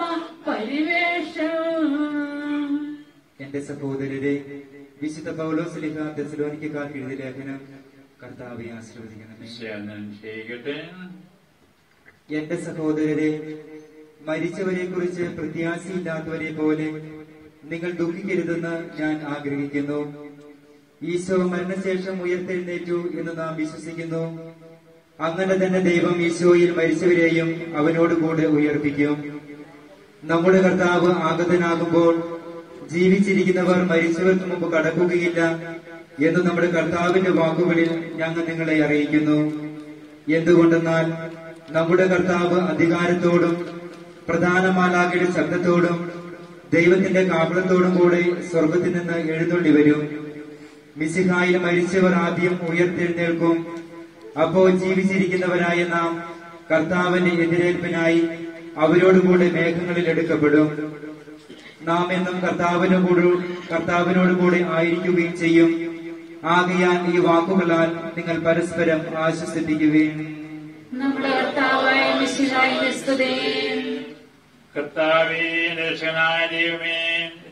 പരിവേഷം എന്റെ സഹോദരരെ വിശുദ്ധ പൗലോസ് ലിഖ തെസലോനിക്കാർക്ക് എഴുതിയ ലേഖനം കർത്താവെ ആശീർവദിക്കണമേ ചെയ്യട്ടെ എന്റെ സഹോദരരെ മരിച്ചവരെ കുറിച്ച് പ്രത്യാശയില്ലാത്തവരെ പോലെ നിങ്ങൾ ദുഃഖിക്കരുതെന്ന് ഞാൻ ആഗ്രഹിക്കുന്നു ഈശോ മരണശേഷം ഉയർത്തെഴുന്നേറ്റു എന്ന് നാം വിശ്വസിക്കുന്നു അങ്ങനെ തന്നെ ദൈവം ഈശോയിൽ മരിച്ചവരെയും അവനോടുകൂടെ ഉയർപ്പിക്കും നമ്മുടെ കർത്താവ് ആഗതനാകുമ്പോൾ ജീവിച്ചിരിക്കുന്നവർ മരിച്ചവർക്ക് മുമ്പ് കടക്കുകയില്ല എന്ന് നമ്മുടെ കർത്താവിന്റെ വാക്കുകളിൽ ഞങ്ങൾ നിങ്ങളെ അറിയിക്കുന്നു എന്തുകൊണ്ടെന്നാൽ നമ്മുടെ കർത്താവ് അധികാരത്തോടും പ്രധാനമാലാകയുടെ ശബ്ദത്തോടും ദൈവത്തിന്റെ കാവളത്തോടും കൂടെ സ്വർഗത്തിൽ നിന്ന് എഴുന്നള്ളി വരും മിസിഹായിൽ മരിച്ചവർ ആദ്യം ഉയർത്തെഴുന്നേൽക്കും അപ്പോൾ ജീവിച്ചിരിക്കുന്നവരായ നാം കർത്താവിന്റെ എതിരേൽപ്പിനായി അവരോടുകൂടെ മേഘങ്ങളിൽ എടുക്കപ്പെടും നാം എന്നും കർത്താവിനു കൂടെ കർത്താവിനോട് കൂടെ ആയിരിക്കുകയും ചെയ്യും ആകയാൽ ഈ വാക്കുകളാൽ നിങ്ങൾ പരസ്പരം ആശ്വസിപ്പിക്കുകയും നമ്മുടെ കർത്താവായ മിശിഹായുടെ സ്തുതി കർത്താവേ രക്ഷനായ ദൈവമേ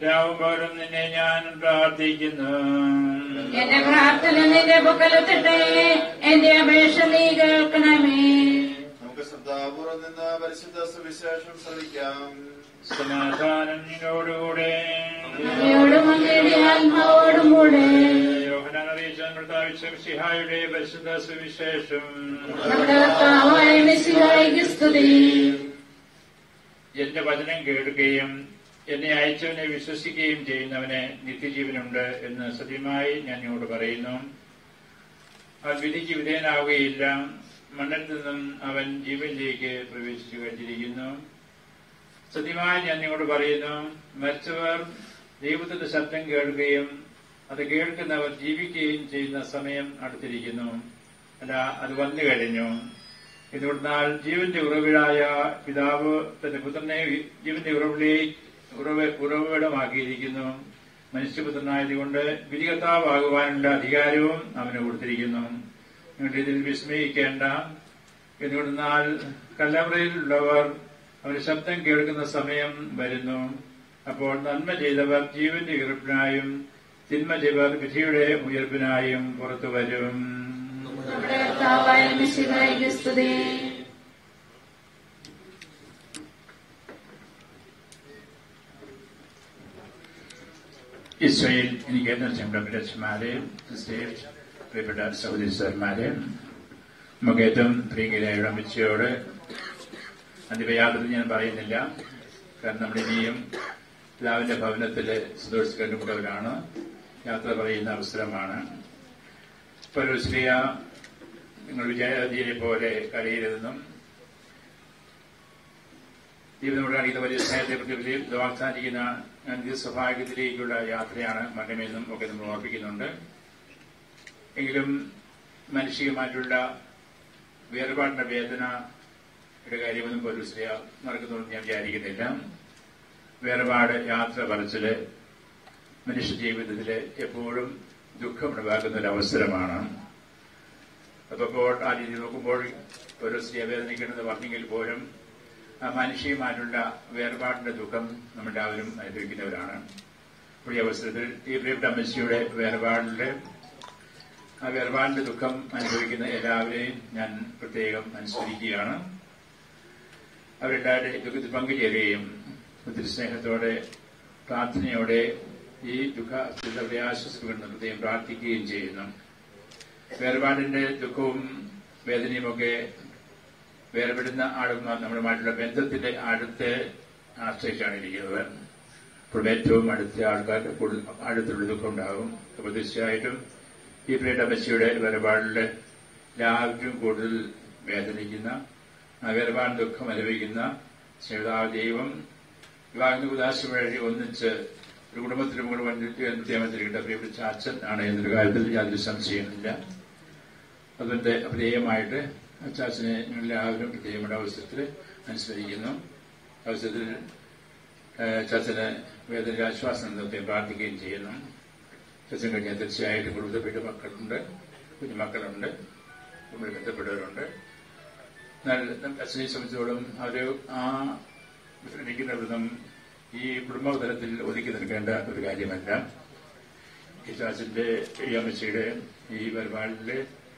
രാവും പകലും നിന്നെ ഞാൻ പ്രാർത്ഥിക്കുന്നു എന്റെ പ്രാർത്ഥന നിന്റെ പക്കലെത്തട്ടെ എന്റെ അപേക്ഷ നീ കേൾക്കണമേ നമുക്ക് ശ്രദ്ധാപൂർവം നിന്ന് പരിശുദ്ധ സുവിശേഷം ശ്രമിക്കാം സമാധാനം നിന്നോടുകൂടെ അങ്ങയോടും അങ്ങയുടെ ആത്മാവോടും കൂടെ യോഹനാൻ അറിയിച്ച നമ്മുടെ വിശ്വസിഹായുടെ പരിശുദ്ധ സുവിശേഷം നമ്മുടെ കർത്താവായ മെസ്സിഹായിക്ക് സ്തുതി എന്റെ വചനം കേൾക്കുകയും എന്നെ അയച്ചവനെ വിശ്വസിക്കുകയും ചെയ്യുന്നവന് നിത്യജീവനുണ്ട് എന്ന് സത്യമായി ഞാൻ നിങ്ങളോട് പറയുന്നു അവൻ വിധിക്ക് വിധേയനാവുകയില്ല മണ്ണിൽ നിന്നും അവൻ ജീവനിലേക്ക് പ്രവേശിച്ചു കഴിഞ്ഞിരിക്കുന്നു സത്യമായി ഞാൻ നിങ്ങളോട് പറയുന്നു മരിച്ചവർ ദൈവത്തിന്റെ ശബ്ദം കേൾക്കുകയും അത് കേൾക്കുന്നവർ ജീവിക്കുകയും ചെയ്യുന്ന സമയം അടുത്തിരിക്കുന്നു അല്ല അത് വന്നു കഴിഞ്ഞു എന്തുകൊണ്ടാൽ ജീവന്റെ ഉറവിടായ പിതാവ് തന്റെ പുത്രനെ ജീവന്റെ ഉറവിളി ഉറവ ഉറവിടമാക്കിയിരിക്കുന്നു മനുഷ്യപുത്രനായതുകൊണ്ട് വിധികർത്താവാകുവാനുള്ള അധികാരവും അവന് കൊടുത്തിരിക്കുന്നു നിങ്ങൾ ഇതിൽ വിസ്മയിക്കേണ്ട എന്തുകൊണ്ടെന്നാൽ കല്ലറയിലുള്ളവർ അവന്റെ ശബ്ദം കേൾക്കുന്ന സമയം വരുന്നു അപ്പോൾ നന്മ ചെയ്തവർ ജീവന്റെ ഉയർപ്പിനായും തിന്മ ചെയ്തവർ വിധിയുടെ ഉയർപ്പിനായും പുറത്തു വരും നമ്മുടെ കർത്താവായ മെസ്സിഹായിക്ക് സ്തുതി ഇസ്രയേൽ എനിക്ക് ഏറ്റവും പ്രിയപ്പെട്ട അച്ഛന്മാരെ സിസ്റ്റേഴ്സ് പ്രിയപ്പെട്ട സഹോദരി സാർമാരെ നമുക്ക് ഏറ്റവും പ്രിയങ്കരായ അമ്മച്ചയോട് അതിവയാതൊന്നും ഞാൻ പറയുന്നില്ല കാരണം നമ്മൾ ഇനിയും പിതാവിന്റെ ഭവനത്തില് സന്തോഷിച്ച് കണ്ടുമുട്ടവരാണ് യാത്ര പറയുന്ന അവസരമാണ് ഇപ്പൊ ഒരു സ്ത്രീയ നിങ്ങൾ വിജയതിയെ പോലെ കരയിലെന്നും ദൈവനോട് കാണിക്കുന്ന വലിയ സ്നേഹത്തെ പ്രതി ഇത് വാഗ്ദാനിക്കുന്ന നിത്യസഭാഗത്തിലേക്കുള്ള യാത്രയാണ് മകമെന്നും ഒക്കെ നമ്മൾ ഓർപ്പിക്കുന്നുണ്ട് എങ്കിലും മാനുഷികമായിട്ടുള്ള വേർപാടിന്റെ വേദനയുടെ കാര്യമൊന്നും പോലീസിലെ നടക്കുന്നുണ്ടെന്ന് ഞാൻ വിചാരിക്കുന്നില്ല വേർപാട് യാത്ര പറച്ചില് മനുഷ്യ ജീവിതത്തില് എപ്പോഴും ദുഃഖമുണ്ടാക്കുന്ന ഒരു അവസരമാണ് അപ്പോൾ ആ രീതി നോക്കുമ്പോൾ ഒരു സ്ത്രീ വേദനിക്കണമെന്ന് പറഞ്ഞെങ്കിൽ പോലും ആ മാനുഷികമായിട്ടുള്ള വേർപാടിന്റെ ദുഃഖം നമ്മളെല്ലാവരും അനുഭവിക്കുന്നവരാണ് ഈ അവസരത്തിൽ ഈ പ്രിയപ്പെട്ട അമ്മച്ചിയുടെ വേർപാടിന്റെ ആ വേർപാടിന്റെ ദുഃഖം അനുഭവിക്കുന്ന എല്ലാവരെയും ഞാൻ പ്രത്യേകം അനുസ്മരിക്കുകയാണ് അവരെല്ലാവരുടെ ദുഃഖത്തിൽ പങ്കുചേരുകയും ഒത്തിരി സ്നേഹത്തോടെ പ്രാർത്ഥനയോടെ ഈ ദുഃഖ അവരെ ആശ്വസിപ്പിക്കുന്ന പ്രത്യേകം പ്രാർത്ഥിക്കുകയും ചെയ്യുന്നു വേർപാടിന്റെ ദുഃഖവും വേദനയുമൊക്കെ വേർപെടുന്ന ആളുമാർ നമ്മളുമായിട്ടുള്ള ബന്ധത്തിന്റെ അടുത്ത് ആശ്രയിച്ചാണ് ഇരിക്കുന്നത് അപ്പോൾ ഏറ്റവും അടുത്ത ആൾക്കാർക്ക് കൂടുതൽ അടുത്തുള്ള ദുഃഖം ഉണ്ടാകും അപ്പോൾ തീർച്ചയായിട്ടും ഈ പ്രിയ അമ്മച്ചിയുടെ വേർപാടിൽ എല്ലാവരും കൂടുതൽ വേദനിക്കുന്ന ആ വേർപാട് ദുഃഖം അനുഭവിക്കുന്ന ശ്രീതാവ് ദൈവം വിവാഹ ഉദാശ വഴി ഒന്നിച്ച് ഒരു കുടുംബത്തിലും കൂടെ പ്രത്യേകത്തിരിക്കേണ്ട പ്രിയപ്പെട്ട അച്ഛൻ ആണ് എന്നൊരു കാര്യത്തിൽ യാതൊരു സംശയമില്ല അതുകൊണ്ട് അപ്രിയമായിട്ട് അച്ചാച്ചനെ ഞങ്ങളെല്ലാവരും പ്രത്യേകമായ അവസരത്തിൽ അനുസ്മരിക്കുന്നു അവസരത്തിൽ ചാച്ചന് വേദന ആശ്വാസം നിർത്തുകയും പ്രാർത്ഥിക്കുകയും ചെയ്യുന്നു ചച്ചൻ കഴിഞ്ഞാൽ തീർച്ചയായിട്ടും കുടുംബത്തിൽപ്പെട്ട മക്കളുണ്ട് കുഞ്ഞുമക്കളുണ്ട് നമ്മൾ ബന്ധപ്പെട്ടവരുണ്ട് എന്നാൽ അച്ഛനെ സംബന്ധിച്ചോളം അവർ ആ വിശ്രമിക്കുന്ന വിധം ഈ കുടുംബതലത്തിൽ ഒതുക്കി നിൽക്കേണ്ട ഒരു കാര്യമല്ല ഈ ചാച്ചന്റെ ഈ അമ്മച്ചിയുടെ ഈ പരിപാടിയിലെ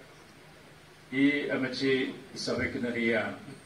ഈ അമ്മച്ചി സഭയ്ക്ക് നൽകിയ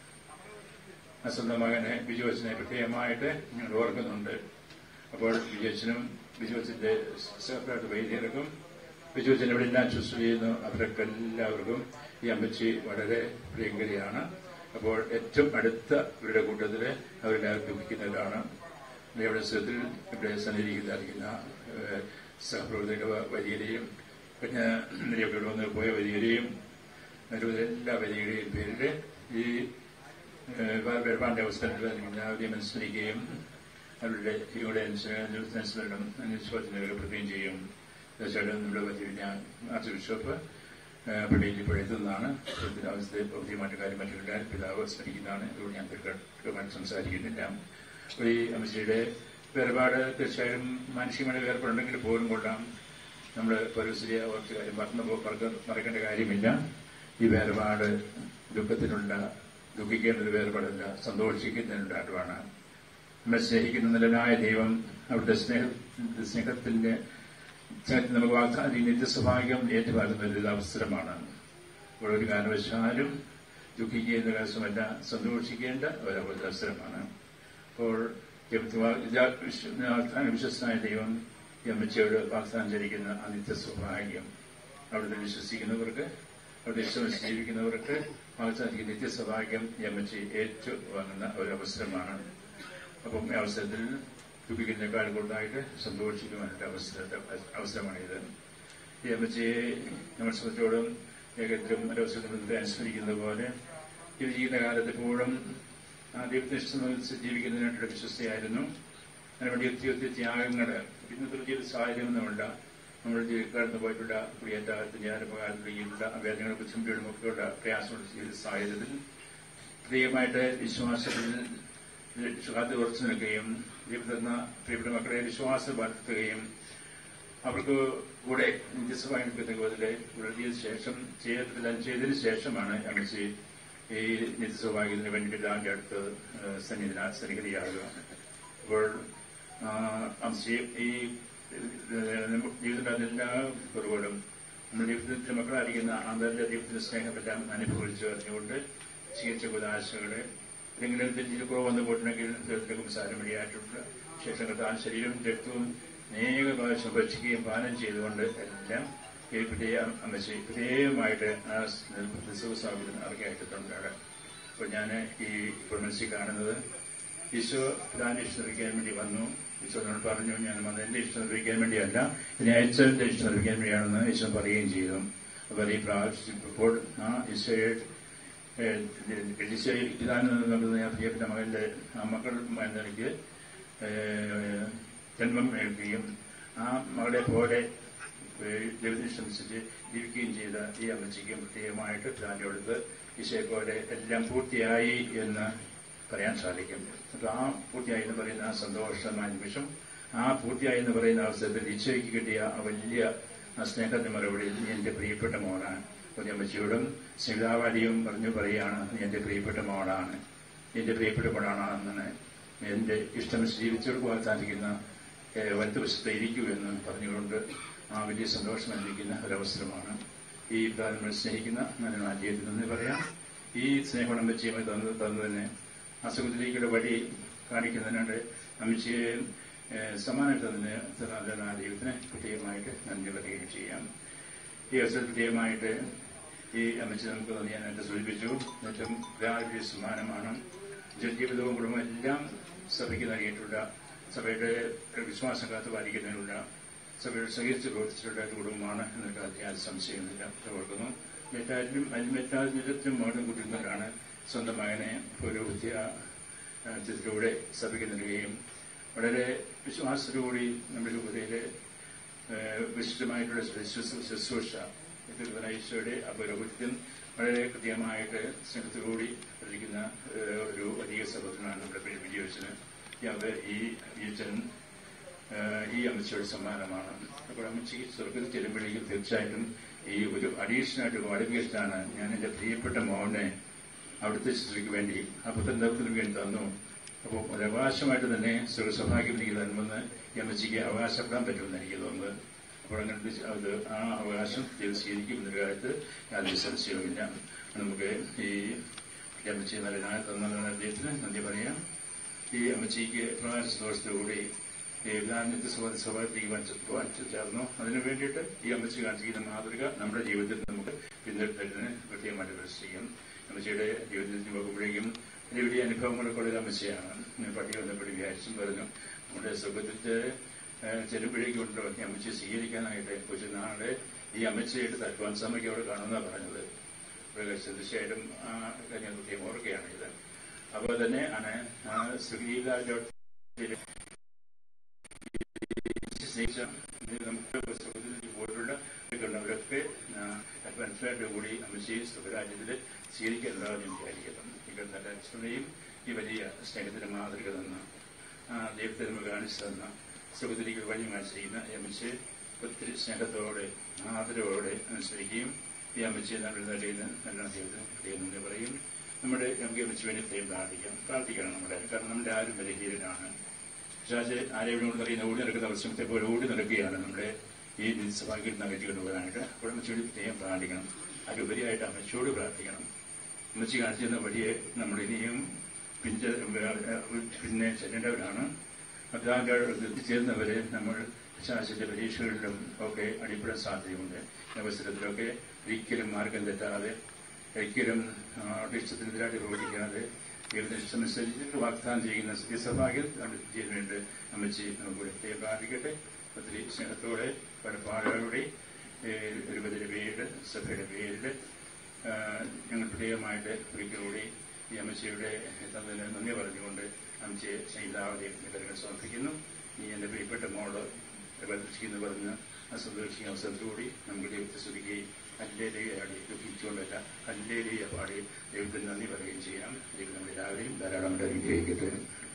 സ്വന്തം മകനെ ബിജുവച്ചനെ പ്രത്യേകമായിട്ട് ഞങ്ങൾ ഓർക്കുന്നുണ്ട് അപ്പോൾ ബിജുവച്ചനും ബിജുവച്ചന്റെ സെപ്പറേറ്റ് വൈദ്യർക്കും ബിജുവച്ചൻ ഇവിടെ എല്ലാം ചൂസ് ചെയ്യുന്നു അവരൊക്കെ എല്ലാവർക്കും ഈ അമ്മച്ചി വളരെ പ്രിയങ്കരിയാണ് അപ്പോൾ ഏറ്റവും അടുത്ത ഇവരുടെ കൂട്ടത്തിൽ അവരെല്ലാവരും ദുഃഖിക്കുന്നവരാണ് ഇവിടെ സ്ഥലത്തിൽ ഇവിടെ സന്നിധിക്കുന്ന സഹപ്രവർത്തക വരികരെയും പിന്നെ ഇവിടെ വന്ന് പോയ വരികരെയും എല്ലാ വരികളുടെയും പേരിൽ ഈ വേർപാടിന്റെ അവസരത്തിൽ എല്ലാവരെയും അനുസ്മരിക്കുകയും അവരുടെ ഇവിടെ അനുസ്മരണം അനുസ്മരത്തിന് ഏർപ്പെടുകയും ചെയ്യും തീർച്ചയായിട്ടും നമ്മുടെ വലിയ ആർച്ച് ബിഷപ്പ് പള്ളിയിൽ ഇപ്പോൾ എത്തുന്നതാണ് അവസ്ഥയെ ബൗദ്ധികമായിട്ട് കാര്യം മറ്റുള്ള പിതാവ് സ്മരിക്കുന്നതാണ് അതുകൊണ്ട് ഞാൻ തീർച്ചയായിട്ടും സംസാരിക്കുന്നില്ല ഈ അമ്മച്ചിയുടെ വേർപാട് തീർച്ചയായും മാനസികമായ വേർപാടുണ്ടെങ്കിൽ പോലും കൊള്ളാം നമ്മൾ പരസ്പര ഓർച്ച കാര്യം മറന്നു മറക്കേണ്ട കാര്യമില്ല ഈ വേർപാട് ദുഃഖത്തിനുള്ള ദുഃഖിക്കേണ്ട ഒരു വേർപാടല്ല സന്തോഷിക്കുന്നതിനുള്ള അറിവാണ് നമ്മളെ സ്നേഹിക്കുന്ന നല്ലനായ ദൈവം അവരുടെ സ്നേഹ സ്നേഹത്തിന്റെ സ്നേഹത്തിൽ നമുക്ക് വാഗ്ദാനം നിത്യസഭാഗ്യം ഏറ്റുപാടുന്ന ഒരു അവസരമാണ് അപ്പോൾ ഒരു കാരണവശാലും ദുഃഖിക്കേണ്ട കാര്യമല്ല സന്തോഷിക്കേണ്ട ഒരു അവസരമാണ് അപ്പോൾ വിശ്വസനായ ദൈവം ഈ അമ്മച്ചയോട് വാഗ്ദാനം ചരിക്കുന്ന ആ നിത്യസൗഭാഗ്യം അവിടുന്ന് വിശ്വസിക്കുന്നവർക്ക് അവിടെ ഇഷ്ടം ജീവിക്കുന്നവർക്ക് വാഗ്ദാനിക്ക് നിത്യസൗഭാഗ്യം ഈ അമ്മച്ചി ഏറ്റു വാങ്ങുന്ന ഒരു അവസരമാണ് അപ്പം ഈ അവസരത്തിൽ ദുഃഖിക്കുന്നേക്കാൾ കൂടുതലായിട്ട് സന്തോഷിക്കുവാനുള്ള അവസരത്തെ അവസരമാണിത് ഈ അമ്മച്ചിയെ നമ്മൾ ശ്രദ്ധയോടും ഏകത്തിലും ഒരവസരത്തിൽ അനുസ്മരിക്കുന്നത് പോലെ ഇത് ചെയ്യുന്ന കാലത്ത് എപ്പോഴും ആ ദൈവത്തിനിഷ്ടം ജീവിക്കുന്നതിനായിട്ടുള്ള വിശ്വസ്തയായിരുന്നു അതിനുവേണ്ടി ഒത്തിരി ഒത്തിരി ത്യാഗങ്ങൾ ഇന്നത്തെ ജീവിത സാഹചര്യമൊന്നുമില്ല നമ്മൾ കടന്നു പോയിട്ടുള്ള പ്രിയത്താകത്തിന്റെ അനുഭവകാലത്തിലുള്ള വേദനകളും ബുദ്ധിമുട്ടുകളും ഒക്കെയുള്ള പ്രയാസമുള്ള ജീവിത സാഹചര്യത്തിൽ പ്രിയമായിട്ട് വിശ്വാസത്തിൽ കാത്തു ഉറച്ചു നിൽക്കുകയും ദൈവത്തെന്ന പ്രിയപ്പെട്ട മക്കളെ വിശ്വാസം വളർത്തുകയും അവർക്ക് കൂടെ നിത്യസഭ വിധത്തിലെ വളർത്തിയതിനു ശേഷം ചെയ്തതെല്ലാം ചെയ്തതിനു ശേഷമാണ് അമ്മച്ചി ഈ നിത്യസൗഭാഗ്യത്തിന് വേണ്ടിയിട്ട് അതിന്റെ അടുത്ത് സന്നിധന സന്നിഹിതയാകുക അപ്പോൾ അംശി ഈ ജീവിതത്തിന്റെ എല്ലാ കുറവുകളും നമ്മുടെ ജീവിതത്തിന്റെ മക്കളായിരിക്കുന്ന ആന്തരിക ദൈവത്തിന്റെ സ്നേഹമെല്ലാം അനുഭവിച്ചു അറിഞ്ഞുകൊണ്ട് ചികിത്സ കുതാശകളെ എന്തെങ്കിലും തെറ്റിന് കുറവ് വന്നു പോയിട്ടുണ്ടെങ്കിൽ ദൈവത്തിലേക്ക് സാരമടിയായിട്ടുള്ള ശേഷം കത്താൻ ശരീരം രക്തവും അനേക പ്രാവശ്യം ഭക്ഷിക്കുകയും പാനം ചെയ്തുകൊണ്ട് എല്ലാം ഈ പ്രത്യേക അമ്മച്ചി പ്രത്യേകമായിട്ട് ആ ദിവസമാകുന്ന അറിയായിട്ടുണ്ട് അപ്പോൾ ഞാൻ ഈ ഇപ്പോൾ മനസ്സിൽ കാണുന്നത് ഈശോ പിതാന്റെ ഇഷ്ടം നിർവഹിക്കാൻ വേണ്ടി വന്നു ഈശോ എന്നോട് പറഞ്ഞു ഞാൻ വന്നത് എന്റെ ഇഷ്ടം നിർവഹിക്കാൻ വേണ്ടിയല്ല എന്നെ അയച്ചവന്റെ ഇഷ്ടം നിർവഹിക്കാൻ വേണ്ടിയാണെന്ന് ഈശോ പറയുകയും ചെയ്തു അപ്പോൾ ഈ പ്രാർത്ഥിച്ചപ്പോൾ ആ ഈശോയെ ഈശോയിൽ പിതാന്ന് നമ്മൾ ഞാൻ പ്രിയപ്പെട്ട മകന്റെ ആ മക്കൾ എനിക്ക് ജന്മം ഏൽക്കുകയും ആ മകളെ പോലെ ദൈവത്തിനനുസരിച്ച് ജീവിക്കുകയും ചെയ്ത ഈ അമ്മച്ചിക്കും പ്രത്യേകമായിട്ട് പിതാന്റെ അടുത്ത് ഈശോയെ പോലെ എല്ലാം പൂർത്തിയായി എന്ന് പറയാൻ സാധിക്കും അപ്പൊ ആ പൂർത്തിയായി എന്ന് പറയുന്ന ആ സന്തോഷമായ നിമിഷം ആ പൂർത്തിയായി എന്ന് പറയുന്ന അവസരത്തിൽ ഈശോയ്ക്ക് കിട്ടിയ ആ വലിയ ആ സ്നേഹത്തിന് മറുപടി നീ എന്റെ പ്രിയപ്പെട്ട മോനാണ് കുഞ്ഞമ്മച്ചിയോടും സ്മിതാവാലിയും പറഞ്ഞു പറയുകയാണ് നീ എന്റെ പ്രിയപ്പെട്ട മോളാണ് എന്റെ പ്രിയപ്പെട്ട മോളാണെന്നാണ് എന്റെ ഇഷ്ടം ജീവിച്ചെടുക്കുവാൻ സാധിക്കുന്ന വലത്തുവശത്ത് ഇരിക്കൂ എന്ന് പറഞ്ഞുകൊണ്ട് ആ വലിയ സന്തോഷം അനുഭവിക്കുന്ന ഒരവസരമാണ് ഈ നമ്മൾ സ്നേഹിക്കുന്ന നല്ല നാട്യത്തിൽ നിന്ന് പറയാം ഈ സ്നേഹം അമ്മച്ചിയുമായി തന്നു തന്നതിന് അസുഖത്തിലേക്കുള്ള വഴി കാണിക്കുന്നതിനാണ് അമ്മച്ചിയെ സമ്മാനം തന്നതിന് ആ ദൈവത്തിന് പ്രത്യേകമായിട്ട് നന്ദി പറയുകയും ചെയ്യാം ഈ അവസരം പ്രത്യേകമായിട്ട് ഈ അമ്മച്ചി നമുക്ക് നന്ദിയാനായിട്ട് സൂചിപ്പിച്ചു ഏറ്റവും വലിയ സമ്മാനമാണ് ജനജീവിതവും കുടുംബം എല്ലാം സഭയ്ക്ക് നൽകിയിട്ടുള്ള സഭയുടെ വിശ്വാസം കാത്തു പാലിക്കുന്നതിനുള്ള സഭയുടെ സഹകരിച്ച് പ്രവർത്തിച്ചിട്ടുള്ള കുടുംബമാണ് എന്നൊക്കെ അതിയാൽ സംശയമില്ല ഓർക്കുന്നു മെറ്റാറ്റിലും മെറ്റാറ്റിലും മോഡം കുട്ടികളാണ് സ്വന്തം മകനെ പൗരോഹിത്യ ചിത്രത്തിലൂടെ സഭയ്ക്ക് നൽകുകയും വളരെ വിശ്വാസത്തോടുകൂടി നമ്മുടെ രൂപതയിലെ വിശിഷ്ടമായിട്ടുള്ള ശുശ്രൂഷ ഈശോയുടെ അപൗരോഹിത്യം വളരെ കൃത്യമായിട്ട് സ്നേഹത്തോടുകൂടി പ്രതിക്കുന്ന ഒരു വലിയ സഭത്തിനാണ് നമ്മുടെ വിജയിച്ചത് ഈ ഈച്ചൻ ഈ അമ്മച്ചിയുടെ സമ്മാനമാണ് അപ്പോൾ അമ്മച്ചിക്ക് സ്വർഗത്തിൽ ചെല്ലുമ്പോഴേക്കും തീർച്ചയായിട്ടും ഈ ഒരു അഡീഷണൽ ആയിട്ട് ക്വാളിഫിക്കേഷനാണ് ഞാൻ എന്റെ പ്രിയപ്പെട്ട മോനെ അവിടുത്തെ ശുശ്രൂഷയ്ക്ക് വേണ്ടി ആ പുത്തന്തത്തിന് വേണ്ടി തന്നു അപ്പോൾ ഒരു അവകാശമായിട്ട് തന്നെ സുഖസൗഭാഗ്യം എനിക്ക് തരുമെന്ന് ഈ അമ്മച്ചിക്ക് അവകാശപ്പെടാൻ പറ്റുമെന്ന് എനിക്ക് തോന്നുന്നത് അപ്പോൾ അങ്ങനത്തെ അത് ആ അവകാശം ദൈവം സ്വീകരിക്കുമെന്ന കാര്യത്തിൽ യാതൊരു സംശയവുമില്ല നമുക്ക് ഈ അമ്മച്ചി നല്ല തന്ന അദ്ദേഹത്തിന് നന്ദി പറയാം ഈ അമ്മച്ചിക്ക് പ്രധാന സന്തോഷത്തോടുകൂടി ദേവദാനത്തെ സ്വഭാവത്തേക്ക് ചേർന്നു അതിനു വേണ്ടിയിട്ട് ഈ അമ്മച്ചി കാണിച്ചിരിക്കുന്ന മാതൃക നമ്മുടെ ജീവിതത്തിൽ നമുക്ക് പിന്തുടരുന്നതിന് കൃത്യമായിട്ട് പരിശ്രമിക്കും അമ്മച്ചിയുടെ ജീവിതത്തിൽ നോക്കുമ്പോഴേക്കും വലിയ വലിയ അനുഭവങ്ങളൊക്കെ ഉള്ള അമ്മച്ചിയാണ് ഞാൻ പട്ടി വന്നപ്പോഴും വിചാരിച്ചും പറഞ്ഞു നമ്മുടെ സുഖത്തിന്റെ ചെല്ലുമ്പോഴേക്കും ഉണ്ടോ ഈ അമ്മച്ചി സ്വീകരിക്കാനായിട്ട് കൊച്ചു നാളെ ഈ അമ്മച്ചിയായിട്ട് തൽവാൻ സമയ്ക്ക് അവിടെ കാണുന്ന പറഞ്ഞത് തീർച്ചയായിട്ടും ആ കാര്യം കൃത്യം ഓർക്കുകയാണ് ഇത് അപ്പോൾ തന്നെ ആണ് ശ്രീല നമുക്ക് സുഖത്തിൽ പോയിട്ടുള്ള അവരൊക്കെ മനസ്സിലായിട്ട് കൂടി അമ്മച്ചി സുഖരാജ്യത്തിൽ സ്വീകരിക്കുന്നതാണ് ഞാൻ വിചാരിക്കുന്നു ഈ കണ്ടക്ഷനെയും ഈ വലിയ സ്നേഹത്തിന്റെ മാതൃക തന്ന ദൈവത്തെ നമ്മൾ കാണിച്ചു തന്ന സുഖത്തിലേക്ക് വഴി കാണിച്ചിരിക്കുന്ന ഈ അമ്മച്ചി ഒത്തിരി സ്നേഹത്തോടെ ആദരവോടെ അനുസരിക്കുകയും ഈ അമ്മച്ചിയെ നമ്മുടെ നിലയിൽ നല്ല ദൈവത്തിന് ദൈവം പറയും നമ്മുടെ നമുക്ക് വെച്ച് വേണ്ടി പ്രത്യേകം പ്രാർത്ഥിക്കാം പ്രാർത്ഥിക്കണം നമ്മുടെ കാരണം നമ്മുടെ ആരും ബലഹീനനാണ് പക്ഷേ ആരെയും കൊണ്ട് അറിയുന്ന ഓടി നടക്കുന്ന അവസരത്തെ പോലെ ഓടി നടക്കുകയാണ് നമ്മുടെ ഈ സഭാഗ്യം നകറ്റി കൊണ്ടുപോകാനായിട്ട് അപ്പോൾ അമ്മച്ചി വേണ്ടി പ്രത്യേകം പ്രാർത്ഥിക്കണം അതിലുപരിയായിട്ട് അമ്മച്ചിയോട് പ്രാർത്ഥിക്കണം അമ്മച്ചി കാണിച്ചിരുന്ന വഴിയെ നമ്മൾ ഇനിയും പിഞ്ച പിന്നെ ചെല്ലേണ്ടവരാണ് അതാണ്ട് എത്തിച്ചേർന്നവരെ നമ്മൾ ശാസ്ത്രീയ പരീക്ഷകളിലും ഒക്കെ അടിപ്പെടാൻ സാധ്യതയുണ്ട് ഈ അവസരത്തിലൊക്കെ ഒരിക്കലും മാർഗം തെറ്റാതെ ഒരിക്കലും ഇഷ്ടത്തിനെതിരായിട്ട് പ്രവർത്തിക്കാതെ ഇഷ്ടമനുസരിച്ച് വാഗ്ദാനം ചെയ്യുന്ന സത്യസഭാഗ്യം ചെയ്യാൻ വേണ്ടി അമ്മച്ചി നമുക്ക് പ്രാർത്ഥിക്കട്ടെ ഒത്തിരി സ്നേഹത്തോടെ പടപ്പാടുകളുടെ രൂപതയുടെ പേരിൽ സഭയുടെ പേരിൽ ഞങ്ങൾ പ്രത്യേകമായിട്ട് ഒരിക്കലൂടെ ഈ അമ്മച്ചിയുടെ തന്നതിന് നന്ദി പറഞ്ഞുകൊണ്ട് അമ്മച്ചിയെ ശൈലാവധി കരുകൾ സമർപ്പിക്കുന്നു ഈ എൻ്റെ പ്രിയപ്പെട്ട മോള് പ്രദർശിക്കുന്നു പറഞ്ഞ് ആ സന്തോഷിക്കുന്ന അവസരത്തിലൂടി നമുക്ക് ദൈവത്തെ സ്തുതിക്കുകയും അല്ലേലയാടി ദുഃഖിച്ചുകൊണ്ടല്ല അല്ലേലയ പാടി ദൈവത്തിന് നന്ദി പറയുകയും ചെയ്യാം ദൈവം നമ്മളെല്ലാവരെയും ധാരാളം അനുഗ്രഹിക്കട്ടെ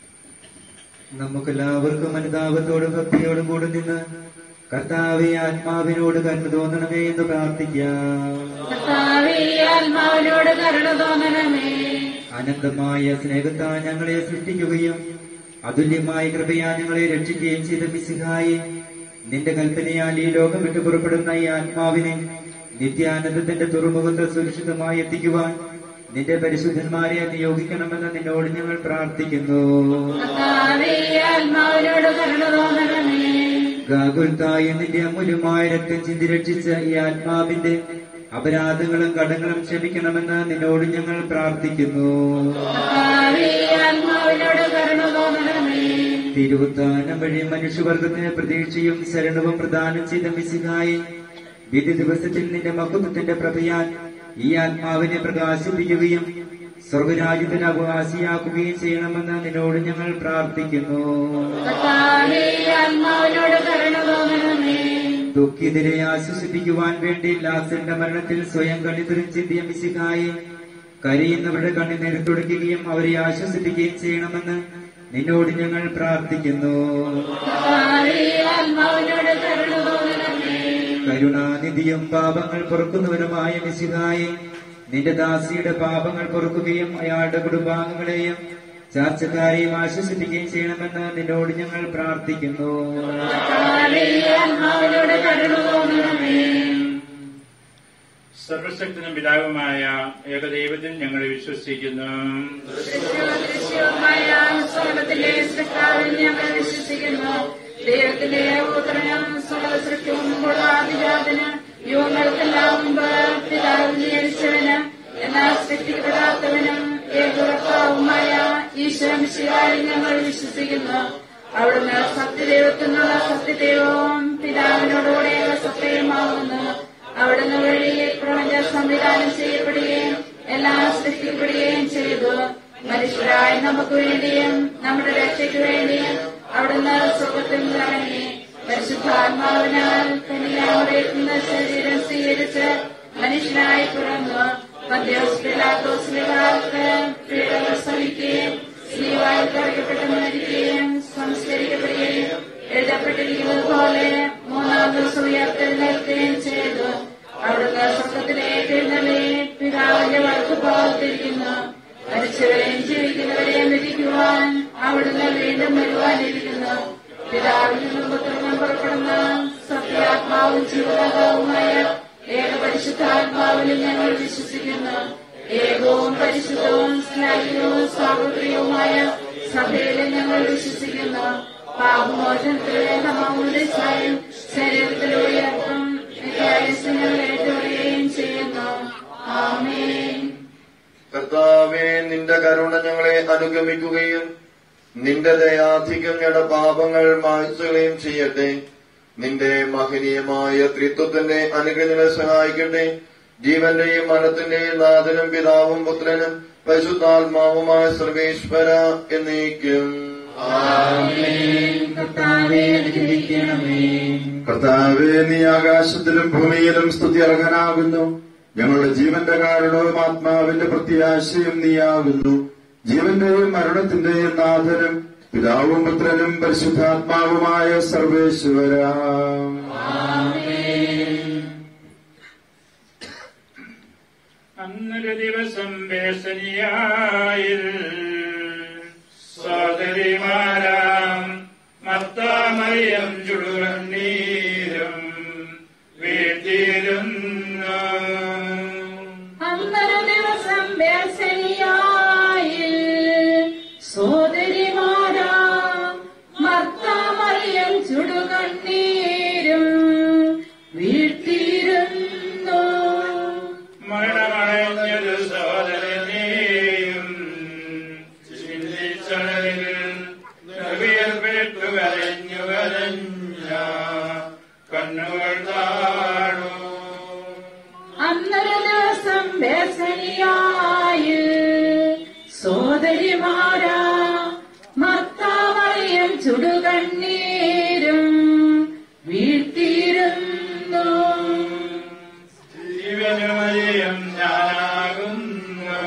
നമുക്കെല്ലാവർക്കും അനുതാപത്തോടും ഭക്തിയോടും കൂടി നിന്ന് കർത്താവെ ആത്മാവിനോട് കരുണ തോന്നണമേ എന്ന് പ്രാർത്ഥിക്കാം കർത്താവേ, ആത്മാവിനോട് കരുണ തോന്നണമേ അനന്തമായ സ്നേഹത്താൽ ഞങ്ങളെ സൃഷ്ടിക്കുകയും അതുല്യമായ കൃപയാ ഞങ്ങളെ രക്ഷിക്കുകയും ചെയ്ത മിസിഹായി നിന്റെ കൽപ്പനയാൽ ഈ ലോകം വിട്ടു പുറപ്പെടുന്ന ഈ ആത്മാവിനെ നിത്യാനന്ദത്തിന്റെ തുറമുഖത്ത് സുരക്ഷിതമായി എത്തിക്കുവാൻ നിന്റെ പരിശുദ്ധന്മാരെ നിയോഗിക്കണമെന്ന് നിന്നോട് ഞങ്ങൾ പ്രാർത്ഥിക്കുന്നു കർത്താവേ, ആത്മാവിനോട് കരുണ തോന്നണമേ ഗാകുൽത്തായി നിന്റെ അമൂല്യമായ രക്തം ചിന്തി രക്ഷിച്ച ഈ ആത്മാവിന്റെ അപരാധങ്ങളും കടങ്ങളും ക്ഷമിക്കണമെന്ന് നിന്നോട് ഞങ്ങൾ പ്രാർത്ഥിക്കുന്നു കർത്താവേ, ആത്മാവിനോട് കരുണ തോന്നണമേ തിരുവുത്താനം വഴി മനുഷ്യവർഗത്തിന് പ്രതീക്ഷയും ശരണവും പ്രദാനം ചെയ്ത മിസിഹായി വിധി ദിവസത്തിൽ നിന്റെ മഹത്വത്തിന്റെ പ്രഭയാൽ ഈ ആത്മാവിനെ പ്രകാശിപ്പിക്കുകയും സ്വർഗരാജ്യത്തിന് അവകാശിയാക്കുകയും ചെയ്യണമെന്ന് നിന്നോട് ഞങ്ങൾ പ്രാർത്ഥിക്കുന്നു കർത്താവേ, ആത്മാവിനോട് കരുണ തോന്നണമേ ദുഃഖിതരെ ആശ്വസിപ്പിക്കുവാൻ വേണ്ടി ലാസന്റെ മരണത്തിൽ സ്വയം കണ്ണിതുരം ചിന്തിയ മിസിഹായി കരയുന്നവരുടെ കണ്ണിനീർ തുടയ്ക്കുകയും അവരെ ആശ്വസിപ്പിക്കുകയും ചെയ്യണമെന്ന് നിന്നോട് ഞങ്ങൾ പ്രാർത്ഥിക്കുന്നു കർത്താവേ, ആത്മാവിനോട് കരുണ തോന്നണമേ കരുണാനിധിയും പാപങ്ങൾ പൊറുക്കുന്നവനുമായ മിശിഹായി നിന്റെ ദാസിയുടെ പാപങ്ങൾ പൊറുക്കുകയും അയാളുടെ കുടുംബാംഗങ്ങളെയും ചാർച്ചക്കാരെയും ആശ്വസിപ്പിക്കുകയും ചെയ്യണമെന്ന് നിന്നോട് ഞങ്ങൾ പ്രാർത്ഥിക്കുന്നു കർത്താവേ, ആത്മാവിനോട് കരുണ തോന്നണമേ സർവശക്തനും പിതാവുമായ ഏകദൈവത്തിൽ ഞങ്ങൾ വിശ്വസിക്കുന്നു ദൃശ്യവുമായ സ്വർഗത്തിലെ സൃഷ്ടാവിൽ ഞങ്ങൾ വിശ്വസിക്കുന്നു ദൈവത്തിന്റെ പുത്രനും സകല സൃഷ്ടിയും കൂടാതിജാതന് യുവങ്ങൾക്കെല്ലാം മുമ്പ് പിതാവിൽ ജനിച്ചവന് എന്നാൽ സൃഷ്ടിക്കപ്പെടാത്തവനും ഏകുറപ്പാവുമായ ഈശ്വരമിശിയായി ഞങ്ങൾ വിശ്വസിക്കുന്നു അവിടുന്ന് സത്യദൈവത്തിനുള്ള സത്യദൈവവും പിതാവിനോടുകൂടെയുള്ള സത്യവുമാകുന്നു അവിടുന്ന് വഴി പ്രപഞ്ച സംവിധാനം ചെയ്യപ്പെടുകയും എല്ലാം സൃഷ്ടിക്കപ്പെടുകയും ചെയ്തു മനുഷ്യരായ നമുക്ക് വേണ്ടിയും നമ്മുടെ രക്ഷയ്ക്ക് വേണ്ടിയും അവിടുന്ന് സ്വർഗത്തിൽ ഇറങ്ങി പരിശുദ്ധാത്മാവിനാൽ കന്യാമറിയിൽ നിന്ന് ശരീരം സ്വീകരിച്ച് മനുഷ്യനായി പിറന്നു മധ്യോസ് പിലാത്തോസിന്റെ കാലത്ത് പീഡകൾ സഹിക്കുകയും സ്ലീവായി കറിയപ്പെട്ട് മരിക്കുകയും സംസ്കരിക്കപ്പെടുകയും എഴുതപ്പെട്ടിരിക്കുന്നത് പോലെ മൂന്നാം ദിവസം ഉയർത്തെഴുന്നേൽക്കുകയും ചെയ്തു അവിടുന്ന് സ്വർഗത്തിലേക്ക് എഴുന്നള്ളി പിതാവിന്റെ വർക്ക് പോകത്തിരിക്കുന്നു മരിച്ചവരെയും ജീവിക്കുന്നവരെയും വിധിക്കുവാൻ അവിടുന്ന് വീണ്ടും വരുവാനിരിക്കുന്നു പിതാവിൽ നിന്നും പുത്രനും പുറപ്പെടുന്ന സത്യാത്മാവും ജീവനകവുമായ ഏകപരിശുദ്ധാത്മാവിലും ഞങ്ങൾ വിശ്വസിക്കുന്നു ഏകവും പരിശുദ്ധവും സ്നേഹിതവും സ്വാതന്ത്ര്യവുമായ സഭയിൽ ഞങ്ങൾ വിശ്വസിക്കുന്നു പാപമോചനത്തിലെ നമോദിസായും ശരീരത്തിലെ ഉയർത്തും നിത്യായുസ്യങ്ങൾ ഏറ്റുപറയുകയും ചെയ്യുന്നു ആമേൻ കർത്താവേ നിന്റെ കരുണ ഞങ്ങളെ അനുഗമിക്കുകയും നിന്റെ ദയാധികം ഞങ്ങളുടെ പാപങ്ങൾ മായ്ച്ചുകളയും ചെയ്യട്ടെ നിന്റെ മഹനീയമായ ത്രിത്വത്തിന്റെ അനുഗ്രഹങ്ങളെ സഹായിക്കട്ടെ ജീവന്റെയും മനത്തിന്റെയും നാഥനും പിതാവും പുത്രനും പരിശുദ്ധാത്മാവുമായ സർവേശ്വര എന്നേക്കും കർത്താവേ അനുഗ്രഹിക്കണമേ കർത്താവേ നീ ആകാശത്തിലും ഭൂമിയിലും സ്തുതി അർഹനാകുന്നു ഞങ്ങളുടെ ജീവന്റെ കാരണവും ആത്മാവിന്റെ പ്രത്യാശയും നീയാകുന്നു ജീവന്റെയും മരണത്തിന്റെയും നാഥനും പിതാവും പുത്രനും പരിശുദ്ധാത്മാവുമായ സർവേശ്വര അന്ന് അന്നൊരു ദിവസം ബേസനിയായിൽ സോദരിമാരാം മർത്താമറിയം ചുടുകണ്ണീരും വീട്ടിരുന്നു അന്നൊരു ദിവസം ബേസനിയായിൽ സോദരിമാരാ മർത്താമറിയം ചുടുകണ്ണീരും വീഴ്ത്തിയിരുന്നു മരണമടഞ്ഞൊരു സോദരനെയും ചിന്തിച്ചതിൽ നവിയർപ്പെട്ടു കരഞ്ഞു കരഞ്ഞ കണ്ണുകൾ താണു അന്നൊരു ദിവസം ബേസനിയായിൽ സോദരിമാരാ മർത്താമറിയം ചുടുകണ്ണീരും വീഴ്ത്തിയിരുന്നു ജീവനുമയം ഞാനാകുന്നു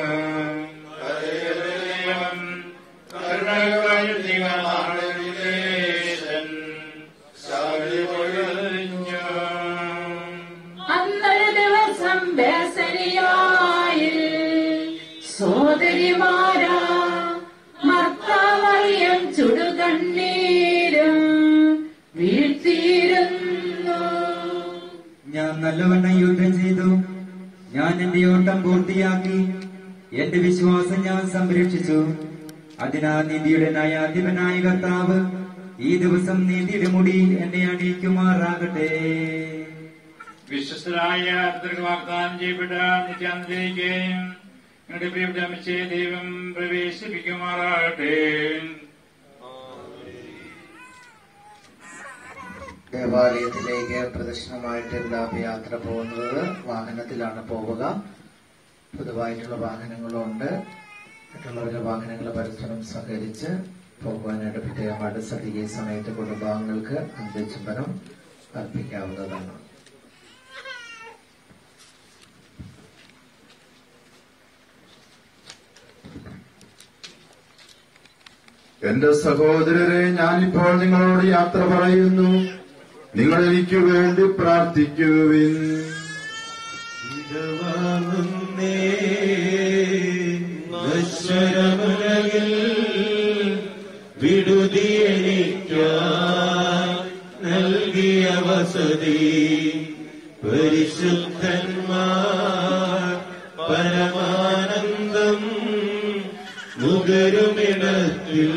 ഹൃദയം കരുണകവഴുതികളാണ് വിദേശൻ സാരി പൊഴിഞ്ഞു അന്നൊരു ദിവസം ബേസനിയായിൽ സോദരിമാരാ മർത്താമറിയം ചുടുകണ്ണീരും വീഴ്ത്തിയിരുന്നു ഞാൻ നല്ലവണ്ണം യുദ്ധം ചെയ്തു ഞാൻ എന്റെ ഓട്ടം പൂർത്തിയാക്കി എന്റെ വിശ്വാസം ഞാൻ സംരക്ഷിച്ചു അതിനാൽ നീതിയുടെ ന്യായാധിപനായ കർത്താവ് ഈ ദിവസം നീതിയുടെ മുടി എന്നെ അണിയിക്കുമാറാകട്ടെ വിശ്വസ്തരായ അർദ്ധർക്ക് വാഗ്ദാനം ചെയ്യപ്പെട്ട നിത്യാന്തരിക്കുകയും നിങ്ങളുടെ പ്രിയപ്പെട്ട അമ്മച്ചയെ ദൈവം പ്രവേശിപ്പിക്കുമാറാകട്ടെ ദേവാലയത്തിലേക്ക് പ്രദക്ഷിണമായിട്ട് എല്ലാവരും യാത്ര പോകുന്നത് വാഹനത്തിലാണ് പോവുക പൊതുവായിട്ടുള്ള വാഹനങ്ങളുണ്ട് മറ്റുള്ളവരുടെ വാഹനങ്ങൾ പരസ്പരം സഹകരിച്ച് പോകുവാനായിട്ട് പ്രത്യേകമായിട്ട് സദ്യ സമയത്ത് കുടുംബാംഗങ്ങൾക്ക് അന്ത്യചുംബനം അർപ്പിക്കാവുന്നതാണ് എന്റെ സഹോദരരെ ഞാനിപ്പോൾ നിങ്ങളോട് യാത്ര പറയുന്നു നിങ്ങൾ എനിക്ക് വേണ്ടി പ്രാർത്ഥിക്കുവിൻ നശ്വരമുലകിൽ വിടുതിയെനിക്കായി നൽകിയ വസതി പരിശുദ്ധന്മാർ പരമാനന്ദം മുകരുമിടത്തിൽ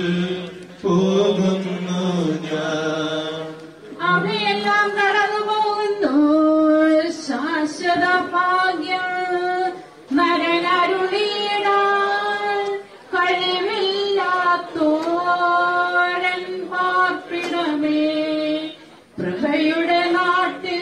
പോകുന്നു ഞാൻ അവയെല്ലാം കടന്നു പോകുന്നു ശാശ്വത ഭാഗ്യം നരനരുളിയിടാൻ കഴിവില്ലാത്തോരൻ പാർപ്പിടമേ പ്രഭയുടെ നാട്ടിൽ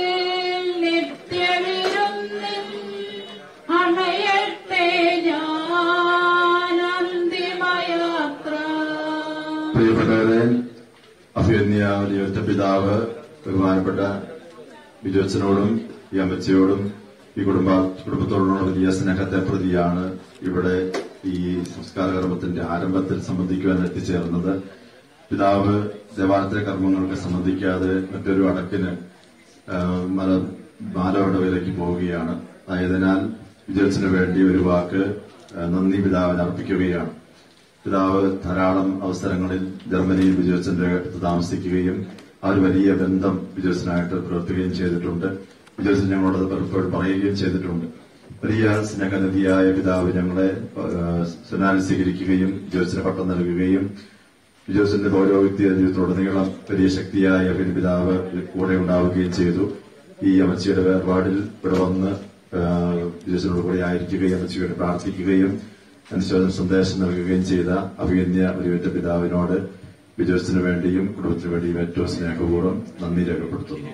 നിത്യവിരുന്നിൽ അണയട്ടെ ഞാൻ അന്തിമയാത്ര പ്രിയപ്പെട്ടവരെ അഭിയന്യ ദൈവത്തെ പിതാവ് ബഹുമാനപ്പെട്ട ബിജോച്ചനോടും ഈ അമ്മച്ചയോടും ഈ കുടുംബ കുടുംബത്തോടുള്ള വലിയ സ്നേഹത്തെ പ്രതിയാണ് ഇവിടെ ഈ സംസ്കാര കർമ്മത്തിന്റെ ആരംഭത്തിൽ സംബന്ധിക്കുവാൻ എത്തിച്ചേർന്നത് പിതാവ് ദേവാലയത്തിലെ കർമ്മങ്ങൾക്ക് സംബന്ധിക്കാതെ മറ്റൊരു അടക്കിന് മാലവടവിലേക്ക് പോവുകയാണ് ആയതിനാൽ വിജയത്തിന് വേണ്ടി ഒരു വാക്ക് ആ, നന്ദി പിതാവിന് അർപ്പിക്കുകയാണ് പിതാവ് ധാരാളം അവസരങ്ങളിൽ ജർമ്മനിയിൽ വിജയച്ചന്റെ അടുത്ത് താമസിക്കുകയും ആ ഒരു വലിയ ബന്ധം വിജയച്ചനായിട്ട് പ്രവർത്തിക്കുകയും ചെയ്തിട്ടുണ്ട് വിജയച്ചൻ ഞങ്ങളോട് പലപ്പോഴും പറയുകയും ചെയ്തിട്ടുണ്ട് വലിയ സ്നേഹനിധിയായ പിതാവ് ഞങ്ങളെ സുനാലിൽ സ്വീകരിക്കുകയും വിജയച്ചന് പട്ടം നൽകുകയും വിജയച്ചന്റെ പൗരോഹിത്യ ജീവിതത്തോടുനീളം വലിയ ശക്തിയായ ഒരു പിതാവ് കൂടെ ഉണ്ടാവുകയും ചെയ്തു ഈ അമ്മച്ചിയുടെ വേർപാടിൽ ഇവിടെ വന്ന് വിജയച്ചനോട് കൂടെ ആയിരിക്കുകയും അമ്മച്ചിയോട് പ്രാർത്ഥിക്കുകയും അനുശോചന സന്ദേശം നൽകുകയും ചെയ്ത അഭിയന്യ ഒരുവിറ്റ പിതാവിനോട് വിജയത്തിന് വേണ്ടിയും കുടുംബത്തിന് വേണ്ടിയും ഏറ്റവും സ്നേഹപൂർവ്വം നന്ദി രേഖപ്പെടുത്തുന്നു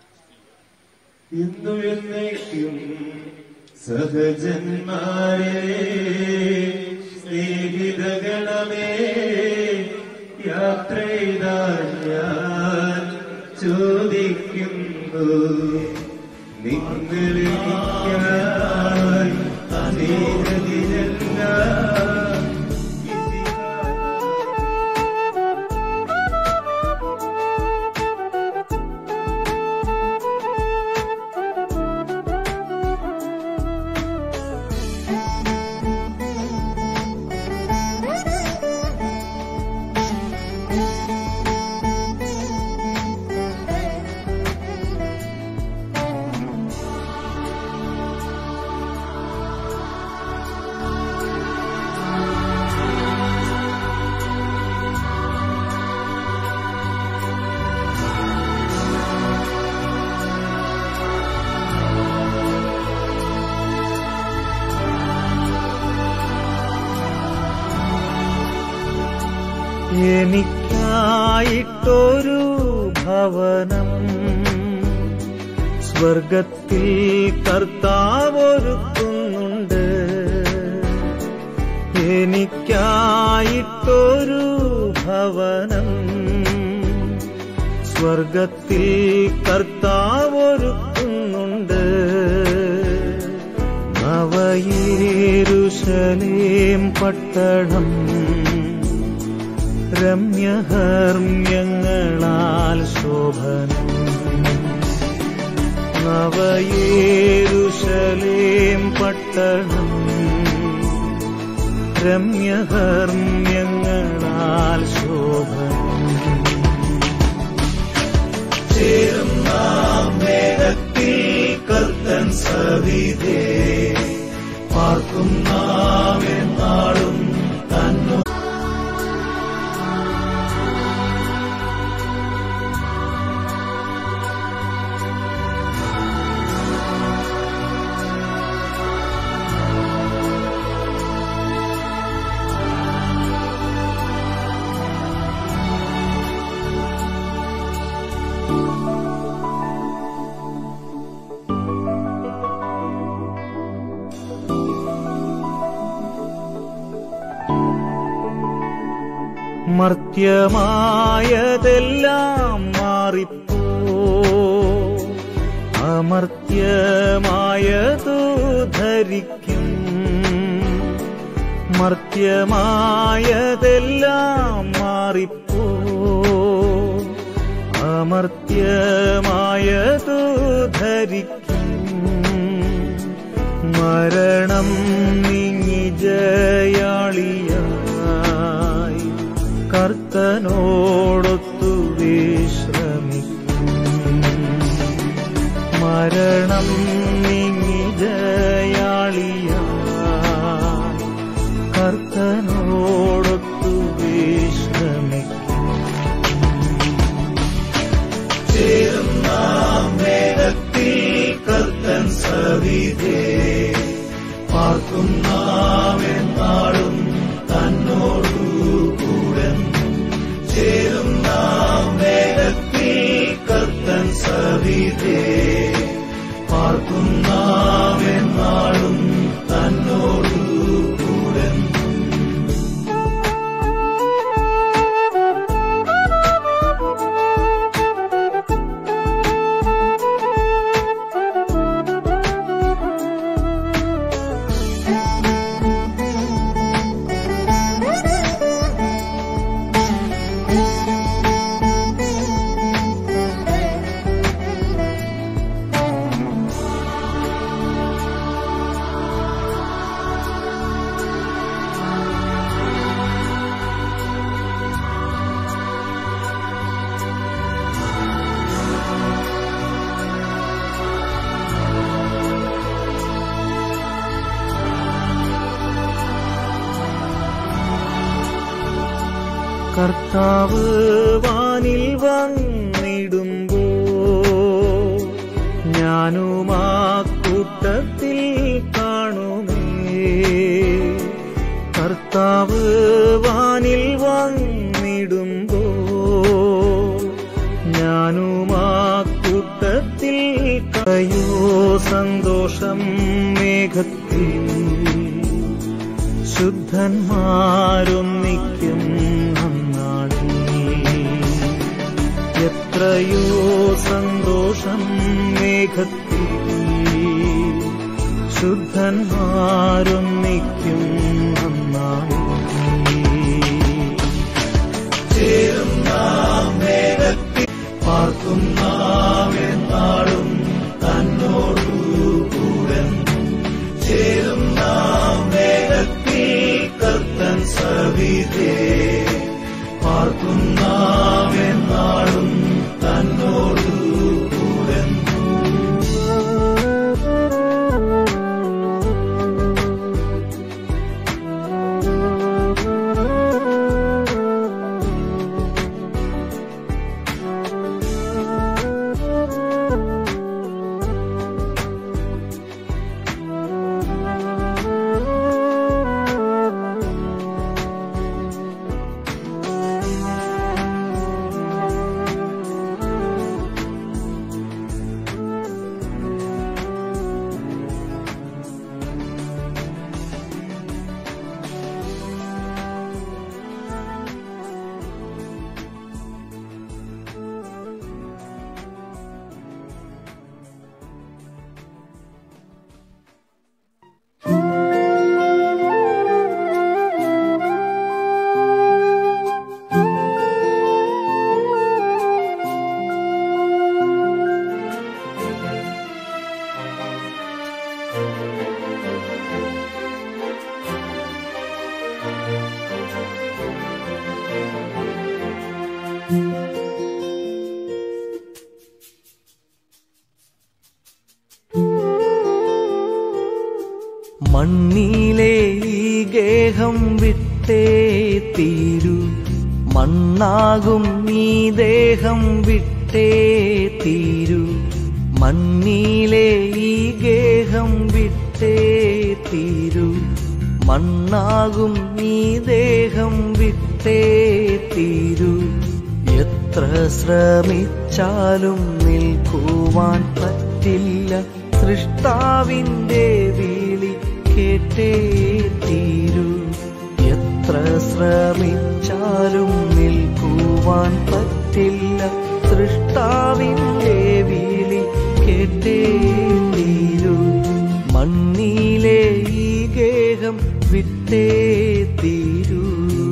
ഇന്നു എന്നേക്കും സഹജന്മാരെ സ്നേഹിതഗണമേ യാത്ര ചെയ്താൽ ഞാൻ ചോദിക്കുന്നു നിങ്ങളെ സ്നേഹതിരല്ല എനിക്കായിട്ടൊരു ഭവനം സ്വർഗത്തിൽ കർത്താവൊരുക്കുന്നുണ്ട് എനിക്കായിട്ടൊരു ഭവനം സ്വർഗത്തിൽ കർത്താവൊരുക്കുന്നുണ്ട് നവയേരുശലേം പട്ടണം രമ്യഹർമ്യങ്ങളാൽ ശോഭനം നവയേരുശലേം പട്ടണം രമ്യഹർമ്യങ്ങളാൽ ശോഭനം ചേരും നാം മേഘത്തിൽ കർത്തൻ സവിധേ പാർക്കും നാം എന്നാളും തന്നു മർത്യമായതെല്ലാം മാറിപ്പോ അമർത്യമായതു ധരിക്കും മർത്യമായതെല്ലാം മാറിപ്പോ അമർത്യമായതു ധരിക്കും മരണം നീങ്ങി ജയാളിയായി കർത്തനോടൊത്തു വിശ്രമിക്കും മരണം നീങ്ങി ജയാളിയായി കർത്തനോടൊത്തു വിശ്രമിക്കും ചേരും നാം മേഘത്തിൽ കർത്തൻ സവിധേ പാർക്കും നാം എന്നാളും തന്നോടു കൂടെ ചേരും നാം മേഘത്തിൽ കർത്തൻ സവിധേ പാർക്കും നാം എന്നാളും തന്നോടു കൂടെ കർത്താവ് വാനിൽ വന്നിടുമ്പോ ഞാനും ആ കൂട്ടത്തിൽ കാണുമേ കർത്താവ് വാനിൽ വന്നിടുമ്പോ ഞാനും ആ കൂട്ടത്തിൽ കയോ സന്തോഷം മേഘത്തിൽ ശുദ്ധന്മാരൊന്നിക്കും നന്നാളിൽ എത്രയോ സന്തോഷം മേഘത്തിൽ ശുദ്ധന്മാരൊന്നിക്കും നന്നാളിൽ ചേരും നാം മേഘത്തിൽ പാർക്കും നാം എന്നാളും തന്നോടു കൂടെ ചേരും നാം മേഘത്തിൽ കർത്തൻ സവിധേ പാർക്കും നാം എന്നാളും തന്നോടു കൂടെ മണ്ണിലെ ഈ ഗേഹം വിട്ടേ തീരൂ മണ്ണാകും ഈ ദേഹം വിട്ടേ തീരൂ മണ്ണിലെ ഈ ഗേഹം വിട്ടേ തീരൂ മണ്ണാകും ഈ ദേഹം വിട്ടേ തീരൂ എത്ര ശ്രമിച്ചാലും നിൽക്കുവാൻ പറ്റില്ല സൃഷ്ടാവിന്റെ വിളി കേട്ടേ തീരൂ എത്ര ശ്രമിച്ചാലും നിൽക്കുവാൻ പറ്റില്ല സൃഷ്ടാവിന്റെ വിളി കേട്ടേ തീരൂ മണ്ണിലെ ഈ ഗേഹം വിട്ടേ തീരൂ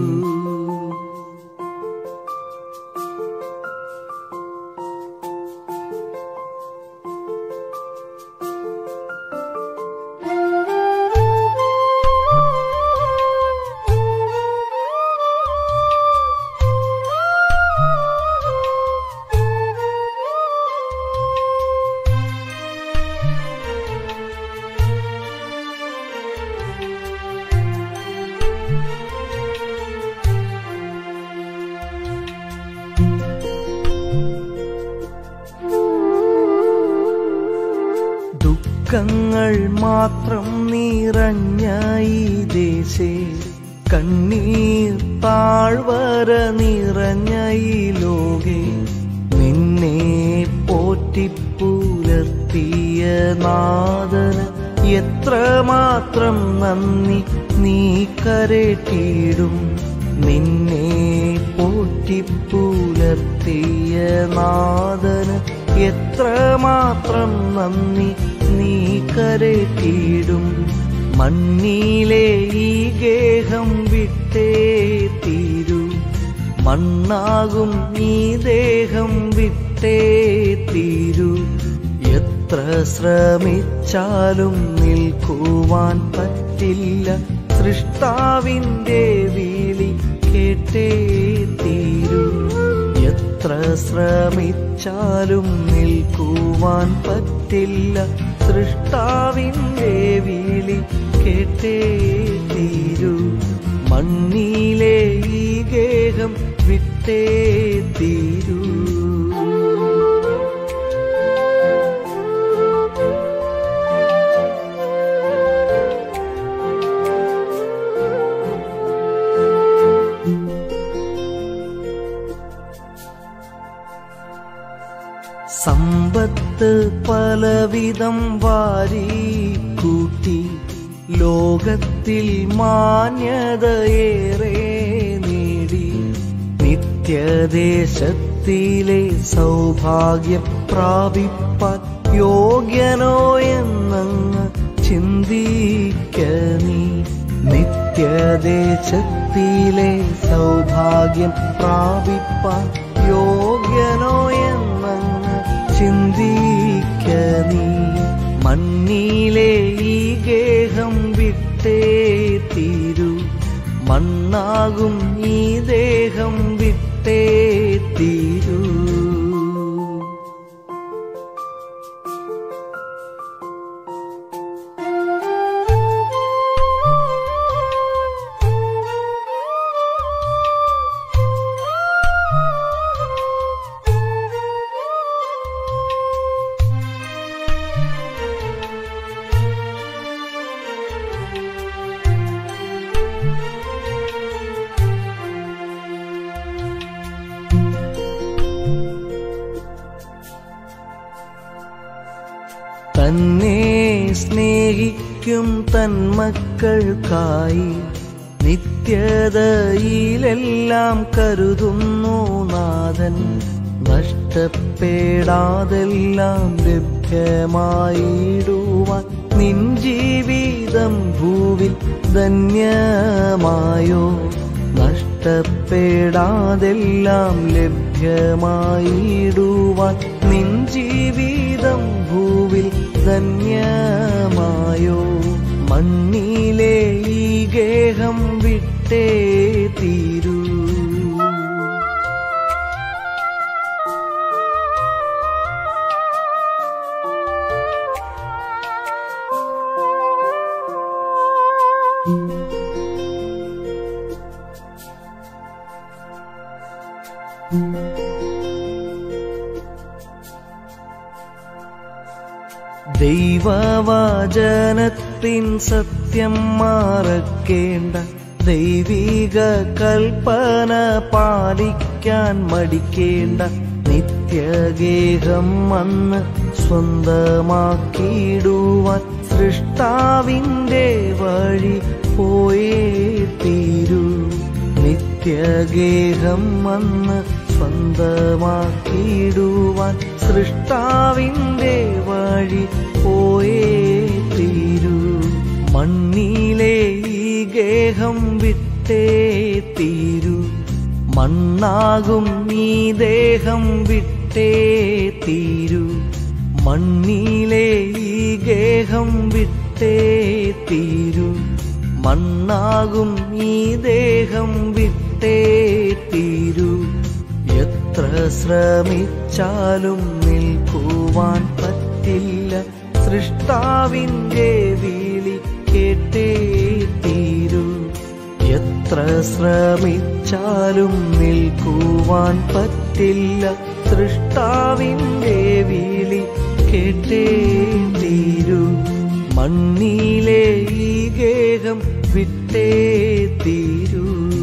ദുഃഖങ്ങൾ മാത്രം നിറഞ്ഞ ഈ ദേശേ കണ്ണീർ താഴ്വര നിറഞ്ഞ ഈ ലോകെ നിന്നെ പോറ്റിപ്പുലർത്തിയ നാദന എത്രമാത്രം നന്ദി നീ കരട്ടിയിടും നിന്നെ പോറ്റിപ്പുലർത്തിയ നാദന എത്രമാത്രം നന്ദി നീ കരട്ടിയിടും മണ്ണിലെ ഈ ഗേഹം വിട്ടേ തീരൂ മണ്ണാകും ഈ ദേഹം വിട്ടേ തീരൂ എത്ര ശ്രമിച്ചാലും നിൽക്കുവാൻ പറ്റില്ല സൃഷ്ടാവിന്റെ വിളി കേട്ടേ തീരൂ എത്ര ശ്രമിച്ചാലും നിൽക്കുവാൻ പറ്റില്ല സൃഷ്ടാവിന്റെ വിളി കേട്ടേ തീരൂ മണ്ണിലെ ഈ ഗേഹം വിട്ടേ തീരൂ സമ്പത്ത് പലവിധം വാരി കൂട്ടി ലോകത്തിൽ മാന്യതയേറെ നേടി നിത്യദേശത്തിലെ സൗഭാഗ്യം പ്രാപിപ്പാൻ യോഗ്യനോ എന്നങ്ങ് ചിന്തിക്ക നീ നിത്യദേശത്തിലെ സൗഭാഗ്യം പ്രാപിപ്പാൻ യോഗ്യനോ എന്നങ്ങ് ചിന്തിക്ക നീ മണ്ണിലെ ഈ ഗേഹം വിട്ടേ തീരൂ മണ്ണാകും ഈ ദേഹം വിട്ടേ തീരൂ തന്നെ സ്നേഹിക്കും തന്മക്കൾക്കായി നിത്യതയിലെല്ലാം കരുതുന്നു നാഥൻ നഷ്ടപ്പെടാതെല്ലാം ലഭ്യമായിടുവാൻ നിൻ ജീവിതം ഭൂവിൽ ധന്യമായോ നഷ്ടപ്പെടാതെല്ലാം ലഭ്യമായിടുവാൻ നിൻ ജീവിതം ഭൂവിൽ ധന്യമായോ മണ്ണിലെ ഈ ഗേഹം വിട്ടേ തീരൂ ദൈവവചനത്തിൻ സത്യം മറക്കേണ്ട ദൈവിക കൽപ്പന പാലിക്കാൻ മടിക്കേണ്ട നിത്യഗേഹം വന്ന് സ്വന്തമാക്കിയിടുവാൻ സൃഷ്ടാവിൻ്റെ വഴി പോയേ തീരൂ നിത്യഗേഹം വന്ന് സ്വന്തമാക്കിയിടുവാൻ സൃഷ്ടാവിൻ്റെ വഴി പോയേ തീരൂ മണ്ണിലെ ഈ ഗേഹം വിട്ടേ തീരൂ മണ്ണാകും ഈ ദേഹം വിട്ടേ തീരൂ മണ്ണിലെ ഈ ഗേഹം വിട്ടേ തീരൂ മണ്ണാകും ഈ ദേഹം വിട്ടേ തീരൂ എത്ര ശ്രമിച്ചാലും നിൽക്കുവാൻ പറ്റില്ല സൃഷ്ടാവിൻ്റെ വിളി കേട്ടേ തീരൂ എത്ര ശ്രമിച്ചാലും നിൽക്കുവാൻ പറ്റില്ല സൃഷ്ടാവിൻ്റെ വിളി കേട്ടേ തീരൂ മണ്ണിലെ ഈ ഗേഹം വിട്ടേ തീരൂ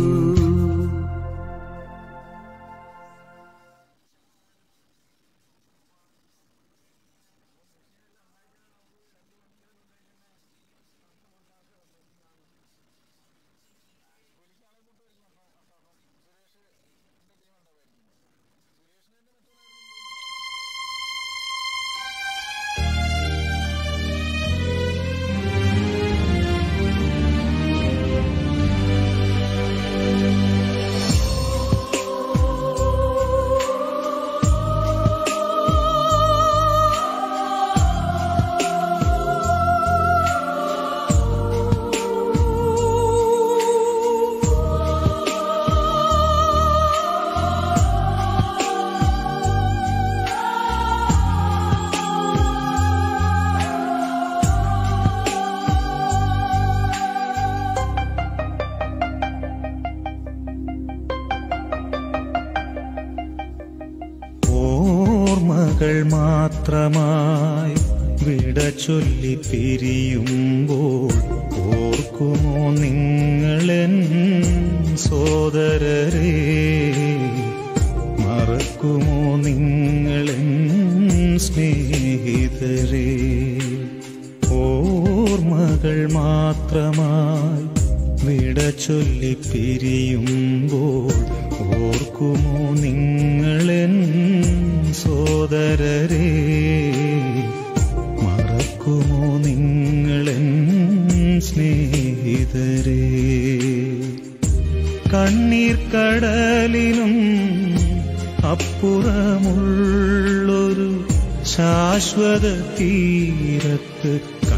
ഓർമ്മകൾ മാത്രമായി വിട ചൊല്ലി പിരിയുമ്പോൾ ഓർക്കുമോ നിങ്ങളെൻ സോദരരെ മറക്കുമോ നിങ്ങളെൻ സ്നേഹിതരെ ഓർമ്മകൾ മാത്രമായി വിട ചൊല്ലി പിരിയുമ്പോൾ ഓർക്കുമോ നിങ്ങളെൻ സോദരരെ മറക്കുമോ നിങ്ങളെൻ സ്നേഹിതരെ കണ്ണീർ കടലിനും അപ്പുറമുള്ളൊരു ശാശ്വത തീരത്ത്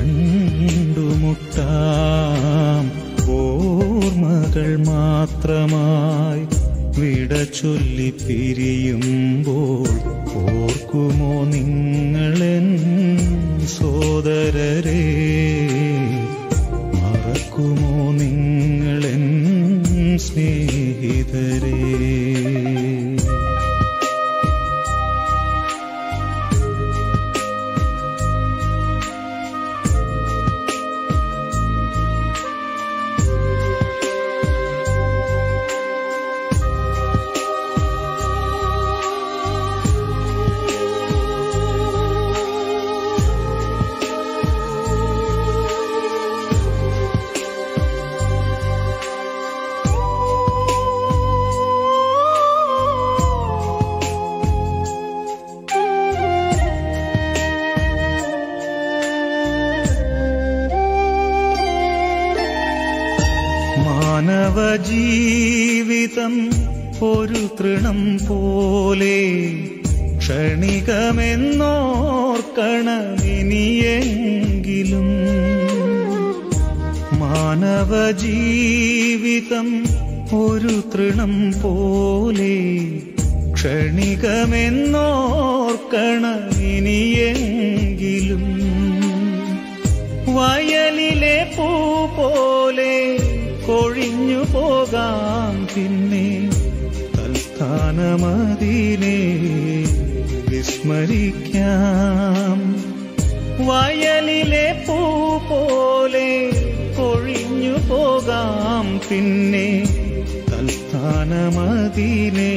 കണ്ടുമുട്ടാം ഓർമ്മകൾ മാത്രമായി വിട ചൊല്ലി പിരിയുമ്പോൾ ഓർക്കുമോ നിങ്ങളെൻ സോദരരെ മറക്കുമോ നിങ്ങളെൻ സ്നേഹിതരെ മാനവ ജീവിതം ഒരു തൃണം പോലെ ക്ഷണികമെന്നോർക്കണമിനിയെങ്കിലും മാനവ ജീവിതം ഒരു തൃണം പോലെ ക്ഷണികമെന്നോർക്കണമിനിയെങ്കിലും വയലിലെ പൂ പോലെ കൊഴിഞ്ഞു പോകാം പിന്നെ തൽസ്ഥ തൽസ്ഥാനമതിനെ വിസ്മരിക്കാം വയലിലെ പൂ പോലെ കൊഴിഞ്ഞു പോകാം പിന്നെ തൽസ്ഥാനമതിനെ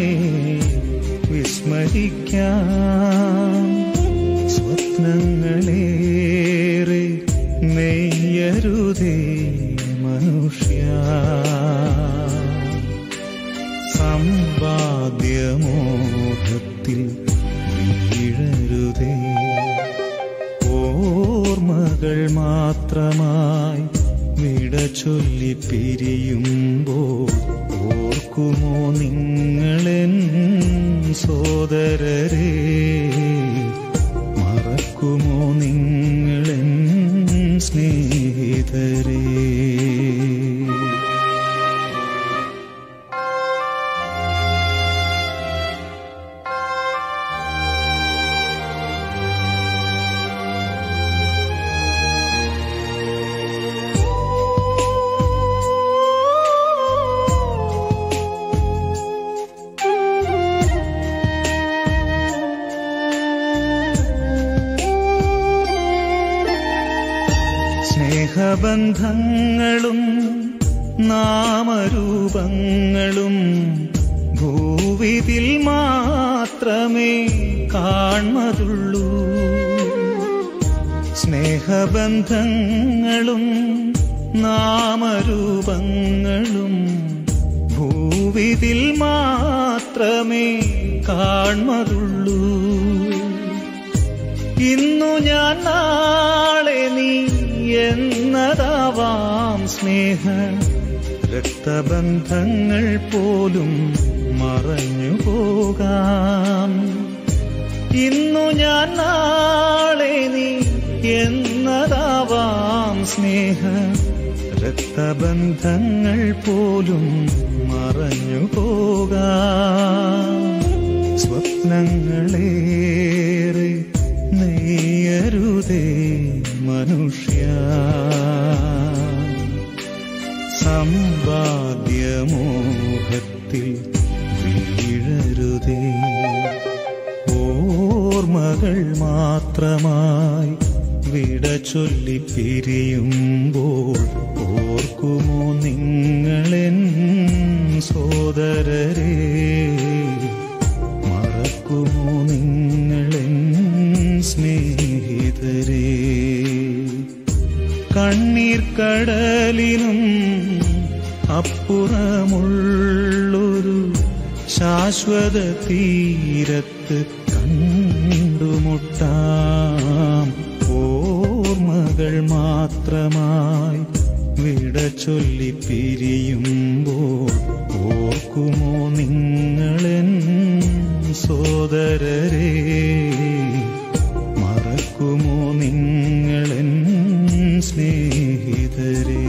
വിസ്മരിക്കാം സ്വപ്നങ്ങളേറെ നെയ്യരുതേ മനുഷ്യ സമ്പാദ്യമോഹത്തിൽ വീഴരുതേ ഓർമ്മകൾ മാത്രമായി വിട ചൊല്ലി പിരിയുമ്പോൾ ഓർക്കുമോ നിങ്ങളെൻ സോദരരെ മറക്കുമോ നിങ്ങളെൻ സ്നേഹിതരേ സ്നേഹബന്ധങ്ങളും നാമരൂപങ്ങളും ഭൂവിതിൽ മാത്രമേ കാൺമതുള്ളൂ സ്നേഹബന്ധങ്ങളും നാമരൂപങ്ങളും ഭൂവിതിൽ മാത്രമേ കാൺമതുള്ളൂ ഇന്നു ഞാൻ നാളെ നീ എന്നതാവാം സ്നേഹ രക്തബന്ധങ്ങൾ പോലും മറഞ്ഞു പോകാം ഇന്നു ഞാൻ നാളെ നീ എന്നതാവാം സ്നേഹ രക്തബന്ധങ്ങൾ പോലും മറഞ്ഞു പോകാം സ്വപ്നങ്ങളേറെ നെയ്യരുതേ മനുഷ്യ സമ്പാദ്യമോഹത്തിൽ വീഴരുതേ ഓർമ്മകൾ മാത്രമായി വിട ചൊല്ലി പിരിയുമ്പോൾ ഓർക്കുമോ നിങ്ങളെൻ സോദരരെ മറക്കുമോ നിങ്ങളെൻ സ്നേഹിതരെ കണ്ണീർ കടലിനും അപ്പുറമുള്ളൊരു ശാശ്വത തീരത്ത് കണ്ടുമുട്ടാം ഓർമ്മകൾ മാത്രമായി വിട ചൊല്ലി പിരിയുമ്പോൾ ഓർക്കുമോ നിങ്ങളെൻ സോദരരെ മറക്കുമോ നിങ്ങളെൻ സ്നേഹിതരേ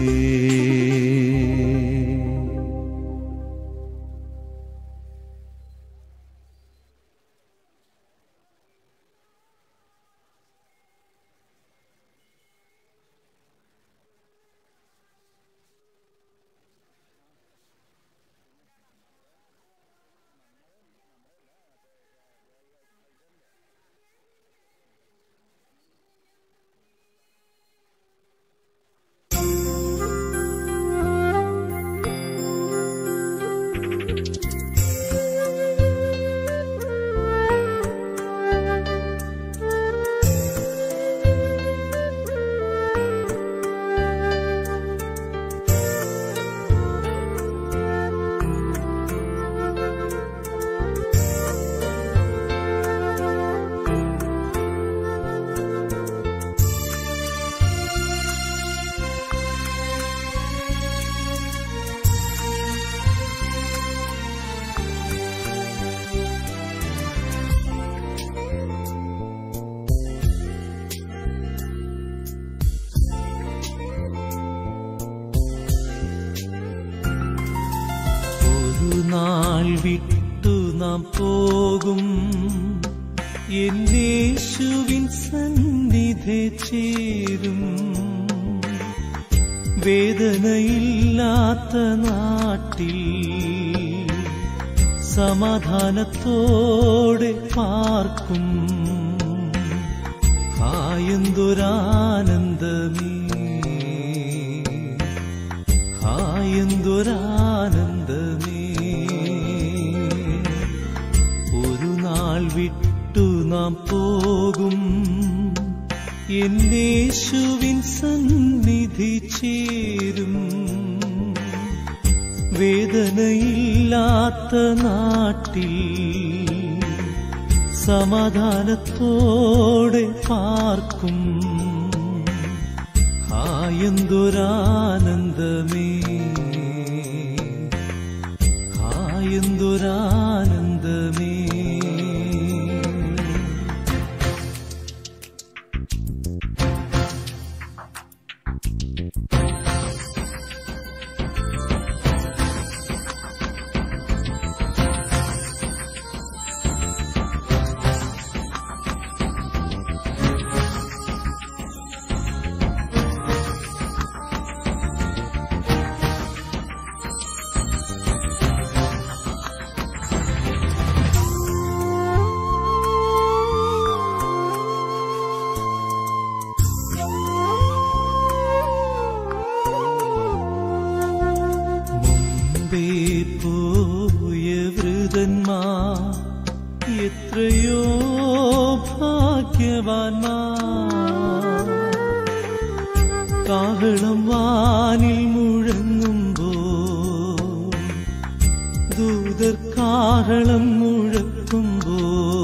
ഒരു നാൾ വിട്ടു നാം പോകും എന്നേശുവിൻ സന്നിധി ചേരും വേദനയില്ലാത്ത നാട്ടിൽ സമാധാനത്തോടെ പാർക്കും ഹായന്തൊരാനന്ദമേ ഹായന്തൊരാനന്ദമേ ഒരു നാൾ വിട്ടു നാം പോകും എന്നേശുവിൻ സന്നിധി ചേരും വേദനയില്ലാത്ത നാട്ടിൽ സമാധാനത്തോടെ പാർക്കും ഹായന്തൊരാനന്ദമേ ഹായന്തൊരാനന്ദമേ മുമ്പേ പോയ വൃതന്മാർ എത്രയോ ഭാഗ്യവാന്മാർ കാഹളം വാനിൽ മുഴങ്ങുമ്പോ ദൂതർ കാഹളം മുഴക്കുമ്പോ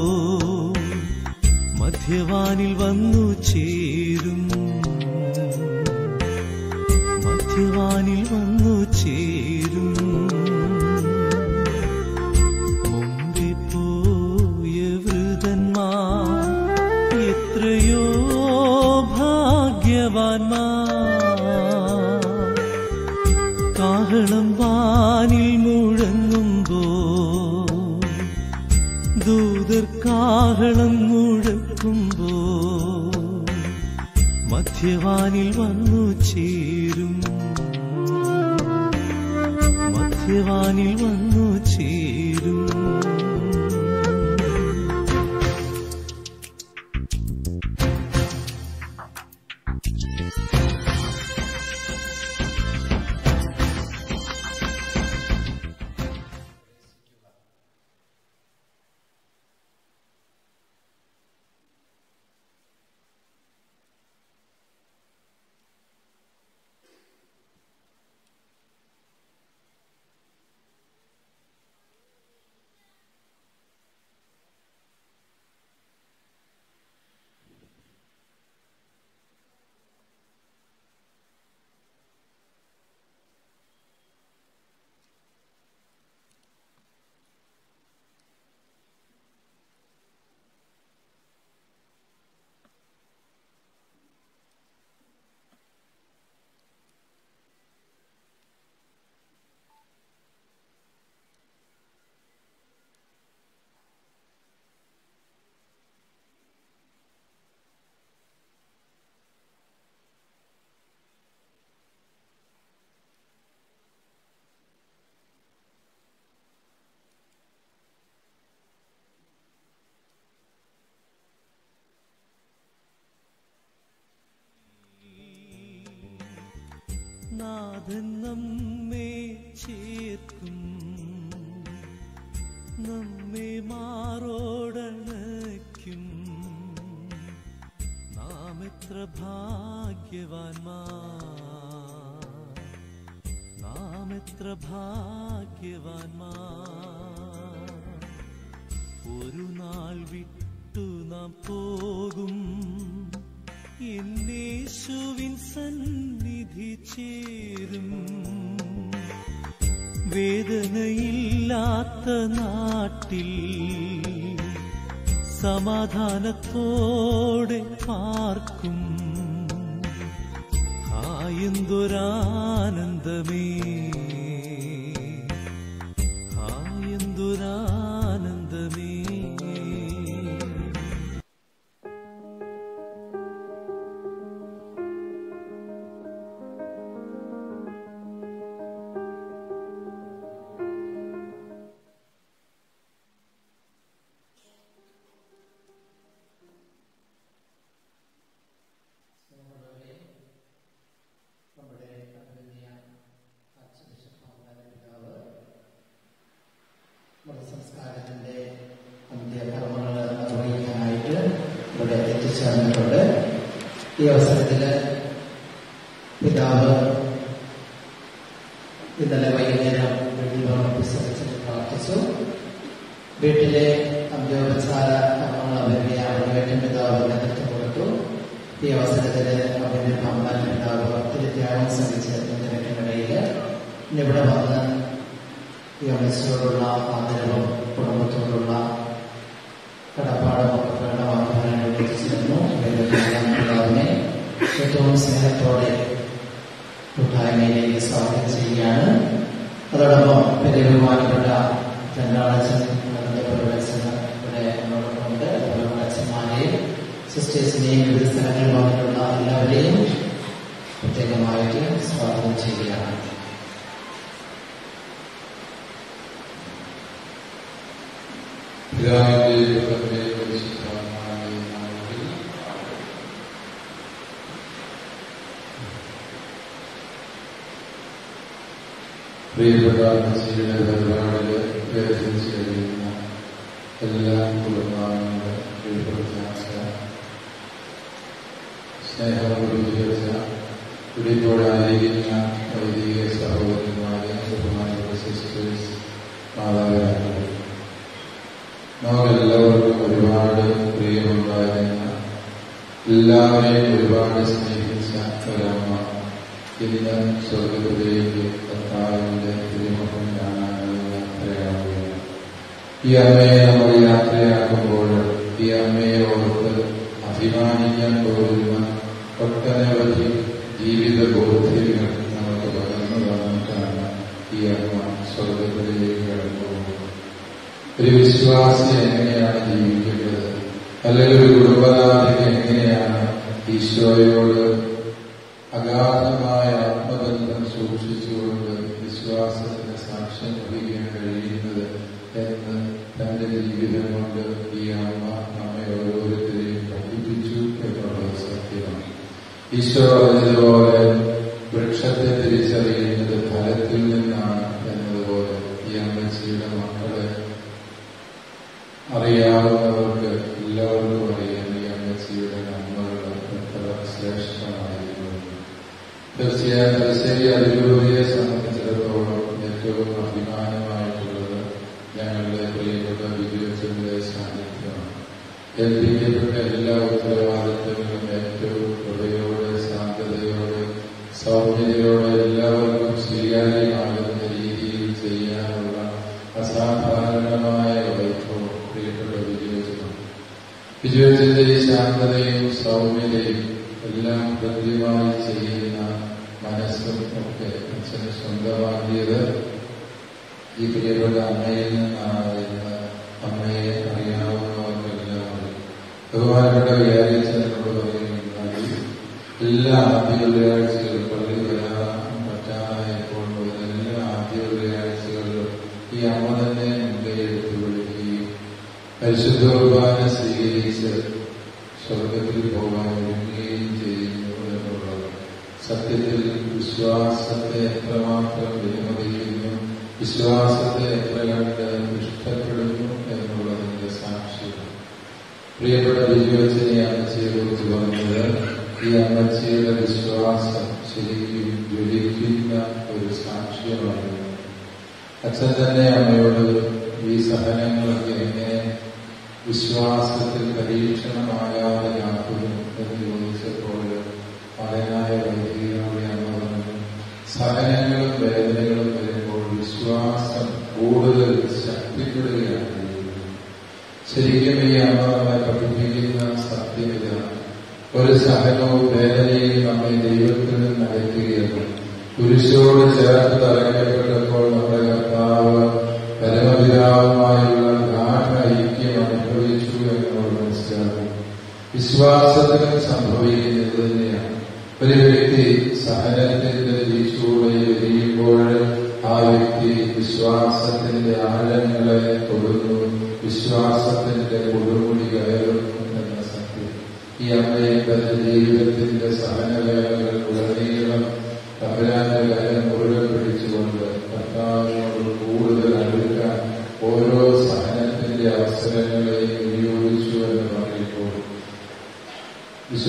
മധ്യവാനിൽ വന്നു ചേരും മധ്യവാനിൽ വന്നു ചേരും മുമ്പേ പോയ വൃതന്മാർ എത്രയോ ഭാഗ്യവാന്മാർ കാഹളം വാനിൽ മുഴങ്ങുമ്പോ ദൂതർ കാഹളം മുഴക്കുമ്പോ മധ്യവാനിൽ വന്നു ചേരും മധ്യവാനിൽ വന്നു ചേരും നാഥൻ നമ്മെ ചേർക്കും നമ്മെ മാറോടണയ്ക്കും നാം എത്ര ഭാഗ്യവാന്മാർ നാം എത്ര ഭാഗ്യവാന്മാർ ഒരു നാൾ വിട്ടു നാം പോകും എന്നേശുവിൻ സന്നിധി ചേരും വേദനയില്ലാത്ത നാട്ടിൽ സമാധാനത്തോടെ പാർക്കും ഹായന്തൊരാനന്ദമേ ഹായന്തൊരാനന്ദമേ അന്ത്യകർമ്മങ്ങൾ നിർവഹിക്കാനായിട്ട് ഇവിടെ എത്തിച്ചേർന്നിട്ടുണ്ട് ഈ അവസരത്തിൽ പിതാവ് ഇന്നലെ വൈകുന്നേരം വീട്ടിൽ വിസർജിച്ച് പ്രാർത്ഥിച്ചു വീട്ടിലെ അന്ത്യോപചാര കർമ്മങ്ങൾ അവരുടെ അവരുടെ പിതാവ് നേതൃത്വം കൊടുത്തു ഈ അവസരത്തിൽ അവരുടെ അമ്മ പിതാവ് ഒത്തിരി ത്യാഗം സഹിച്ച് ഇതിനിടയിൽ ഇവിടെ വന്ന് ഈ അമ്മച്ചയോടുള്ള ആദരവും കുടുംബത്തോടുള്ള കടപ്പാടും ഒക്കെ പ്രകടമാക്കുവാൻ വേണ്ടി എത്തിച്ചേർന്നു പിതാവിനെ ഏറ്റവും സ്നേഹത്തോടെ കൂട്ടായ്മയിലേക്ക് സ്വാഗതം ചെയ്യുകയാണ് അതോടൊപ്പം പെரிய ബഹുമാനപ്പെട്ട രണ്ടാളച്ചൻ ഇവിടെ നമ്മളോടൊപ്പമുണ്ട് അതുപോലുള്ള അച്ഛന്മാരെയും സിസ്റ്റേഴ്സിനെയും വിവിധ സ്ഥലങ്ങളിൽ വന്നിട്ടുള്ള എല്ലാവരെയും പ്രത്യേകമായിട്ട് സ്വാഗതം ചെയ്യുകയാണ് പിതാവിന്റെ പുത്രന്റെ പരിശുദ്ധാത്മാവിന്റെ നാമത്തിൽ പ്രിയപ്പെട്ട അമ്മച്ചിയുടെ പരിപാടിയിൽ വേദനിച്ച് കഴിയുന്ന എല്ലാ കുടുംബാംഗങ്ങളുടെ പ്രിയപ്പെട്ട സ്നേഹം കുറിച്ച കുടിപ്പോടായിരിക്കുന്ന വൈദിക സഹോദരന്മാരെ ബഹുമാനപ്പെട്ട സിസ്റ്റേഴ്സ് മാതാപിതാക്കൾ നമുക്കെല്ലാവർക്കും ഒരുപാട് പ്രിയമുണ്ടായിരുന്ന എല്ലാവരെയും ഒരുപാട് സ്നേഹിച്ച ഒരമ്മ ഇന്ന് സ്വർഗത്തിലേക്ക് കർത്താവിന്റെ തിരുമുഖം കാണാനുള്ള യാത്രയാവുകയാണ് ഈ അമ്മയെ നമ്മൾ യാത്രയാക്കുമ്പോൾ ഈ അമ്മയെ ഓർത്ത് അഭിമാനിക്കാൻ പോരുന്ന ഒട്ടനവധി ജീവിത ബോധ്യങ്ങൾ നമുക്ക് പകർന്നു തന്നിട്ടാണ് ഈ അമ്മ സ്വർഗത്തിലേക്ക് കടന്നു പോകുന്നത് ഒരു വിശ്വാസി എങ്ങനെയാണ് ജീവിക്കേണ്ടത് അല്ലെങ്കിൽ ഒരു കുടുംബനാഥിക്ക് എങ്ങനെയാണ് ഈശോയോട് അഗാധമായ ആത്മബന്ധം സൂക്ഷിച്ചുകൊണ്ട് വിശ്വാസത്തിന് സാക്ഷ്യം വഹിക്കാൻ കഴിയുന്നത് എന്ന് തന്റെ ജീവിതം കൊണ്ട് ഈ അമ്മ നമ്മെ ഓരോരുത്തരെയും പഠിപ്പിച്ചു എന്നുള്ളത് സത്യമാണ് ഈശോ പറഞ്ഞതുപോലെ വൃക്ഷത്തെ തിരിച്ചറിയുന്നത് ഫലത്തിൽ നിന്നാണ് എന്നതുപോലെ ഈ അമ്മച്ചിയുടെ മക്കളെ അറിയാവുന്നവർക്ക് എല്ലാവർക്കും അറിയാം ഈ അമ്മച്ചിയുടെ നന്മകൾ എത്ര ശ്രേഷ്ഠമായിരുന്നു തീർച്ചയായും തലശ്ശേരി അതിരൂപതയെ സംബന്ധിച്ചിടത്തോളം ഏറ്റവും അഭിമാനമായിട്ടുള്ളത് ഞങ്ങളുടെ പ്രിയപ്പെട്ട വിജയത്തിന്റെ സാന്നിധ്യമാണ് ഏൽപ്പിക്കപ്പെട്ട എല്ലാ ഉത്തരവാദിത്തങ്ങളും ഏറ്റവും കൃപയോടെ ശാന്തതയോടെ സൗമ്യതയോടെ എല്ലാവർക്കും സ്വീകാര്യമാകുന്ന രീതിയിൽ ചെയ്യാനുള്ള അസാധാരണമായ വൈഭവം പ്രിയപ്പെട്ട വിജയോചനം വിജയോചന്റെ ഈ ശാന്തതയും സൗമ്യതയും എല്ലാം കൃത്യമായി ചെയ്യുന്ന മനസ്സും ഒക്കെ അച്ഛന് സ്വന്തമാക്കിയത് ഈ പ്രിയപ്പെട്ട അമ്മയിൽ നിന്നാണ് എന്ന് അമ്മയെ അറിയാവുന്നവർക്കെല്ലാം അറിയും ബഹുമാനപ്പെട്ട വ്യാഴാഴ്ചകളോട് പറയുകയുണ്ടായി എല്ലാ ആദ്യ വെള്ളിയാഴ്ചകളും പള്ളി വരാൻ പറ്റാനായപ്പോൾ മുതൽ എല്ലാ ആദ്യ വെള്ളിയാഴ്ചകളിലും ഈ അമ്മ തന്നെ മുൻകൈയെടുത്ത് വിളിക്കുകയും പരിശുദ്ധ കുർബാന സ്വീകരിച്ച് സ്വർഗത്തിൽ പോകാൻ ഒരുങ്ങുകയും ചെയ്യുന്നു എന്നുള്ളത് സത്യത്തിൽ വിശ്വാസത്തെ എത്രമാത്രം വിലമതിക്കുന്നു വിശ്വാസത്തെ എത്ര കണ്ട് ഇഷ്ടപ്പെടുന്നു എന്നുള്ളതിന്റെ സാക്ഷിയാണ് പ്രിയപ്പെട്ട ബിജുവച്ചനെ അമ്മച്ചിയെ കുറിച്ച് പറഞ്ഞത് ഈ അമ്മച്ചിയുടെ വിശ്വാസം ശരിക്കും ജ്വലിക്കുന്ന ഒരു സാക്ഷ്യമായിരുന്നു അച്ഛൻ തന്നെ അമ്മയോട് ഈ സഹനങ്ങളൊക്കെ എങ്ങനെ വിശ്വാസത്തിൽ പരീക്ഷണമാകാതെ ആക്കുന്നു എന്ന് ചോദിച്ചപ്പോൾ മകനായ വൈദികനോട് അമ്മ പറഞ്ഞു സഹനങ്ങളും വേദനകളും വരുമ്പോൾ വിശ്വാസം കൂടുതൽ ശക്തിപ്പെടുകയാണ് ചെയ്യുന്നത് ശരിക്കും ഈ അമ്മ നമ്മെ പഠിപ്പിക്കുന്ന സത്യം ഇതാണ് ഒരു സഹനവും വേദനയും നമ്മെ ദൈവത്തിൽ നിന്ന് അകറ്റുകയാണ് കുരിശോട് ചേർത്ത് തറയ്ക്കപ്പെട്ടപ്പോൾ നമ്മുടെ കർത്താവ് പരമപിതാവുമായുള്ള ഗാഠ ഐക്യം അനുഭവിച്ചു എന്നുള്ള മനസ്സിലാകും വിശ്വാസത്തിനും സംഭവിക്കുന്നത് തന്നെയാണ് ഒരു വ്യക്തി സഹനത്തിന്റെ വീഴ്ചൂടെ എരിയുമ്പോൾ ആ വ്യക്തി വിശ്വാസത്തിന്റെ ആഴങ്ങളെ തൊടുന്നു വിശ്വാസത്തിന്റെ കൊടുമുടി കയറുന്നു എന്ന സത്യം ഈ അമ്മയെ തന്റെ ജീവിതത്തിന്റെ സഹനവേളകൾ ഉടനീളം തമ്പുരാന്റെ കാര്യം മുറുകെ പിടിച്ചുകൊണ്ട് കർത്താവിനോട് കൂടുതൽ അടുക്കാൻ ഓരോ സഹനത്തിന്റെ അവസരങ്ങളെയും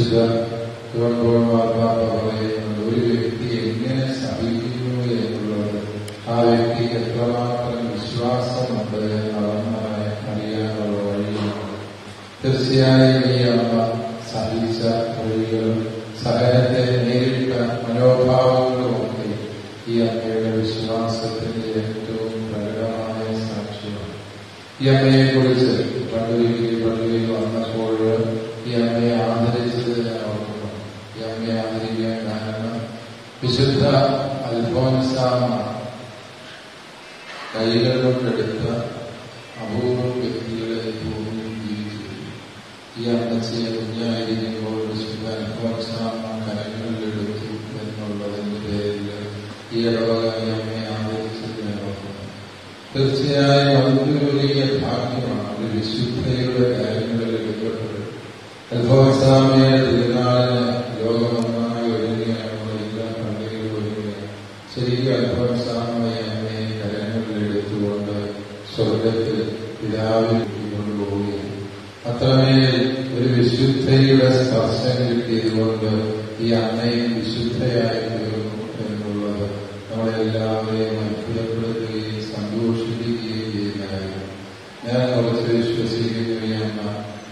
വിശുദ്ധ മാർപ്പാപ്പ പറയുന്നത് ഒരു വ്യക്തി എങ്ങനെ സഹിക്കുന്നു എന്നുള്ളത് ആ വ്യക്തിക്ക് എത്രമാത്രം വിശ്വാസമുണ്ട് എന്നവന്മാരെ അറിയാനുള്ള വഴിയാണ് തീർച്ചയായും ഈ അമ്മ സഹിച്ച വഴികളും സഹനത്തെ നേരിട്ട മനോഭാവങ്ങളുമൊക്കെ ഈ അമ്മയുടെ വിശ്വാസത്തിന്റെ ഏറ്റവും പ്രകടമായ സാക്ഷ്യമാണ് ഈ അമ്മയെ കുറിച്ച് പള്ളിയിൽ പള്ളിയിൽ വന്നപ്പോൾ ഈ അമ്മയെ ആദരിച്ചത് ഞാൻ ഓർക്കുന്നു ഈ അമ്മയെ ആദരിക്കാൻ കാരണം വിശുദ്ധ അൽഫോൻസാമ കൈകൾ കൊണ്ടെടുത്ത അപൂർവ വ്യക്തികളെ ഭൂമിയിൽ ജീവിച്ചിരുന്നു ഈ അമ്മച്ചയെ കുഞ്ഞായിരിക്കുമ്പോൾ വിശുദ്ധ അൽഫോൻസാമ കരങ്ങളിലെടുത്തു എന്നുള്ളതിന്റെ പേരിൽ ഈ ഇടവക ഈ അമ്മയെ ആദരിച്ചത് ഞാൻ ഓർക്കുന്നു തീർച്ചയായും അതൊരു വലിയ ഭാഗ്യമാണ് ഒരു വിശുദ്ധയുടെ കാര്യങ്ങളിൽ എടുക്കപ്പെടുന്നത് അൽഫോൻസാമയുടെ തിരുനാളിന് ലോകമൊന്നായി ഒരുങ്ങുകയാണ് എല്ലാ പള്ളികളും ഒരുങ്ങുകയാണ് ശരിക്കും അൽഫോൻസാമയെ അമ്മയെ കരങ്ങളിലെടുത്തുകൊണ്ട് സ്വർഗത്തിൽ പിതാവിൽ കൊണ്ടുപോവുകയാണ് അത്രമേൽ ഒരു വിശുദ്ധയുടെ സ്പർശം കിട്ടിയതുകൊണ്ട് ഈ അമ്മയും വിശുദ്ധയായി തീർന്നു എന്നുള്ളത് നമ്മളെല്ലാവരെയും അത്ഭുതപ്പെടുത്തുകയും സന്തോഷിപ്പിക്കുകയും ചെയ്യുന്നതായിരുന്നു ഞാൻ കുറച്ച് വിശ്വസിക്കുന്നു ഈ അമ്മ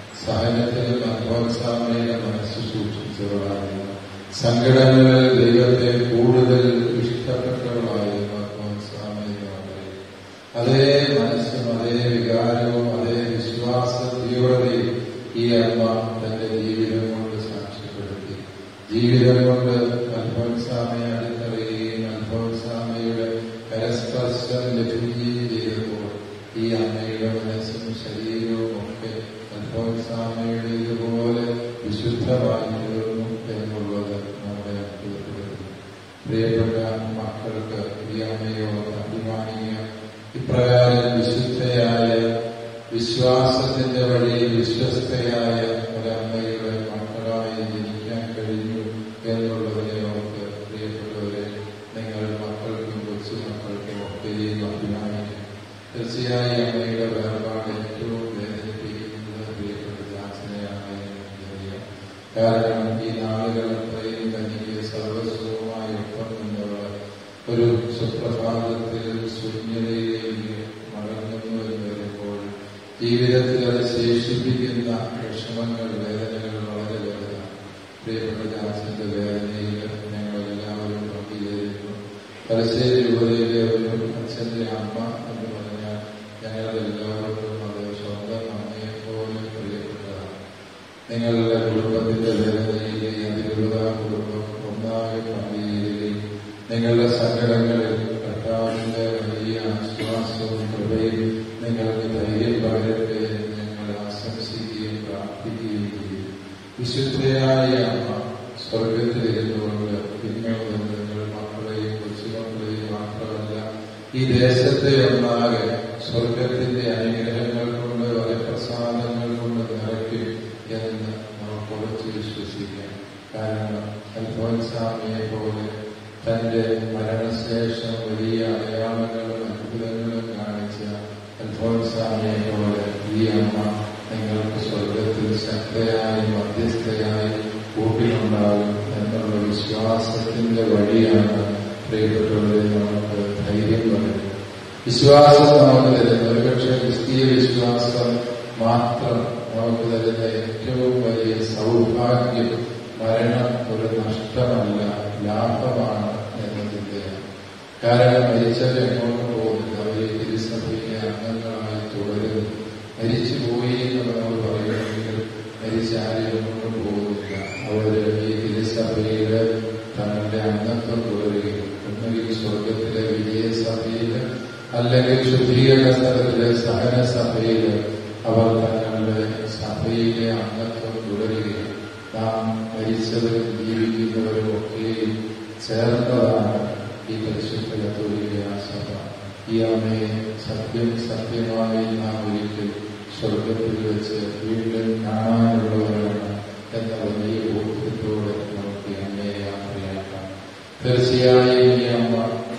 സഹനത്തിൽ അധ്വാൻസാമയുടെ മനസ്സ് സൂക്ഷിച്ചവളായിരുന്നു സങ്കടങ്ങളിൽ ദൈവത്തെ കൂടുതൽ ഇഷ്ടപ്പെട്ടവളായിരുന്നു അധ്വാൻസാമയെന്ന് പറയുന്നത് അതേ മനസ്സും അതേ വികാരവും അതേ വിശ്വാസ തീവ്രതയും ഈ അമ്മ തന്റെ ജീവിതം കൊണ്ട് സാക്ഷ്യപ്പെടുത്തി ജീവിതം കൊണ്ട് അൽഫോൻസാമയെ അടുത്തറിയുകയും അൽഫോൻസാമയുടെ കരസ്പർശം ലഭിക്കുകയും ചെയ്തപ്പോൾ ഈ അമ്മയുടെ മനസ്സും ശരീരവും ഒക്കെ അൽഫോൻസാമയുടെ ഇതുപോലെ വിശുദ്ധമായി തീർന്നു എന്നുള്ളത് നമ്മളെ അത്ഭുതപ്പെടുന്നു പ്രിയപ്പെട്ട മക്കൾക്ക് ഈ അമ്മയോട് അഭിമാനിക്കുക ഇപ്രകാരം വിശുദ്ധയായ വിശ്വാസത്തിന്റെ വഴിയിൽ വിശ്വസ്തയായ ഒരമ്മയുടെ മക്കളായി ജനിക്കാൻ കഴിഞ്ഞു എന്നുള്ളതിനെ ഓർത്ത് പ്രിയപ്പെട്ടവരെ നിങ്ങൾ മക്കൾക്കും കൊച്ചുമക്കൾക്കും ഒക്കെയും അഭിമാനിക്കും തീർച്ചയായും അമ്മയുടെ വേർപാട് ഏറ്റവും വേദനിപ്പിക്കുന്നത് പ്രിയപ്പെട്ട ജാസനെയാണ് എനിക്കറിയാം കാരണം ഈ നാളുകൾ അത്രയും തനിക്ക് സർവസ്വമായി ഒപ്പം നിന്നവർ ഒരു സുപ്രഭാതത്തിൽ ശൂന്യതയിലേക്ക് മടങ്ങുന്നു എന്ന് വരുമ്പോൾ ജീവിതത്തിൽ അത് ശേഷിപ്പിക്കുന്ന വിഷമങ്ങൾ വേദനകൾ വളരെ വലുതാണ് പ്രിയപ്പെട്ട ജാസിന്റെ വേദനയിൽ ഞങ്ങൾ എല്ലാവരും പങ്കുചേരുന്നു തലശ്ശേരി രൂപതയിലെ ഒരു അച്ഛന്റെ അമ്മ എന്ന് പറഞ്ഞാൽ ഞങ്ങളെല്ലാവർക്കും അത് സ്വന്തം അമ്മയെ പോലെ പ്രിയപ്പെട്ടതാണ് നിങ്ങളുടെ കുടുംബത്തിന്റെ വേദനയിലെ അതിലുള്ള കുടുംബം ഒന്നാകെ പങ്കുചേരുകയും നിങ്ങളുടെ സങ്കടങ്ങളിൽ കർത്താവിന്റെ വലിയ ആശ്വാസവും കൃപയും നിങ്ങൾക്ക് ധൈര്യം പകരട്ടെ എന്ന് ഞങ്ങൾ ആശംസിക്കുകയും പ്രാർത്ഥിക്കുകയും ചെയ്യും വിശുദ്ധയായ അമ്മ സ്വർഗത്തിലിരുന്നുകൊണ്ട് പിന്നോട് നിങ്ങൾ മക്കളെയും കൊച്ചുമക്കളെയും മാത്രമല്ല ഈ ദേശത്തെ ഒന്നാകെ സ്വർഗത്തിന്റെ അനുഗ്രഹങ്ങൾ കൊണ്ട് വരപ്രസാദങ്ങൾ കൊണ്ട് നിറയ്ക്കും എന്ന് നമുക്ക് ഉറച്ചു വിശ്വസിക്കാം കാരണം അൽഫോൻസാമിയെ പോലെ തന്റെ മരണശേഷം വലിയ അടയാളങ്ങളും അത്ഭുതങ്ങളും കാണിച്ച അൽഫോൻസാമിയെ പോലെ ഈ അമ്മ നിങ്ങൾക്ക് സ്വർഗത്തിൽ ശക്തയായി മധ്യസ്ഥയായി കൂട്ടിനുണ്ടാകും എന്നുള്ള വിശ്വാസത്തിന്റെ വഴിയാണ് പ്രിയപ്പെട്ടവരെ നമുക്ക് ധൈര്യം പറയുന്നത് വിശ്വാസം നമുക്ക് തരുന്ന ഒരുപക്ഷെ ക്രിസ്തീയ വിശ്വാസം മാത്രം നമുക്ക് തരുന്ന ഏറ്റവും വലിയ സൗഭാഗ്യം മരണം ഒരു നഷ്ടമല്ല ലാഭമാണ് എന്ന ചിന്തയാണ് കാരണം മരിച്ചവർ എങ്ങോട്ട് പോകുന്നില്ല അവരെ തിരുസഭയിലെ അംഗങ്ങളായി തുടരുന്നു മരിച്ചുപോയി എന്ന് നമ്മൾ പറയുമെങ്കിൽ മരിച്ച ആരും എങ്ങോട്ടും പോകുന്നില്ല അവര് ഈ തിരുസഭയില് തങ്ങളുടെ അംഗത്വം തുടരുകയും ഒന്നുകിൽ സ്വർഗത്തിലെ വിജയസഭയില് അല്ലെങ്കിൽ ശുദ്ധീകരണ സ്ഥലത്തിലെ സഹന സഭയില് അവർ തങ്ങളുടെ സഭയിലെ അംഗത്വം തുടരുകയും നാം മരിച്ചവരും ജീവിക്കുന്നവരും ഒക്കെയും ചേർന്നതാണ് ഈ പരിശുദ്ധ കത്തോലിക്ക സഭ ഈ അമ്മയെ സത്യം സത്യമായി നാം ഒരിക്കൽ സ്വർഗത്തിൽ വെച്ച് വീണ്ടും കാണാനുള്ളവരാണ് എന്ന വലിയ ബോധ്യത്തോടെ നമുക്ക് ഈ അമ്മയെ യാത്രയാക്കാം തീർച്ചയായും ഈ അമ്മ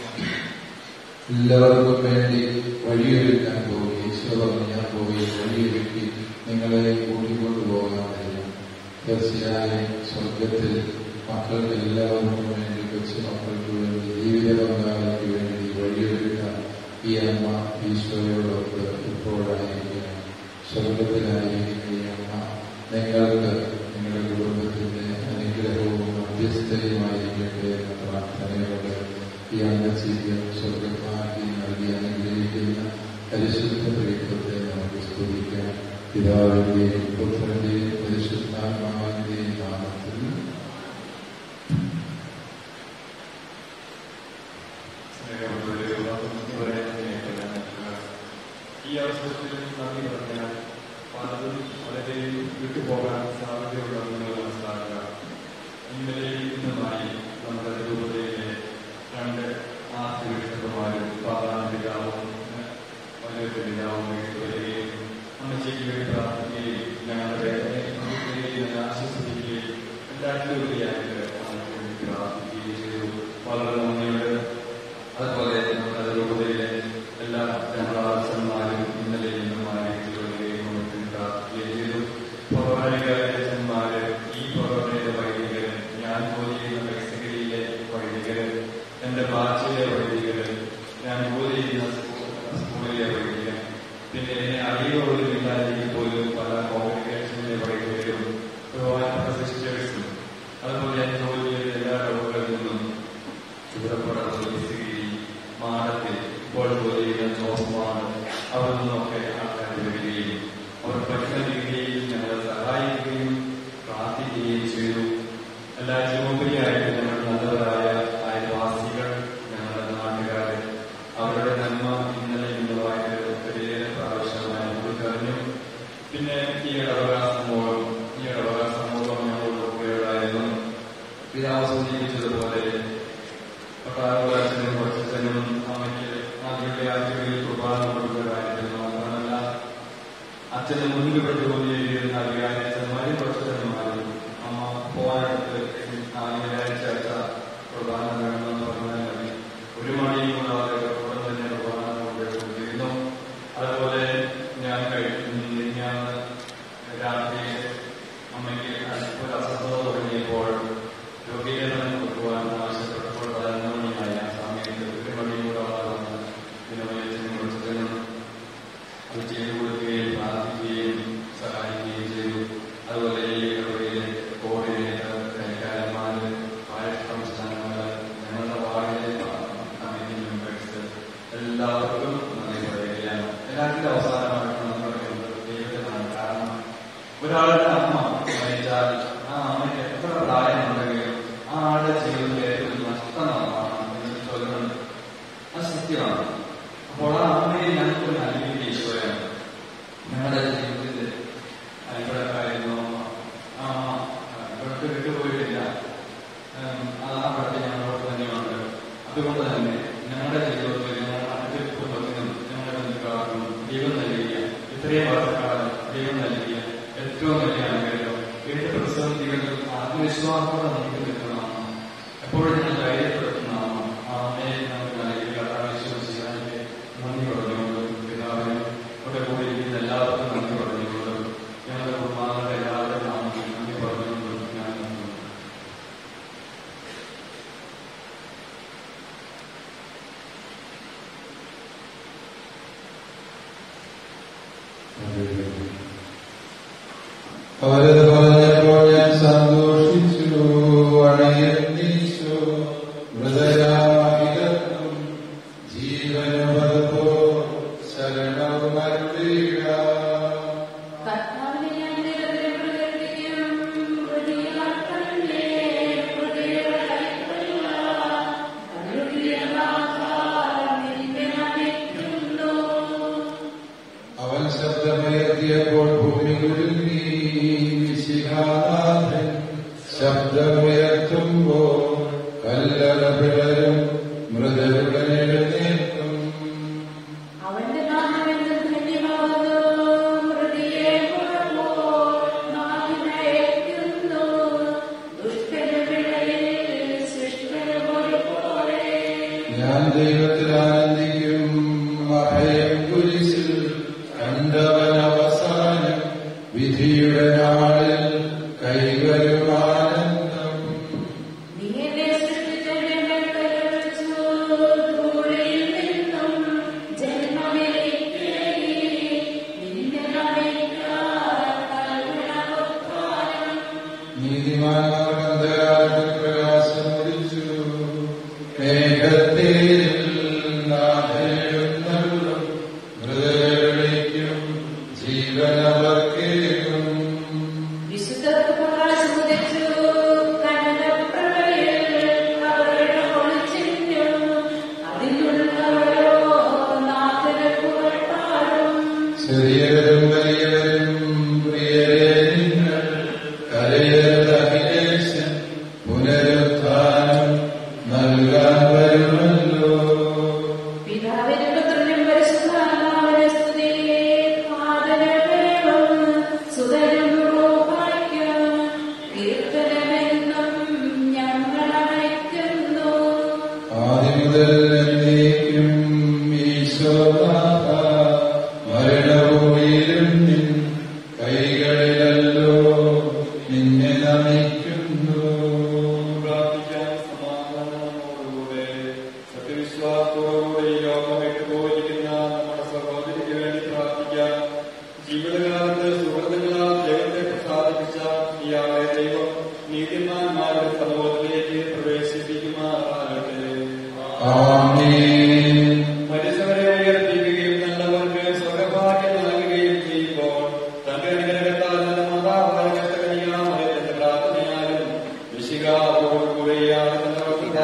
എല്ലാവർക്കും വേണ്ടി വഴിയൊരുക്കാൻ പോയി ഈശോ പറഞ്ഞു ഞാൻ പോയി വഴിയൊരുക്കി നിങ്ങളെ കൂട്ടിക്കൊണ്ടു പോകാമായിരുന്നു തീർച്ചയായും സ്വർഗത്തിൽ മക്കൾക്ക് എല്ലാവർക്കും വേണ്ടി കൊച്ചു മക്കൾക്ക് വേണ്ടി ജീവിത പങ്കാളിക്ക് വേണ്ടി വഴിയൊരുക്കാൻ ഈ അമ്മ ഈശോയോടൊത്ത് ഇപ്പോഴായിരിക്കണം സ്വർഗത്തിലായിരിക്കും ഈ അമ്മ നിങ്ങൾക്ക് നിങ്ങളുടെ കുടുംബത്തിന്റെ അനുഗ്രഹവും മധ്യസ്ഥയുമായിരിക്കട്ടെ എന്ന പ്രാർത്ഥനയോടെ ഈ അമ്മച്ചിക്ക് സ്വർഗമാക്കി നൽകി അനുഗ്രഹിക്കുന്ന പരിശുദ്ധ പ്രീതത്തെ നമുക്ക് സ്തുതിക്കാം പിതാവിന്റെയും പുത്രന്റെയും പരിശുദ്ധാത്മാവിന്റെയും നാമത്തിൽ ഈ അവസരത്തിൽ നന്ദി പറഞ്ഞാൽ പലതും വളരെ വിട്ടുപോകാൻ സാധ്യതയുണ്ടെന്ന് നിങ്ങൾ മനസ്സിലാക്കുക ഇന്നലെ ഇന്നുമായി നമ്മുടെ രൂപതയിലെ രണ്ട് ആസ്തികമാരും പാതാന്തികാവും വലിയ പിതാവും വരികയും അമ്മച്ചയ്ക്ക് വേണ്ടി പ്രാർത്ഥിക്കുകയും ഞങ്ങളുടെ ഞങ്ങളെ ആശ്വസിപ്പിക്കുകയും എല്ലാറ്റിലും ഉപരിയായിട്ട് നമുക്ക് വേണ്ടി പ്രാർത്ഥിക്കുകയും ചെയ്തു വളരെ നന്ദിയുണ്ട് അതുപോലെ നമ്മുടെ രൂപതയിലെ എല്ലാ ജനറാസന്മാരും ഇന്നലെ ഇന്നുമായി വരികയും നമുക്ക് പ്രാർത്ഥിക്കുകയും ചെയ്തു പൗരാണികന്മാര് ഈ പൗരാണിക വൈദികര് ഞാൻ ജോലി ചെയ്യുന്ന മെക്സിക്കയിലെ വൈദികര് എന്റെ ഭാഷയിലെ വൈദികര് ഞാൻ ജോലി ചെയ്യുന്ന സ്കൂളിലെ വൈദികൻ പിന്നെ എന്നെ അറിയുന്നവരില്ലാതെങ്കിൽ പോലും പല കോൺഗ്രിഗേഷനിലെ വൈദികരും ബഹുമാനപ്പെട്ട സിസ്റ്റേഴ്സും അതുപോലെ ഞാൻ ജോലി ചെയ്ത എല്ലാ രോഗങ്ങളിൽ നിന്നും ചുവടപ്പുറത്ത് മാടത്തിൽ ഇപ്പോൾ ജോലി ചെയ്യുന്ന ജോസ്മാണ് അവിടെ നിന്നൊക്കെ ആൾക്കാർ വരികയും അവർ പറ്റുന്ന രീതിയിൽ ഞങ്ങളെ സഹായിക്കുകയും പ്രാർത്ഥിക്കുകയും ചെയ്തു എല്ലാ ജീവോപരിയായിട്ട് ഞങ്ങൾ നല്ലവരായ അയൽവാസികൾ ഞങ്ങളുടെ നാട്ടുകാരെ അവരുടെ നന്മ ഇന്നലെ ഇന്നുമായിട്ട് ഒത്തിരിയേറെ പ്രാവശ്യമായി നമുക്ക് കഴിഞ്ഞു പിന്നെ ഈ ഇടവക സമൂഹം ഈ ഇടവക സമൂഹം ഞങ്ങളോട് ഉപയോഗമായിരുന്നു പിതാവ് സൂചിപ്പിച്ചതുപോലെ പട്ടാളച്ചനും കുറച്ചനും അമ്മയ്ക്ക് അവരുടെ ആഴ്ചകളിൽ കുർബാന കൊടുക്കുന്ന കാര്യത്തിൽ മാത്രമല്ല അച്ഛന് മുൻപിൽ ജോലി ചെയ്തിരുന്ന അധികാരിച്ചന്മാരും കുറച്ചന്മാരും അമ്മ പോകാനടുത്ത് ആഴ്ച ആഴ്ച കുർബാന വേണമെന്ന് പറഞ്ഞാൽ മതി ഒരു മണിയും കൂടാതെ ഉടൻ തന്നെ കുർബാന കൊണ്ടുപോയിരുന്നു അതുപോലെ ഞാൻ കഴിഞ്ഞ ഞാൻ രാത്രി അമ്മയ്ക്ക് ഒരു അസ്വസ്ഥത തുടങ്ങിയപ്പോൾ രോഗീകരണം കൊടുക്കുവാൻ ആവശ്യപ്പെട്ടപ്പോൾ പതിനൊന്ന് മണിയായ ആ സമയത്ത് ഒരു മണിയും കൂടാതെ വന്ന് വിനോദത്തിനും കുറച്ചതിനും അത് ചെയ്തു കൊടുക്കുകയും പ്രാർത്ഥിക്കുകയും സഹായിക്കുകയും ചെയ്തു അതുപോലെ ഈ ഇടവകയിലെ കോർഡിനേറ്റർ കൈകാരന്മാര് പാരിഷ് സംസ്ഥാനങ്ങള് ഞങ്ങളുടെ വാർഡിലെ കമ്മിറ്റി മെമ്പേഴ്സ് എല്ലാവർക്കും നന്ദി പറയുകയാണ് എല്ലാത്തിൻ്റെ അവസാനമായിട്ട് നന്ദി പറയുന്നത് ദൈവത്തിനാണ് കാരണം ഒരാളുടെ അമ്മ മരിച്ചാൽ ആ അമ്മയ്ക്ക് എത്ര പ്രായമുണ്ടെങ്കിലും ആ ആളുടെ ജീവിതത്തിലെ ഏറ്റവും നഷ്ടമാണ് എന്ന് ചോദ്യമുണ്ട് അത് സത്യമാണ് അപ്പോൾ ആ അമ്മയെ ഞങ്ങൾക്ക് നൽകിയ ഈശോയാണ് ഞങ്ങളുടെ ജീവിതത്തിൽ ഇവിടെ ആയിരുന്നു ആ ഇവിടുത്തെ വിട്ടുപോയിട്ടില്ല അത് ആ പടത്തിൽ ഞങ്ങളോട് തന്നെയുണ്ട് അതുകൊണ്ട് തന്നെ ഞങ്ങളുടെ ജീവിതത്തിൽ ഞങ്ങളുടെ അടുത്ത കുടുംബത്തിനും ഞങ്ങളുടെ ബന്ധുക്കാർക്കും ദൈവം നൽകിയ ഇത്രയും വർഷക്കാലം ദൈവം നൽകിയ ഏറ്റവും വലിയ അനുഗ്രഹം ഏത് പ്രതിസന്ധികളിൽ ആത്മവിശ്വാസത്തോടെ നമുക്ക് നിൽക്കുന്നതാണ് എപ്പോഴും ഞങ്ങൾ ധൈര്യപ്പെടുത്തുന്നതാണ് ആ അമ്മയെ നമുക്ക് നൽകിയ കഥാവിശ്വം ചെയ്യാനൊക്കെ നന്ദി പറഞ്ഞുകൊണ്ടും പിതാവിനും ഇവിടെ കൂടി ഇരിക്കുന്ന എല്ലാവർക്കും നന്ദി പറഞ്ഞുകൊണ്ടും ഞങ്ങളുടെ കുടുംബാംഗങ്ങളുടെ എല്ലാവരും നാമത്തിൽ നന്ദി പറഞ്ഞുകൊണ്ടും ഞാൻ നിർത്തുന്നു അവരത് പറഞ്ഞപ്പോൾ ഞാൻ സന്തോഷിച്ചു അണയന്നീശു മൃതരാമിതർക്കും ജീവനുപതപ്പോ ശരണവും അരുളിയിട കർത്താവിനെ ഞാൻ നിരന്തരം പ്രകീർത്തിക്കും. പ്രതിയാക്കണമേ, പ്രതിയുടെ കൈക്കൊള്ളുക. കരുതിയ നാഥ, നിന്നെ നമിക്കുന്നു. അവൻ ശബ്ദമുയർത്തിയപ്പോൾ ഭൂമി കുലുങ്ങി വിശിഖാനാഥൻ ശബ്ദമുയർത്തുമ്പോൾ കല്ലറ പിളരും മൃതരുടെ എഴുന്നേൽക്കും അവന്റെ നാമമെന്ന് ധന്യമാകുന്നു. മൃതിയെ പുറമോർ നാഥനയക്കുന്നു. ദുഷ്ടരുടെ ശിഷ്ടന് ഒരുപോലെ ഞാൻ ദൈവത്തിൽ ആനന്ദിക്കും അഭയം കുരിശിൽ കണ്ടവൻ അവസാനം വിധിയുടെ നാളിൽ കൈകൾ ചെറിയവരും വലിയവരും പ്രിയരെ നിങ്ങൾ കരയരുത് അഖിലേശൻ പുനരുത്ഥാനം നൽകാൻ വരുമല്ലോ പിതാവിനും പുത്രനും പരിശുദ്ധാത്മാവിനും സ്തുതി. മാതരമേവം സുതനും റൂഹായ്ക്കും കീർത്തനമെന്നും ഞങ്ങൾ അയക്കുന്നു. ആദ്യം മുതൽ എന്നേക്കും ഈശോനാഥ മരണഭൂമിയിലും നിൻ കൈകളിലല്ലോ നിന്നെ നമിക്കുന്നു പ്രാർത്ഥിക്കാൻ സമാധാനത്തോടുകൂടെ സത്യവിശ്വാസത്തോടുകൂടെ ഈ ലോകം വിട്ടുപോയിരിക്കുന്ന നമ്മുടെ സഹോദരിക്ക് വേണ്ടി പ്രാർത്ഥിക്കാം ജീവിതകാലത്ത് സുഹൃത്തുക്കളാൽ ദൈവത്തെ പ്രസാദിപ്പിച്ച ഇയാളെ ദൈവം നീതിമാന്മാരുടെ സമൂഹത്തിലേക്ക് പ്രവേശിപ്പിക്കുമാറാകട്ടെ ആമേൻ മരിച്ചവരെ ഉയർപ്പിക്കുകയും നല്ലവർക്ക് സ്വർഗഭാഗ്യം നൽകുകയും ചെയ്യുമ്പോൾ തന്റെ അനുഗ്രഹത്താൽ തന്റെ മാതാവായ കഷ്ടകനിയാമേ തന്റെ പ്രാർത്ഥനയാലും വിശികാത്തോടുകൂടിയാണ് തന്റെ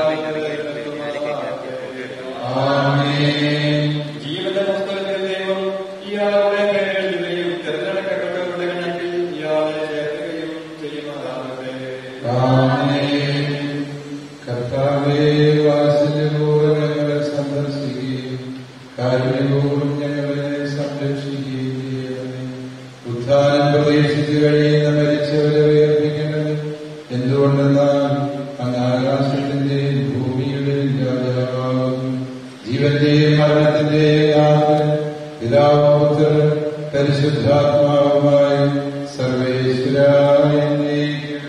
ആമേൻ ജീവന്റെ പുസ്തകത്തിൽ ദൈവം ഇയാളുടെ പേരെഴുതുകയും തിരഞ്ഞെടുക്കപ്പെട്ടവരുടെ ഗണത്തിൽ ഇയാളെ ചേർക്കുകയും ചെയ്യുന്നതാകട്ടെ ആമേൻ കർത്താവേ വാത്സല്യപൂർവ്വം ഞങ്ങളെ സന്ദർശിക്കുകയും കാരുണ്യപൂർവ്വം ഞങ്ങളെ സംരക്ഷിക്കുകയും ചെയ്യണമേ ഉദ്ധാനം പ്രതീക്ഷിച്ചു കഴിയുന്ന മരിച്ചവരെ ഉയർപ്പിക്കണമേ എന്തുകൊണ്ടെന്നാൽ അങ്ങ് ആകാശത്തിന്റെയും ഭൂമിയുടെയും രാജാവാകുന്നു ജീവന്റെയും മരണത്തിന്റെയും നാഥൻ പിതാവും പുത്രനും പരിശുദ്ധാത്മാവുമായി സർവേശ്വരായ എന്നേക്കും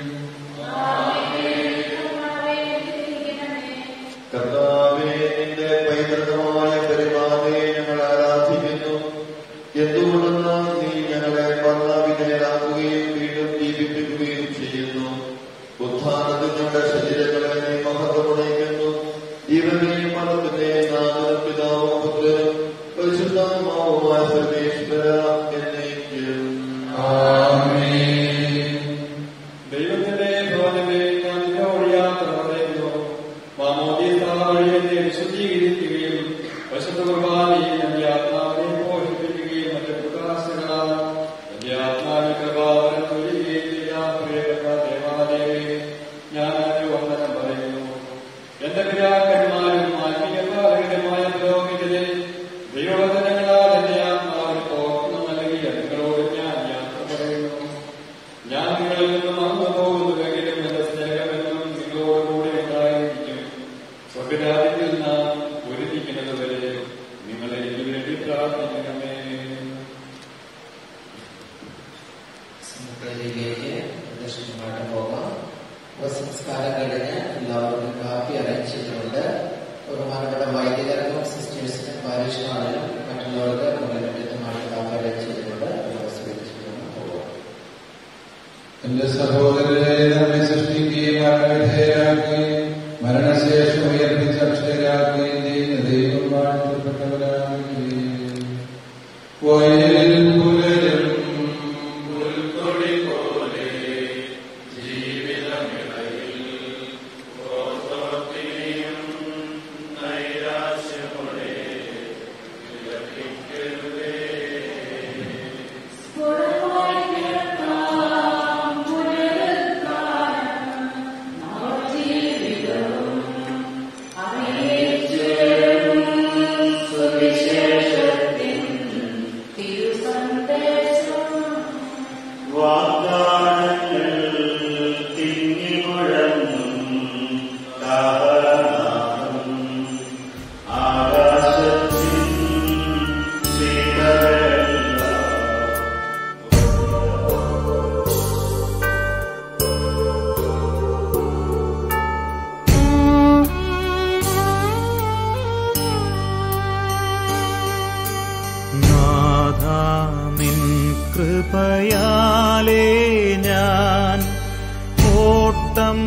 കർത്താവേ നിന്റെ പൈതൃകമായ പരിപാടിയെ ഞങ്ങൾ ആരാധിക്കുന്നു എന്തുകൊണ്ടെന്ന് നീ ഞങ്ങളെ മരണവിധേയരാക്കുകയും വീണ്ടും ജീവിപ്പിക്കുകയും ചെയ്യുന്നു ഉത്ഥാനത്തിൽ ഞങ്ങളുടെ ശരീരങ്ങളെ നീ മഹത്വമുണയിക്കുന്നു ജീവനെയും മരണത്തിന്റെയും നാഥനും പിതാവും പുത്രനും പരിശുദ്ധാത്മാവുമായ സർവേശ്വര എന്നേക്കും ദൈവത്തിന്റെ ഭവനമേ ഞാൻ നിന്നോട് യാത്ര പറയുന്നു മാമോദീസ വഴി എന്നെ വിശുദ്ധീകരിക്കുകയും വശുദ്ധ കുർബാനയിൽ എന്റെ ആത്മാവിനെ പോഷിപ്പിക്കുകയും മറ്റു പ്രകാശങ്ങളാൽ എന്റെ ആത്മാവിൽ കൃപാവരം ചൊല്ലുകയും ചെയ്യാൻ പ്രിയപ്പെട്ട ദേവാലയമേ ഞാൻ അതിന് വന്ദനം പറയുന്നു എന്റെ പിതാക്കന്മാരും ആത്മീയമായ പുരോഹിതരെ ദൈവവചനങ്ങളാൽ എന്റെ ആത്മാവിന് പോർന്നു നൽകിയ നിങ്ങളോട് ഞാൻ യാത്ര പറയുന്നു ഞാൻ നിങ്ങളിൽ നിന്ന് മറന്നു പോകുന്നുവെങ്കിലും എന്റെ സ്നേഹമെന്നും നിങ്ങളോടുകൂടി ഉണ്ടായിരിക്കും സ്വർഗരാജ്യത്തിൽ നാം ഒരുമിക്കുന്നത് വരെ നിങ്ങളെ എനിക്ക് വേണ്ടി പ്രാർത്ഥിക്കണമേ സമുദ്രത്തിലേക്ക് ദക്ഷിണമായിട്ട് പോകാം അപ്പോൾ സംസ്കാരം കഴിഞ്ഞ് എല്ലാവർക്കും കാപ്പി അറേഞ്ച് ചെയ്തിട്ടുണ്ട് ബഹുമാനപ്പെട്ട വൈദികർക്കും സിസ്റ്റേഴ്സിനും പാരീഷുമാരിലും മറ്റുള്ളവർക്ക് നമ്മുടെ വ്യക്തിത്വമായിട്ട് കാപ്പി അറേഞ്ച് ചെയ്തിട്ടുണ്ട് എല്ലാവരും സ്വീകരിച്ചിട്ടുണ്ട് പോകാം എന്റെ സഹോദരരെ നമ്മെ സൃഷ്ടിക്കുകയും മരണവിധേയരാക്കുകയും മരണശേഷം ഉയർപ്പിച്ച് അക്ഷരാക്കുകയും ചെയ്യുന്ന ദൈവം വാഴ്ത്തപ്പെട്ടവരാകുകയും വയലിൽ പുലരും പുൽക്കൊടി പോലെ ജീവിതമിടയിൽ ഓർത്തോർത്തിനെയും നൈരാശ്യമുടെ വിലപിക്കരുതേ സ്ഫുടമായി കേൾക്കാം പുനരുദ്ധാനം നവജീവിതവും അറിയിച്ചേരും സുവിശേഷത്തിൻ തിരുസന്ദേശം വാഗ്ദാനങ്ങൾ തിങ്ങിമുഴങ്ങും താഹനാദം ആകാശത്തിൻ ശിഖരമെല്ലാം നാഥാമിൻ കൃപയാലേ ഞാൻ ഓട്ടം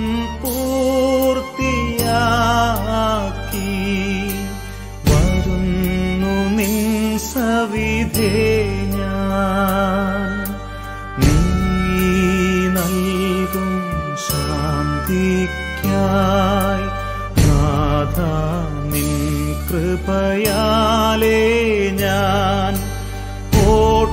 പൂർത്തിയാക്കി വരുന്നു നിൻ സവിധേ ഞാൻ നീ നൽകും ശാന്തിക്കായി നാഥ നിൻ കൃപയാലേ ഞാൻ ഓട്ടം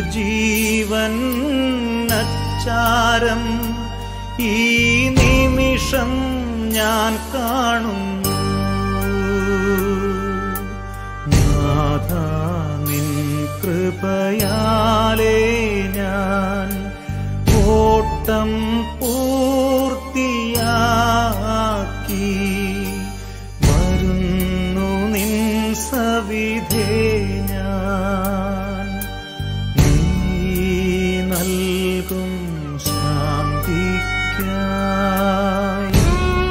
ജീവൻ അച്ചാരം ഈ നിമിഷം ഞാൻ കാണുന്നു നാഥ നിൻ കൃപയാലേ ഞാൻ ഓട്ടം പൂർത്തിയാക്കി വരുന്നു നിൻ സവിധേ ഞാൻ നീ നൽകും ശാന്തിക്കായി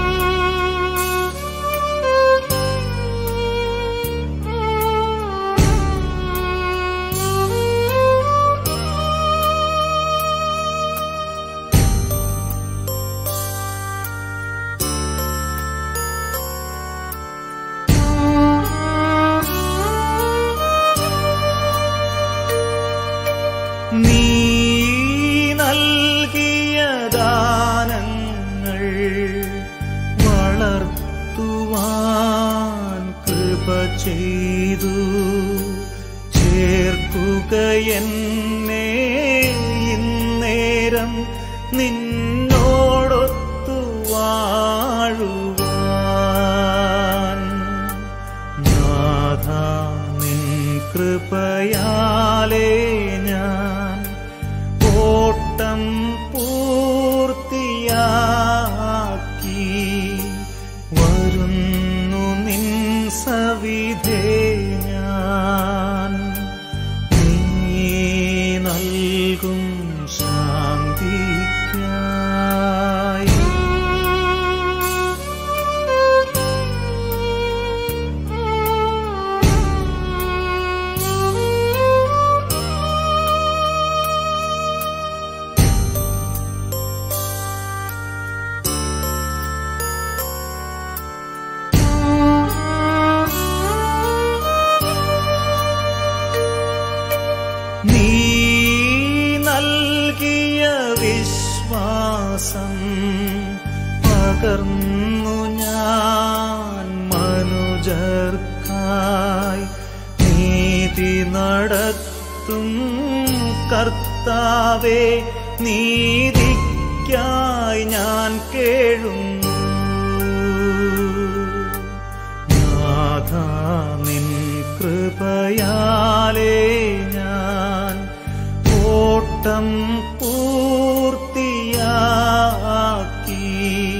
നീ നൽകിയ ദാനങ്ങൾ വളർത്തുവാൻ കൃപ ചെയ്തു ചേർക്കുക എന്നെ ഇന്നേരം നിന്നോടൊത്തു വാഴുവാൻ നാഥ നിൻ കൃപയാലേ ഞാൻ ഓട്ടം പൂർത്തിയാക്കി വരുന്നു നിൻ സവിധേ ഞാൻ നീ നൽകും ശാന്തിക്കായി നീ നൽകിയ വിശ്വാസം പകർന്നു ഞാൻ മനുജർക്കായി നീതി നടത്തും കർത്താവേ നീതിക്കായി ഞാൻ കേഴുന്നു നാഥ നിൻ കൃപയാലേ ഞാൻ ഓട്ടം പൂർത്തിയാക്കി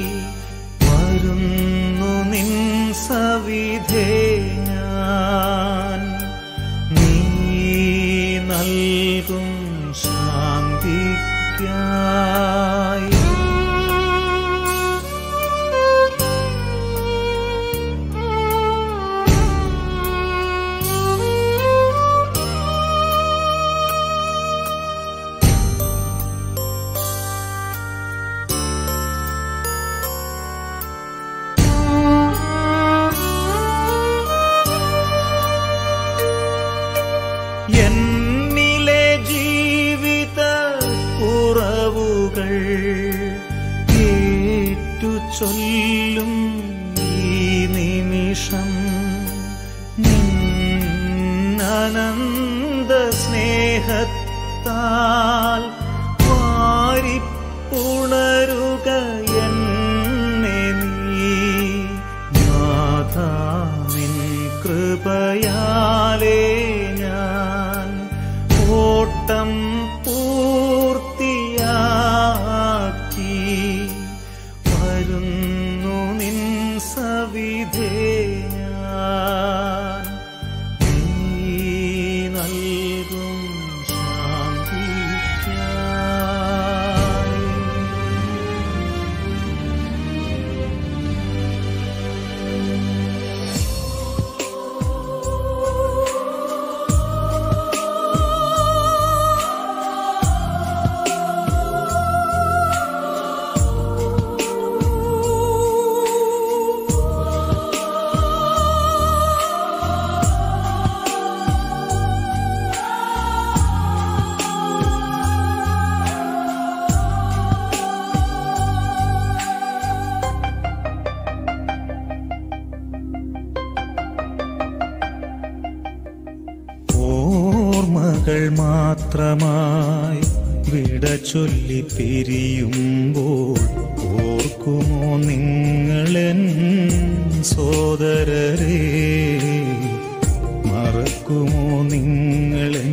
വരുന്നു നിൻ സവിധേ ഞാൻ നീ നൽകും ശാന്തിക്കായി എന്നിലെ ജീവിത കുറവുകൾ ഏറ്റു ചൊല്ലും ഈ നിമിഷം നിന്നനന്ത സ്നേഹത്താൽ വാരിപ്പുണരുക എന്നെ നീ നാഥ നിൻ കൃപയാലേ ഞാൻ ഓട്ടം പൂർത്തിയാക്കി വരുന്നു നിൻ സവിധേ ഞാൻ നീ നൽകും ശാന്തിക്കായി മാത്രമായി വിട ചൊല്ലി പിരിയുമ്പോൾ ഓർക്കുമോ നിങ്ങളെൻ സോദരരെ മറക്കുമോ നിങ്ങളെൻ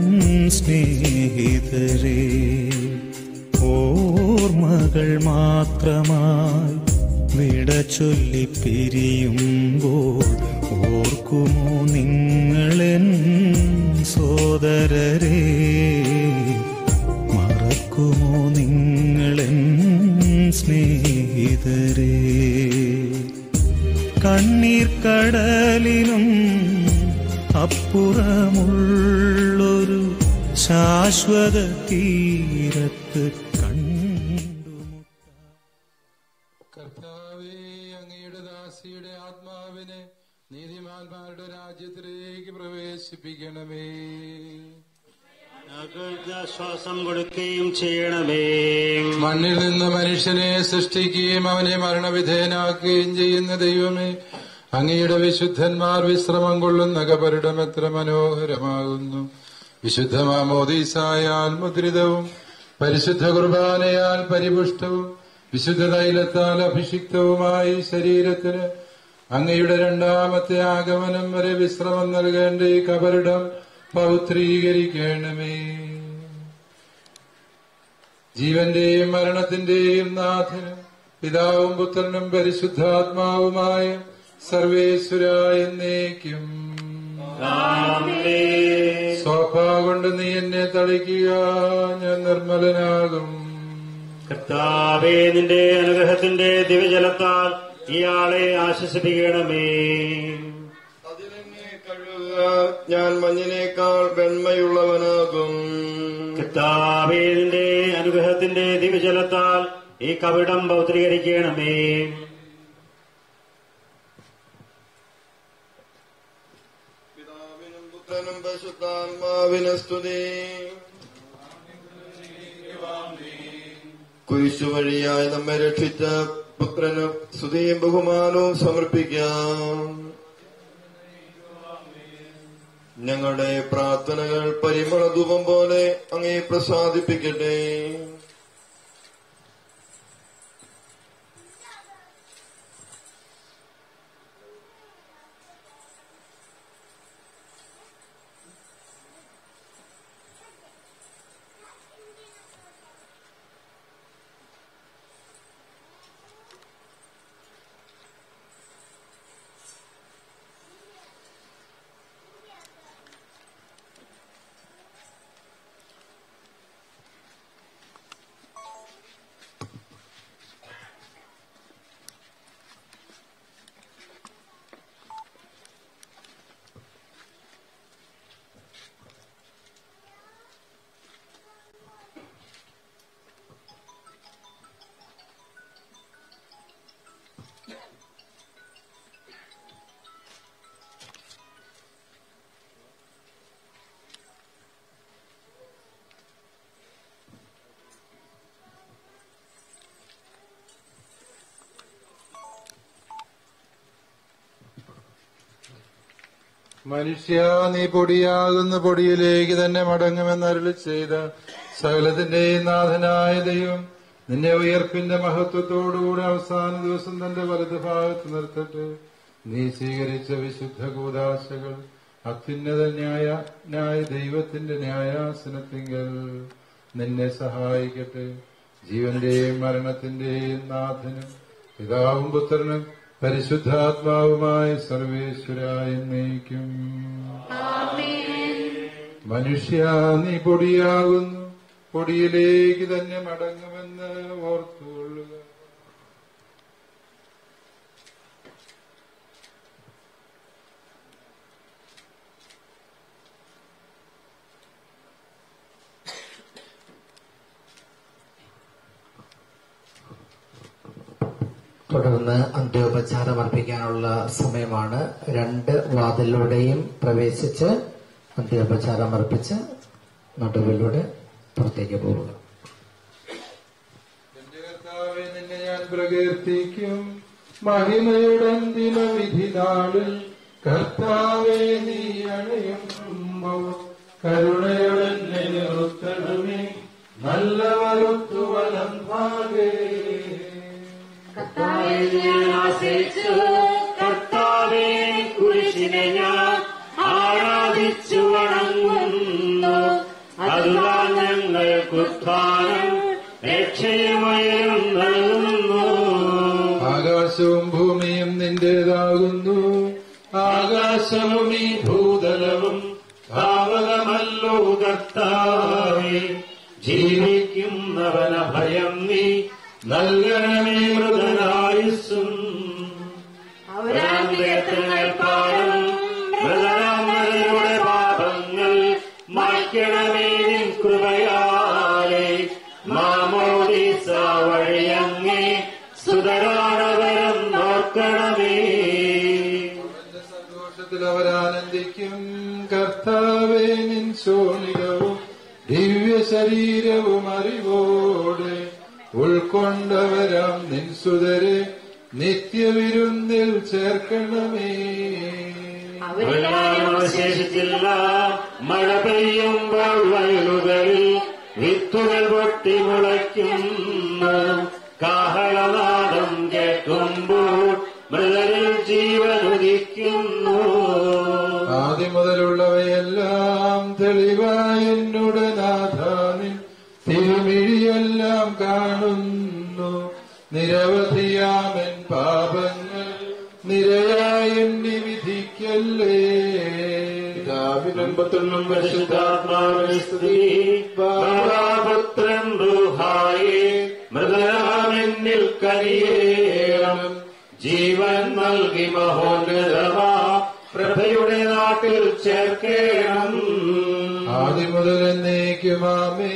സ്നേഹിതരെ ഓർമ്മകൾ മാത്രമായി വിട ചൊല്ലി പിരിയുമ്പോൾ ഓർക്കുമോ നിങ്ങളെൻ സോദരരെ മറക്കുമോ നിങ്ങളെൻ സ്നേഹിതരെ കണ്ണീർ കടലിനും അപ്പുറമുള്ളൊരു ശാശ്വത തീരത്ത് കർത്താവേ അങ്ങയുടെ ദാസിയുടെ ആത്മാവിനെ നീതിമാന്മാരുടെ രാജ്യത്തിലേക്ക് പ്രവേശിപ്പിക്കണമേ ഞങ്ങൾക്ക് ശ്വാസം കൊടുക്കുകയും ചെയ്യണമേ മണ്ണിൽ നിന്ന് മനുഷ്യനെ സൃഷ്ടിക്കുകയും അവനെ മരണവിധേയനാക്കുകയും ചെയ്യുന്ന ദൈവമേ അങ്ങയുടെ വിശുദ്ധന്മാർ വിശ്രമം കൊള്ളുന്ന കപരിടം എത്ര മനോഹരമാകുന്നു വിശുദ്ധ മാമോദീസായാൽ മുദ്രിതവും പരിശുദ്ധ കുർബാനയാൽ പരിപുഷ്ടവും വിശുദ്ധ തൈലത്താൽ അഭിഷിക്തവുമായി ശരീരത്തിന് അങ്ങയുടെ രണ്ടാമത്തെ ആഗമനം വരെ വിശ്രമം നൽകേണ്ട ഈ കബറിടം പൗത്രീകരിക്കണമേ ജീവന്റെയും മരണത്തിന്റെയും നാഥനും പിതാവും പുത്രനും പരിശുദ്ധാത്മാവുമായ സർവേശ്വരായ എന്നേക്കും സോഫ കൊണ്ട് നീ എന്നെ തളിക്കുക ഞാൻ നിർമ്മലനാകും കർത്താവേ നിന്റെ അനുഗ്രഹത്തിന്റെ ദിവ്യജലത്താൽ ഇയാളെ ആശ്വസിപ്പിക്കണമേ ഞാൻ മഞ്ഞിനേക്കാൾ വെണ്മയുള്ളവനാകും കർത്താവേ നിന്റെ അനുഗ്രഹത്തിന്റെ ദിവ്യജലത്താൽ ഈ കവിടം പൗത്രീകരിക്കണമേ പുത്രനും പരിശുദ്ധാത്മാവിന് സ്തുതി കുരിശു വഴിയായി നമ്മെ രക്ഷിച്ച പുത്രന് സ്തുതിയും ബഹുമാനവും സമർപ്പിക്കാം ഞങ്ങളുടെ പ്രാർത്ഥനകൾ പരിമള ധൂപം പോലെ അങ്ങേ പ്രസാദിപ്പിക്കട്ടെ മനുഷ്യ നീ പൊടിയാകുന്ന പൊടിയിലേക്ക് തന്നെ മടങ്ങുമെന്ന് അരുളി ചെയ്ത സകലത്തിന്റെയും നാഥനായ ദൈവം നിന്നെ ഉയർപ്പിന്റെ മഹത്വത്തോടുകൂടി അവസാന ദിവസം തന്റെ വലത് ഭാഗത്ത് നിർത്തട്ടെ നീ സ്വീകരിച്ച വിശുദ്ധ കൂതാശകൾ അത്യുന്നത ന്യായ ന്യായ ദൈവത്തിന്റെ ന്യായാസനത്തിങ്കൽ നിന്നെ സഹായിക്കട്ടെ ജീവന്റെയും മരണത്തിന്റെയും നാഥനും പിതാവും പുത്രനും പരിശുദ്ധാത്മാവുമായ സർവേശ്വരായ എന്നേക്കും മനുഷ്യ നീ പൊടിയാകുന്നു പൊടിയിലേക്ക് തന്നെ മടങ്ങുമെന്ന് ഓർത്തുകൊള്ളുക തുടർന്ന് അന്ത്യോപചാരം അർപ്പിക്കാനുള്ള സമയമാണ് രണ്ട് വാതിലൂടെയും പ്രവേശിച്ച് അന്ത്യോപചാരം അർപ്പിച്ച് നടുവിലൂടെ പുറത്തേക്ക് പോവുക കർത്താവേ നിന്നെ ഞാൻ പ്രകീർത്തിക്കും മഹിമയുടെ അന്തിമ വിധി നാളിൽ കർത്താവേ നീ അണയുമ്പോൾ കരുണയുടെ നിർത്തണമേ നല്ലവരൊത്തു വലം ഭാഗേ ആശ്രയിച്ചു കർത്താവേ കുരിശിനെ ഞാൻ ആരാധിച്ചു വണങ്ങുന്നു അതുതാ ഞങ്ങൾക്കുത്ഥാനം രക്ഷയുമയം നൽകുന്നു ആകാശവും ഭൂമിയും നിന്റേതാകുന്നു ആകാശവും ഈ ഭൂതലവും ഭാവകമല്ലോ കർത്താവേ ജീവിക്കുന്നവന ഭയം നീ നൽകണമേ മൃതനായുസ്സും അവരാന്തരങ്ങൾ പാടും മൃതരാമരുടെ പാപങ്ങൾ മായ്ക്കണമേ നിൻ കൃപയാലെ മാമോദീസ വഴിയങ്ങേ സുതരാണവരം നോക്കണമേ സന്തോഷത്തിൽ അവരാനന്ദിക്കും കർത്താവേ നിൻ ശോണിതവും ദിവ്യ ശരീരവും അറിവോടെ ഉൾക്കൊണ്ടവരാം നിൻ സുതരെ നിത്യവിരുന്നിൽ ചേർക്കണമേ അവരെല്ലാം അവശേഷിച്ചില്ല മഴ പെയ്യുമ്പോൾ വയലുകളിൽ വിത്തുകൾ പൊട്ടി മുളയ്ക്കുന്നു കാഹളനാദം കേൾക്കുമ്പോൾ മൃതരിൽ ജീവൻ ഉദിക്കുന്നു ആദ്യം മുതലുള്ളവയെല്ലാം തെളിവായ എന്നുടെ നാഥാനിൻ തിരുമിഴിയെല്ലാം കാണുന്നു നിരവധിയാമൻ പാപങ്ങൾ നിരയായി എണ്ണി വിധിക്കല്ലേ പിതാവിനും പരിശുദ്ധാത്മാവിനെ സ്തുതി ബാബാപുത്രൻ റൂഹായേ മൃതരാമെന്നിൽ കരിയേണം ജീവൻ നൽകി മഹോന്നതമാ പ്രഭയുടെ നാട്ടിൽ ചേർക്കേണം ആദ്യം മുതൽ എന്നേക്കുമാമേ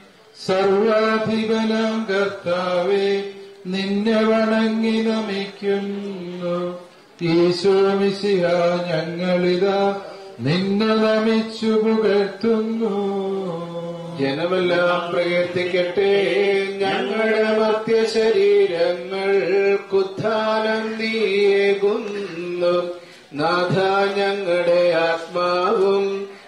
സർവാധിപനാം കർത്താവേ നിന്നെ വണങ്ങി നമിക്കുന്നു ഈശോ മിശിഹ ഞങ്ങളിതാ നിന്നെ നമിച്ചു പുകഴ്ത്തുന്നു ജനമെല്ലാം പ്രകീർത്തിക്കട്ടെ ഞങ്ങളുടെ മർത്യ ശരീരങ്ങൾ കുത്ഥാനം നീയേകുന്നു നാഥ ഞങ്ങളുടെ ആത്മാവും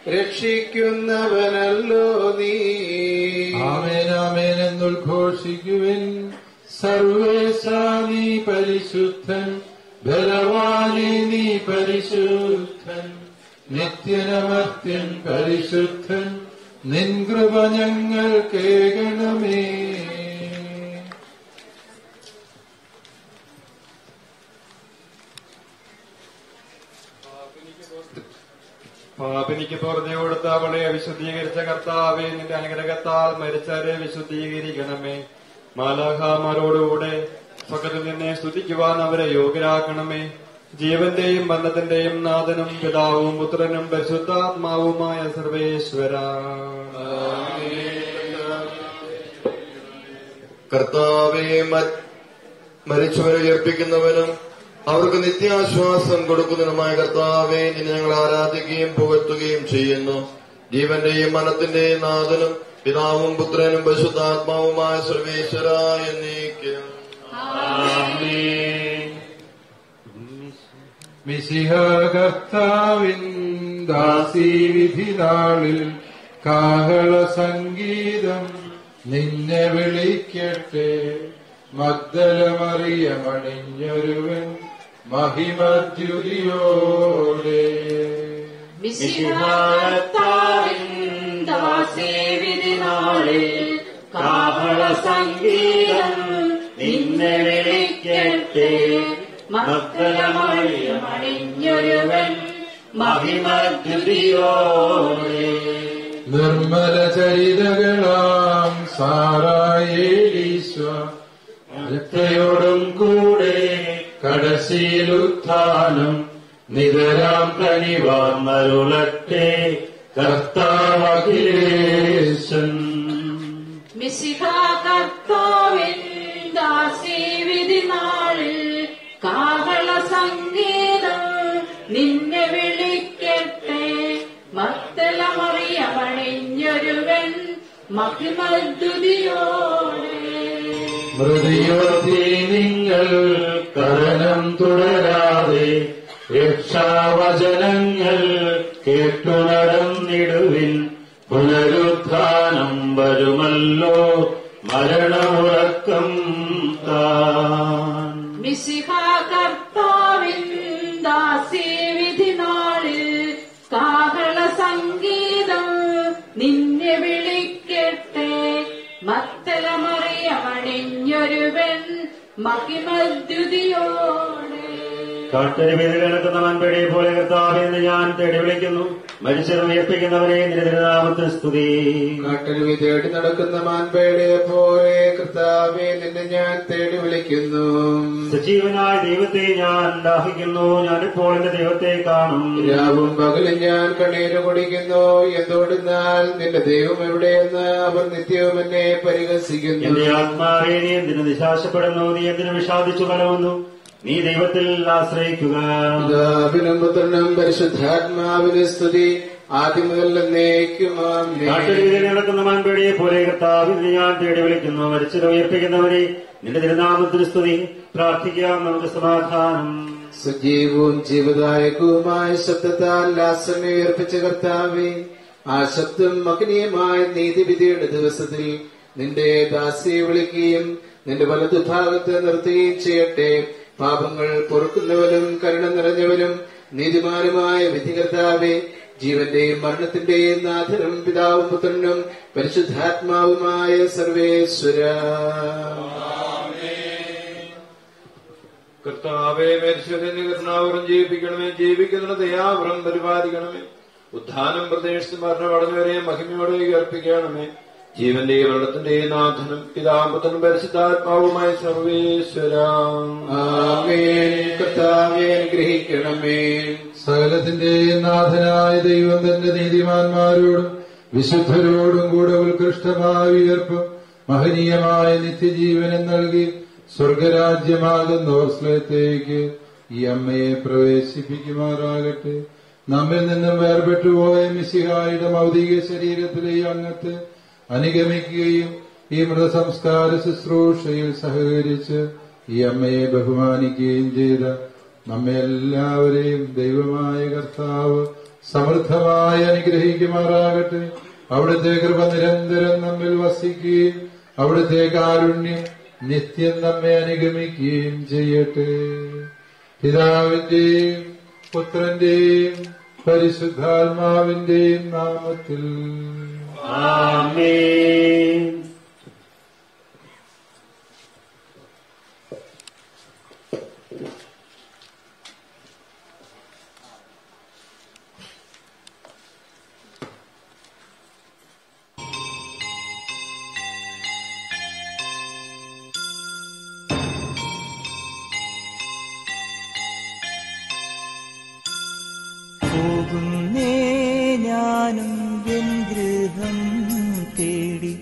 രക്ഷിക്കുന്നവനല്ലോ നീ ആമേൻ ആമേൻ എന്നുദ്ഘോഷിക്കുവിൻ സർവേശാ നീ പരിശുദ്ധൻ ബലവാനി നീ പരിശുദ്ധൻ നിത്യനമർത്യൻ പരിശുദ്ധൻ നിൻ കൃപ ഞങ്ങൾ കേകണമേ പാപിനിക്ക് പുറഞ്ഞു കൊടുത്ത അവളെ വിശുദ്ധീകരിച്ച കർത്താവെ നിന്റെ അനുഗ്രഹത്താൽ മരിച്ചവരെ വിശുദ്ധീകരിക്കണമേ മാലാഹാമാരോടുകൂടെ സ്വകത്തിൽ നിന്നെ സ്തുതിക്കുവാൻ അവരെ യോഗ്യരാക്കണമേ ജീവന്റെയും ബന്ധത്തിന്റെയും നാഥനും പിതാവും പുത്രനും പരിശുദ്ധാത്മാവുമായ സർവേശ്വര കർത്താവെ മ- മരിച്ചവരെ ഉയർപ്പിക്കുന്നവനും അവർക്ക് നിത്യാശ്വാസം കൊടുക്കുന്നതിനുമായ കർത്താവെ നിന്നെ ഞങ്ങൾ ആരാധിക്കുകയും പുകഴ്ത്തുകയും ചെയ്യുന്നു ജീവന്റെയും മനത്തിന്റെയും നാഥനും പിതാവും പുത്രനും പരിശുദ്ധാത്മാവുമായ സർവേശ്വര എന്നേക്കും മിശിഹ കർത്താവിൻ ദാസീവിധി നാളിൽ കാഹള സംഗീതം നിന്നെ വിളിക്കട്ടെ മഗ്ദലമറിയമണിഞ്ഞൊരുവൻ മഹിമദ്യുതിയോടെ വിശിഹാത്താവിൻ ദാസേവിധി നാളിൽ കാഹള സംഗീതം നിന്നെ വിളിക്കട്ടെ മക്കളമണിഞ്ഞൊരുവൻ മഹിമദ്യുതിയോടെ നിർമ്മല ചരിതകളാം സാറായേലീശ്വ അലത്തയോടും കൂടെ കടശീലുത്ഥാനം നിതരാം കനിവാൻ മരുളട്ടെ കർത്താവഖിലേശൻ മിശിഹാ കർത്താവിൻ ദാസേവിധി നാളിൽ കാഹള സംഗീതം നിന്നെ വിളിക്കട്ടെ മത്തലമറിയമണിഞ്ഞൊരുവൻ മഹിമദ്യുതിയോടെ മൃതിയോത്തി നിങ്ങൾ കഥനം തുടരാതെ രക്ഷാവചനങ്ങൾ കേട്ടുനടന്നിടുവിൻ പുനരുദ്ധ വരുമല്ലോ മരണമുറക്കം താൻ മിശിഹ കർത്താവിൻ ദാസീവിധി നാളിൽ കാഹള സംഗീതം നിന്നെ വിളിക്കട്ടെ മത്തലമറിയമണിഞ്ഞൊരുവൻ മഹിമദ്യുതിയോടെ കാട്ടരുവിൽ കിടക്കുന്ന മൺപെടിയെ പോലെ കർത്താവെ എന്ന് ഞാൻ തേടി വിളിക്കുന്നു മനുഷ്യരെ ഉയർപ്പിക്കുന്നവരെ നിന്റെ തിരുനാമത്തിന് സ്തുതി കാട്ടരുവി തേടി നടക്കുന്ന മാൻപേടെ പോലെ കർത്താവെ നിന്നെ ഞാൻ തേടി വിളിക്കുന്നു സജീവനായ ദൈവത്തെ ഞാൻ ദാഹിക്കുന്നു ഞാനിപ്പോൾ എന്റെ ദൈവത്തെ കാണും രാവും പകലും ഞാൻ കണ്ണീര് കുടിക്കുന്നു എന്തുകൊണ്ടെന്നാൽ നിന്റെ ദൈവം എവിടെയെന്ന് അവർ നിത്യവും എന്നെ പരിഹസിക്കുന്നു എന്റെ ആത്മാവെ നീ എന്തിനു നിശാശപ്പെടുന്നു നീ എന്തിനു വിഷാദിച്ചു കലവുന്നു നീ ദൈവത്തിൽ ആശ്രയിക്കുക പിതാവിനും പുത്രനും പരിശുദ്ധാത്മാവിന് സ്തുതി ആദ്യം മുതൽ എന്നേക്കും ആമേൻ. കാട്ടരുവിൽ നടക്കുന്ന മാൻപേടിയെ പോലെ കർത്താവിനെ ഞാൻ തേടി വിളിക്കുന്നു മരിച്ചവരെ ഉയർപ്പിക്കുന്നവരെ നിന്റെ തിരുനാമത്തിന് സ്തുതി പ്രാർത്ഥിക്കാം നമുക്ക് സമാധാനം സജീവവും ജീവദായകവുമായ ശബ്ദത്താൽ ലാസനെ ഉയർപ്പിച്ച കർത്താവെ ആ ശബ്ദം മകനീയമായ നീതിവിധിയുടെ ദിവസത്തിൽ നിന്റെ ദാസിയെ വിളിക്കുകയും നിന്റെ വലതുഭാഗത്ത് നിർത്തുകയും ചെയ്യട്ടെ പാപങ്ങൾ പൊറുക്കുന്നവനും കരുണ നിറഞ്ഞവനും നീതിമാനുമായ വിധികർത്താവെ ജീവന്റെയും മരണത്തിന്റെയും നാഥനും പിതാവും പുത്രനും പരിശുദ്ധാത്മാവുമായ സർവേശ്വര കർത്താവെ മരിച്ചതിന് കരുണാവരം ജീവിപ്പിക്കണമേ ജീവിക്കുന്ന ദയാവരം പരിപാലിക്കണമേ ഉത്ഥാനം പ്രദേശത്ത് മരണമടഞ്ഞവരെ മഹിമയോടെ ഉയർപ്പിക്കണമേ ജീവന്റെയും മരണത്തിന്റെയും നാഥനും പിതാമ്പത്തനും പരിശുദ്ധാത്മാവുമായ സർവേശ്വര ആമേൻ കർത്താവെ അനുഗ്രഹിക്കണമേ സകലത്തിന്റെ നാഥനായ ദൈവം തന്റെ നീതിമാന്മാരോടും വിശുദ്ധരോടും കൂടെ ഉത്കൃഷ്ടമായ ഉയർപ്പും മഹനീയമായ നിത്യജീവനം നൽകി സ്വർഗരാജ്യമാകുന്ന ഓർസ്ലത്തേക്ക് ഈ അമ്മയെ പ്രവേശിപ്പിക്കുമാറാകട്ടെ നമ്മിൽ നിന്നും വേർപെട്ടുപോയ മിസിഹായുടെ ഭൗതിക ശരീരത്തിലെ ഈ അംഗത്തെ അനുഗമിക്കുകയും ഈ മൃതസംസ്കാര ശുശ്രൂഷയിൽ സഹകരിച്ച് ഈ അമ്മയെ ബഹുമാനിക്കുകയും ചെയ്ത നമ്മെ എല്ലാവരെയും ദൈവമായ കർത്താവ് സമൃദ്ധമായി അനുഗ്രഹിക്കുമാറാകട്ടെ അവിടുത്തെ കൃപ നിരന്തരം നമ്മിൽ വസിക്കുകയും അവിടുത്തെ കാരുണ്യം നിത്യം നമ്മെ അനുഗമിക്കുകയും ചെയ്യട്ടെ പിതാവിന്റെയും പുത്രന്റെയും പരിശുദ്ധാത്മാവിന്റെയും നാമത്തിൽ ആമേൻ പോകുന്നേ ഞാനും എൻ ഗൃഹം തേടി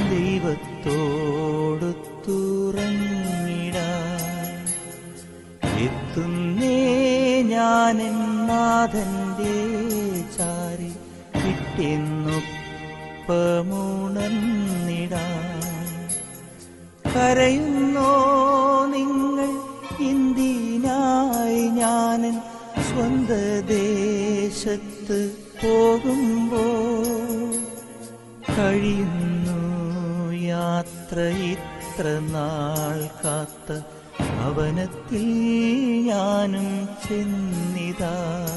ദൈവത്തോടൊത്തുറങ്ങിടാൻ എത്തുന്നേ ഞാനെൻ നാഥന്റെ ചാരി കിട്ടിയെന്നൊപ്പമുണർന്നിടാൻ കരയുന്നോ നിങ്ങൾ ഇന്ത്യനായി ഞാനൻ സ്വന്ത ദേശത്ത് പോകുമ്പോ കഴിയുന്നു യാത്ര ഇത്ര നാൾ കാത്ത ഭവനത്തിൽ ഞാനും ചെന്നിതാ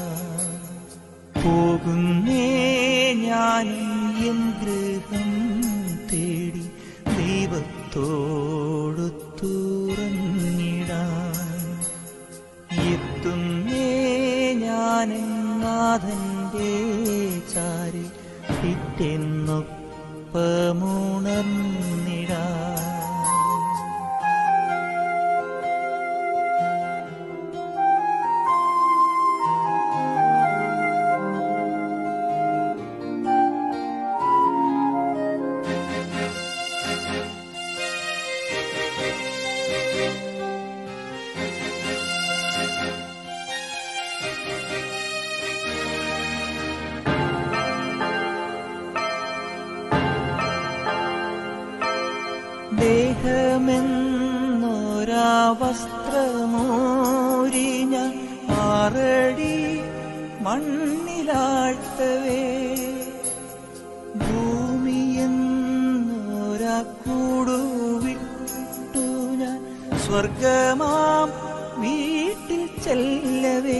പോകുന്നേ ഞാനും എൻ ഗൃഹം തേടി ദൈവത്തോടു തുറന്നിടാൻ എത്തുന്നേ ഞാനും നാഥന്റെ ചാരി പിറ്റെന്നൊപ്പമുണർന്നിടാൻ ദേഹമെന്നൊരാ വസ്ത്രമോരിഞ്ഞ ആറടി മണ്ണിലാഴ്ത്തവേ ഭൂമിയെന്ന സ്വർഗമാം വീട്ടിൽ ചെല്ലവേ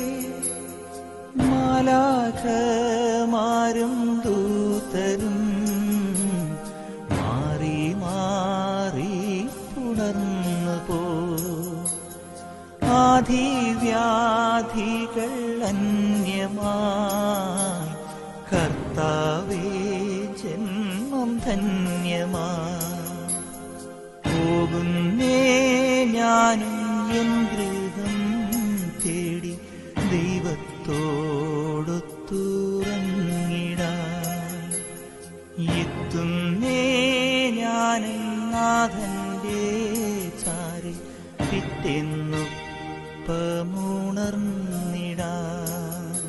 മാലാഖമാരും ദൂതരും മാറി മാറി പുണർന്നു പോ ആധിവ്യാധികൾ അന്യമായി കർത്താവേ ജന്മം ധന്യമായി പോകുന്നേ ഞാനും എൻ ഗൃഹം തേടി ദൈവത്തോടൊത്തുറങ്ങിടാൻ എത്തുന്നേ ഞാനും നാഥന്റെ ചാരി പിറ്റെന്നുപ്പമുണർന്നിടാൻ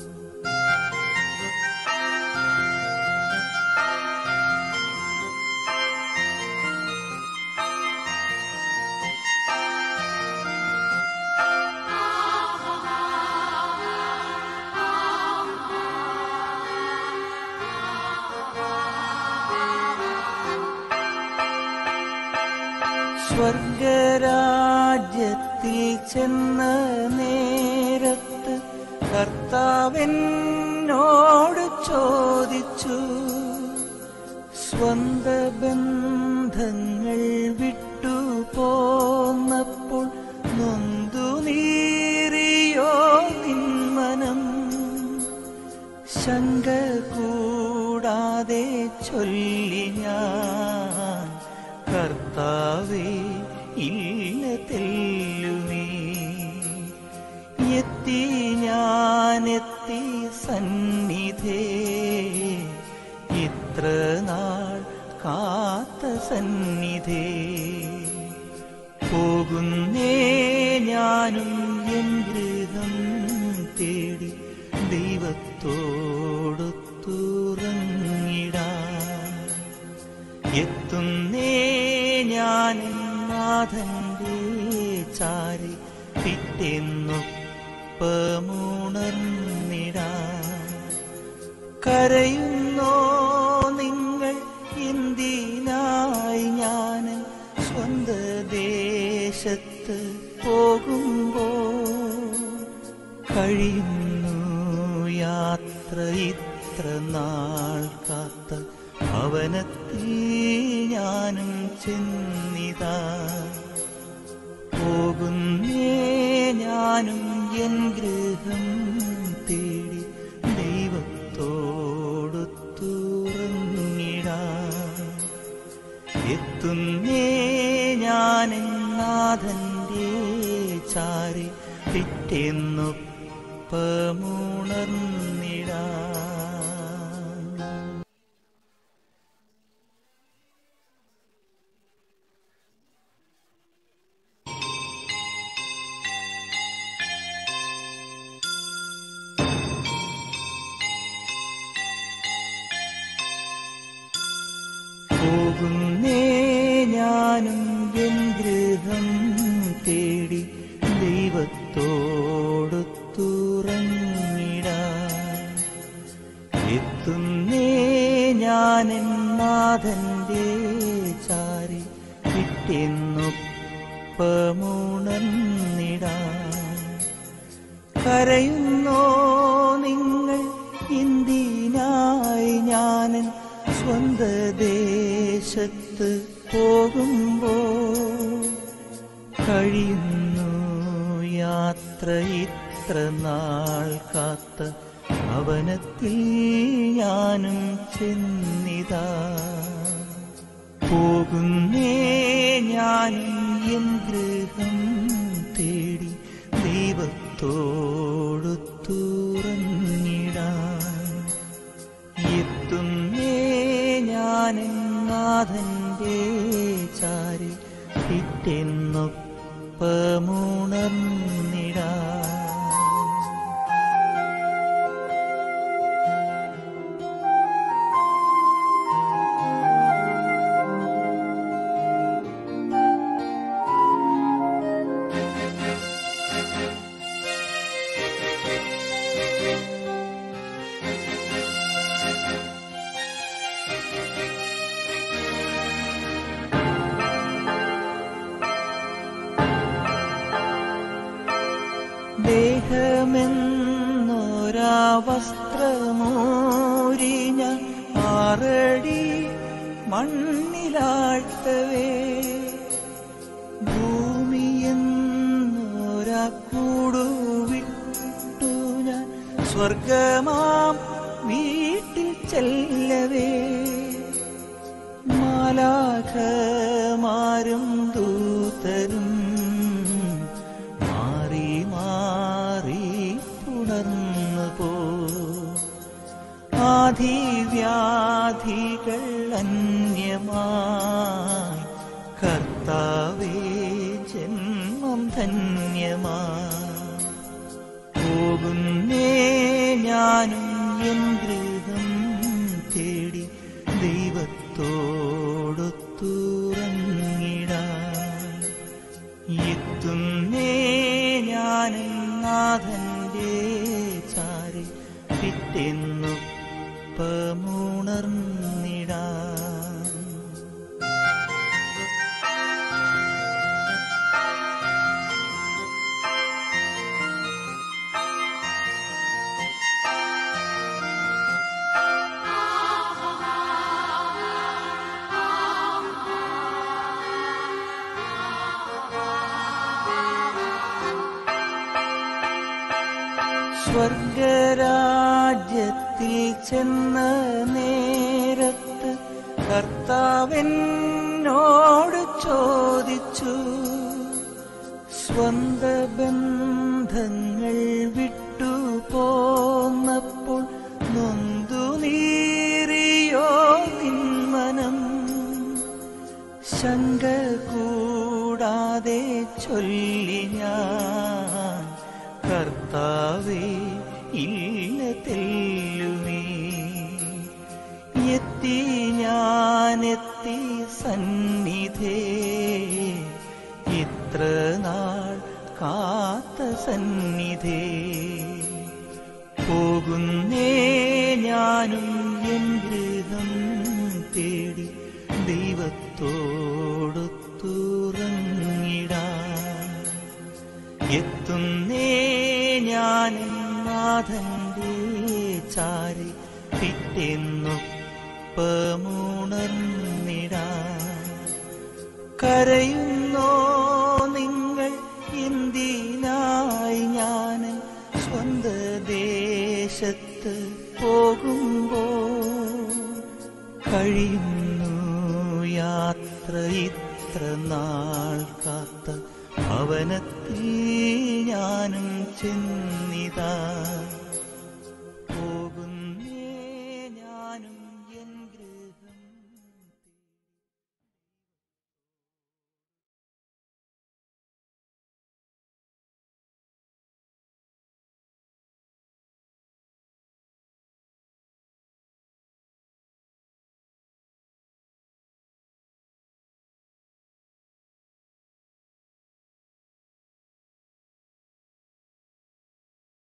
സ്വർഗരാജ്യത്തിൽ ചെന്ന നേരത്ത് കർത്താവെന്നോട് ചോദിച്ചു സ്വന്ത ബന്ധങ്ങൾ വിട്ടു പോന്നപ്പോൾ നൊന്തു നീറിയോ നിന്മനം ശങ്ക കൂടാതെ ചൊല്ലി ഞാൻ കർത്താവേ ഇല്ല തെല്ലുമേ എത്തി ഞാനെത്തി സന്നിധേ ഇത്ര നാൾ കാത്ത സന്നിധേ പോകുന്നേ ഞാനും എൻ ഗൃഹം തേടി ദൈവത്തോടൊത്തുറങ്ങിടാൻ എത്തുന്നേ ഞാൻ നാഥന്റെ ചാരി പിറ്റെന്നൊപ്പമുണർന്നിടാൻ കരയുന്നോ നിങ്ങൾ എന്തിനായി ഞാൻ സ്വന്ത ദേശത്ത് പോകുമ്പോ കഴിയുന്നു യാത്ര ഇത്ര നാൾ കാത്ത ഭവനത്തിൽ ഞാനും ചെന്നിതാ പോകുന്നേ ഞാനും എൻ ഗൃഹം തേടി ദൈവത്തോടൊത്തുറങ്ങിടാൻ എത്തുന്നേ ഞാൻ നാഥന്റെ ചാരി പിറ്റെന്നൊപ്പമുണർന്നിടാൻ പോകുന്നേ ഞാനും എൻ ഗൃഹം തേടി ദൈവത്തോടൊത്തുറങ്ങിടാൻ എത്തുന്നേ ഞാൻ നാഥന്റെ ചാരി പിറ്റെന്നൊപ്പമുണർന്നിടാൻ കരയുന്നോ നിങ്ങൾ എന്തിനായി ഞാനൻ സ്വന്ത ദേശത്ത് പോകുമ്പോ കഴിയുന്നു യാത്ര ഇത്ര നാൾ കാത്ത ഭവനത്തിൽ ഞാനും ചെന്നിതാ പോകുന്നേ ഞാനും എൻ ഗൃഹം തേടി ദൈവത്തോടൊത്തുറങ്ങിടാൻ എത്തുന്നേ ഞാൻ നാഥന്റെ ചാരി പിറ്റെന്നൊപ്പമുണർന്നിടാൻ ദേഹമെന്നൊരാ വസ്ത്രമൂരി ഞാൻ ആറടി മണ്ണിലാഴ്ത്തവേ ഭൂമിയെന്നൊരാ കൂടുവിട്ടു ഞാൻ സ്വർഗമാം വീട്ടിൽ ചെല്ലവേ മാലാഖമാരും ദൂതരും മാറി മാറി പുണർന്നു പോ ആധിവ്യാധികൾ അന്യമായി കർത്താവേ ജന്മം ധന്യമായി പോകുന്നേ ഞാനും എൻ ഗൃഹം തേടി ദൈവത്തോടൊത്തുറങ്ങിടാൻ എത്തുന്നേ ഞാനും നാഥന്റെ ചാരി പിറ്റെന്നുപ്പമുണർന്നിടാൻ സ്വർഗരാജ്യത്തിൽ ചെന്ന നേരത്ത് കർത്താവെന്നോട് ചോദിച്ചു സ്വന്ത ബന്ധങ്ങൾ വിട്ടു പോന്നപ്പോൾ നൊന്തു നീറിയോ നിന്മനം ശങ്ക കൂടാതെ ചൊല്ലി ഞാൻ കർത്താവേ ഇല്ല തെല്ലുമേ എത്തി ഞാനെത്തി സന്നിധേ ഇത്ര നാൾ കാത്ത സന്നിധേ പോകുന്നേ ഞാനും എൻ ഗൃഹം തേടി ദൈവത്തോടൊത്തുറങ്ങിടാൻ എത്തുന്നേ ഞാൻ നാഥന്റെ ചാരി പിറ്റെന്നൊപ്പമുണർന്നിടാൻ കരയുന്നോ നിങ്ങൾ എന്തിനായി ഞാൻ സ്വന്ത ദേശത്ത് പോകുമ്പോ കഴിയുന്നു യാത്ര ഇത്ര നാൾ കാത്ത ഭവനത്തിൽ ഞാനും ചെന്നിതാ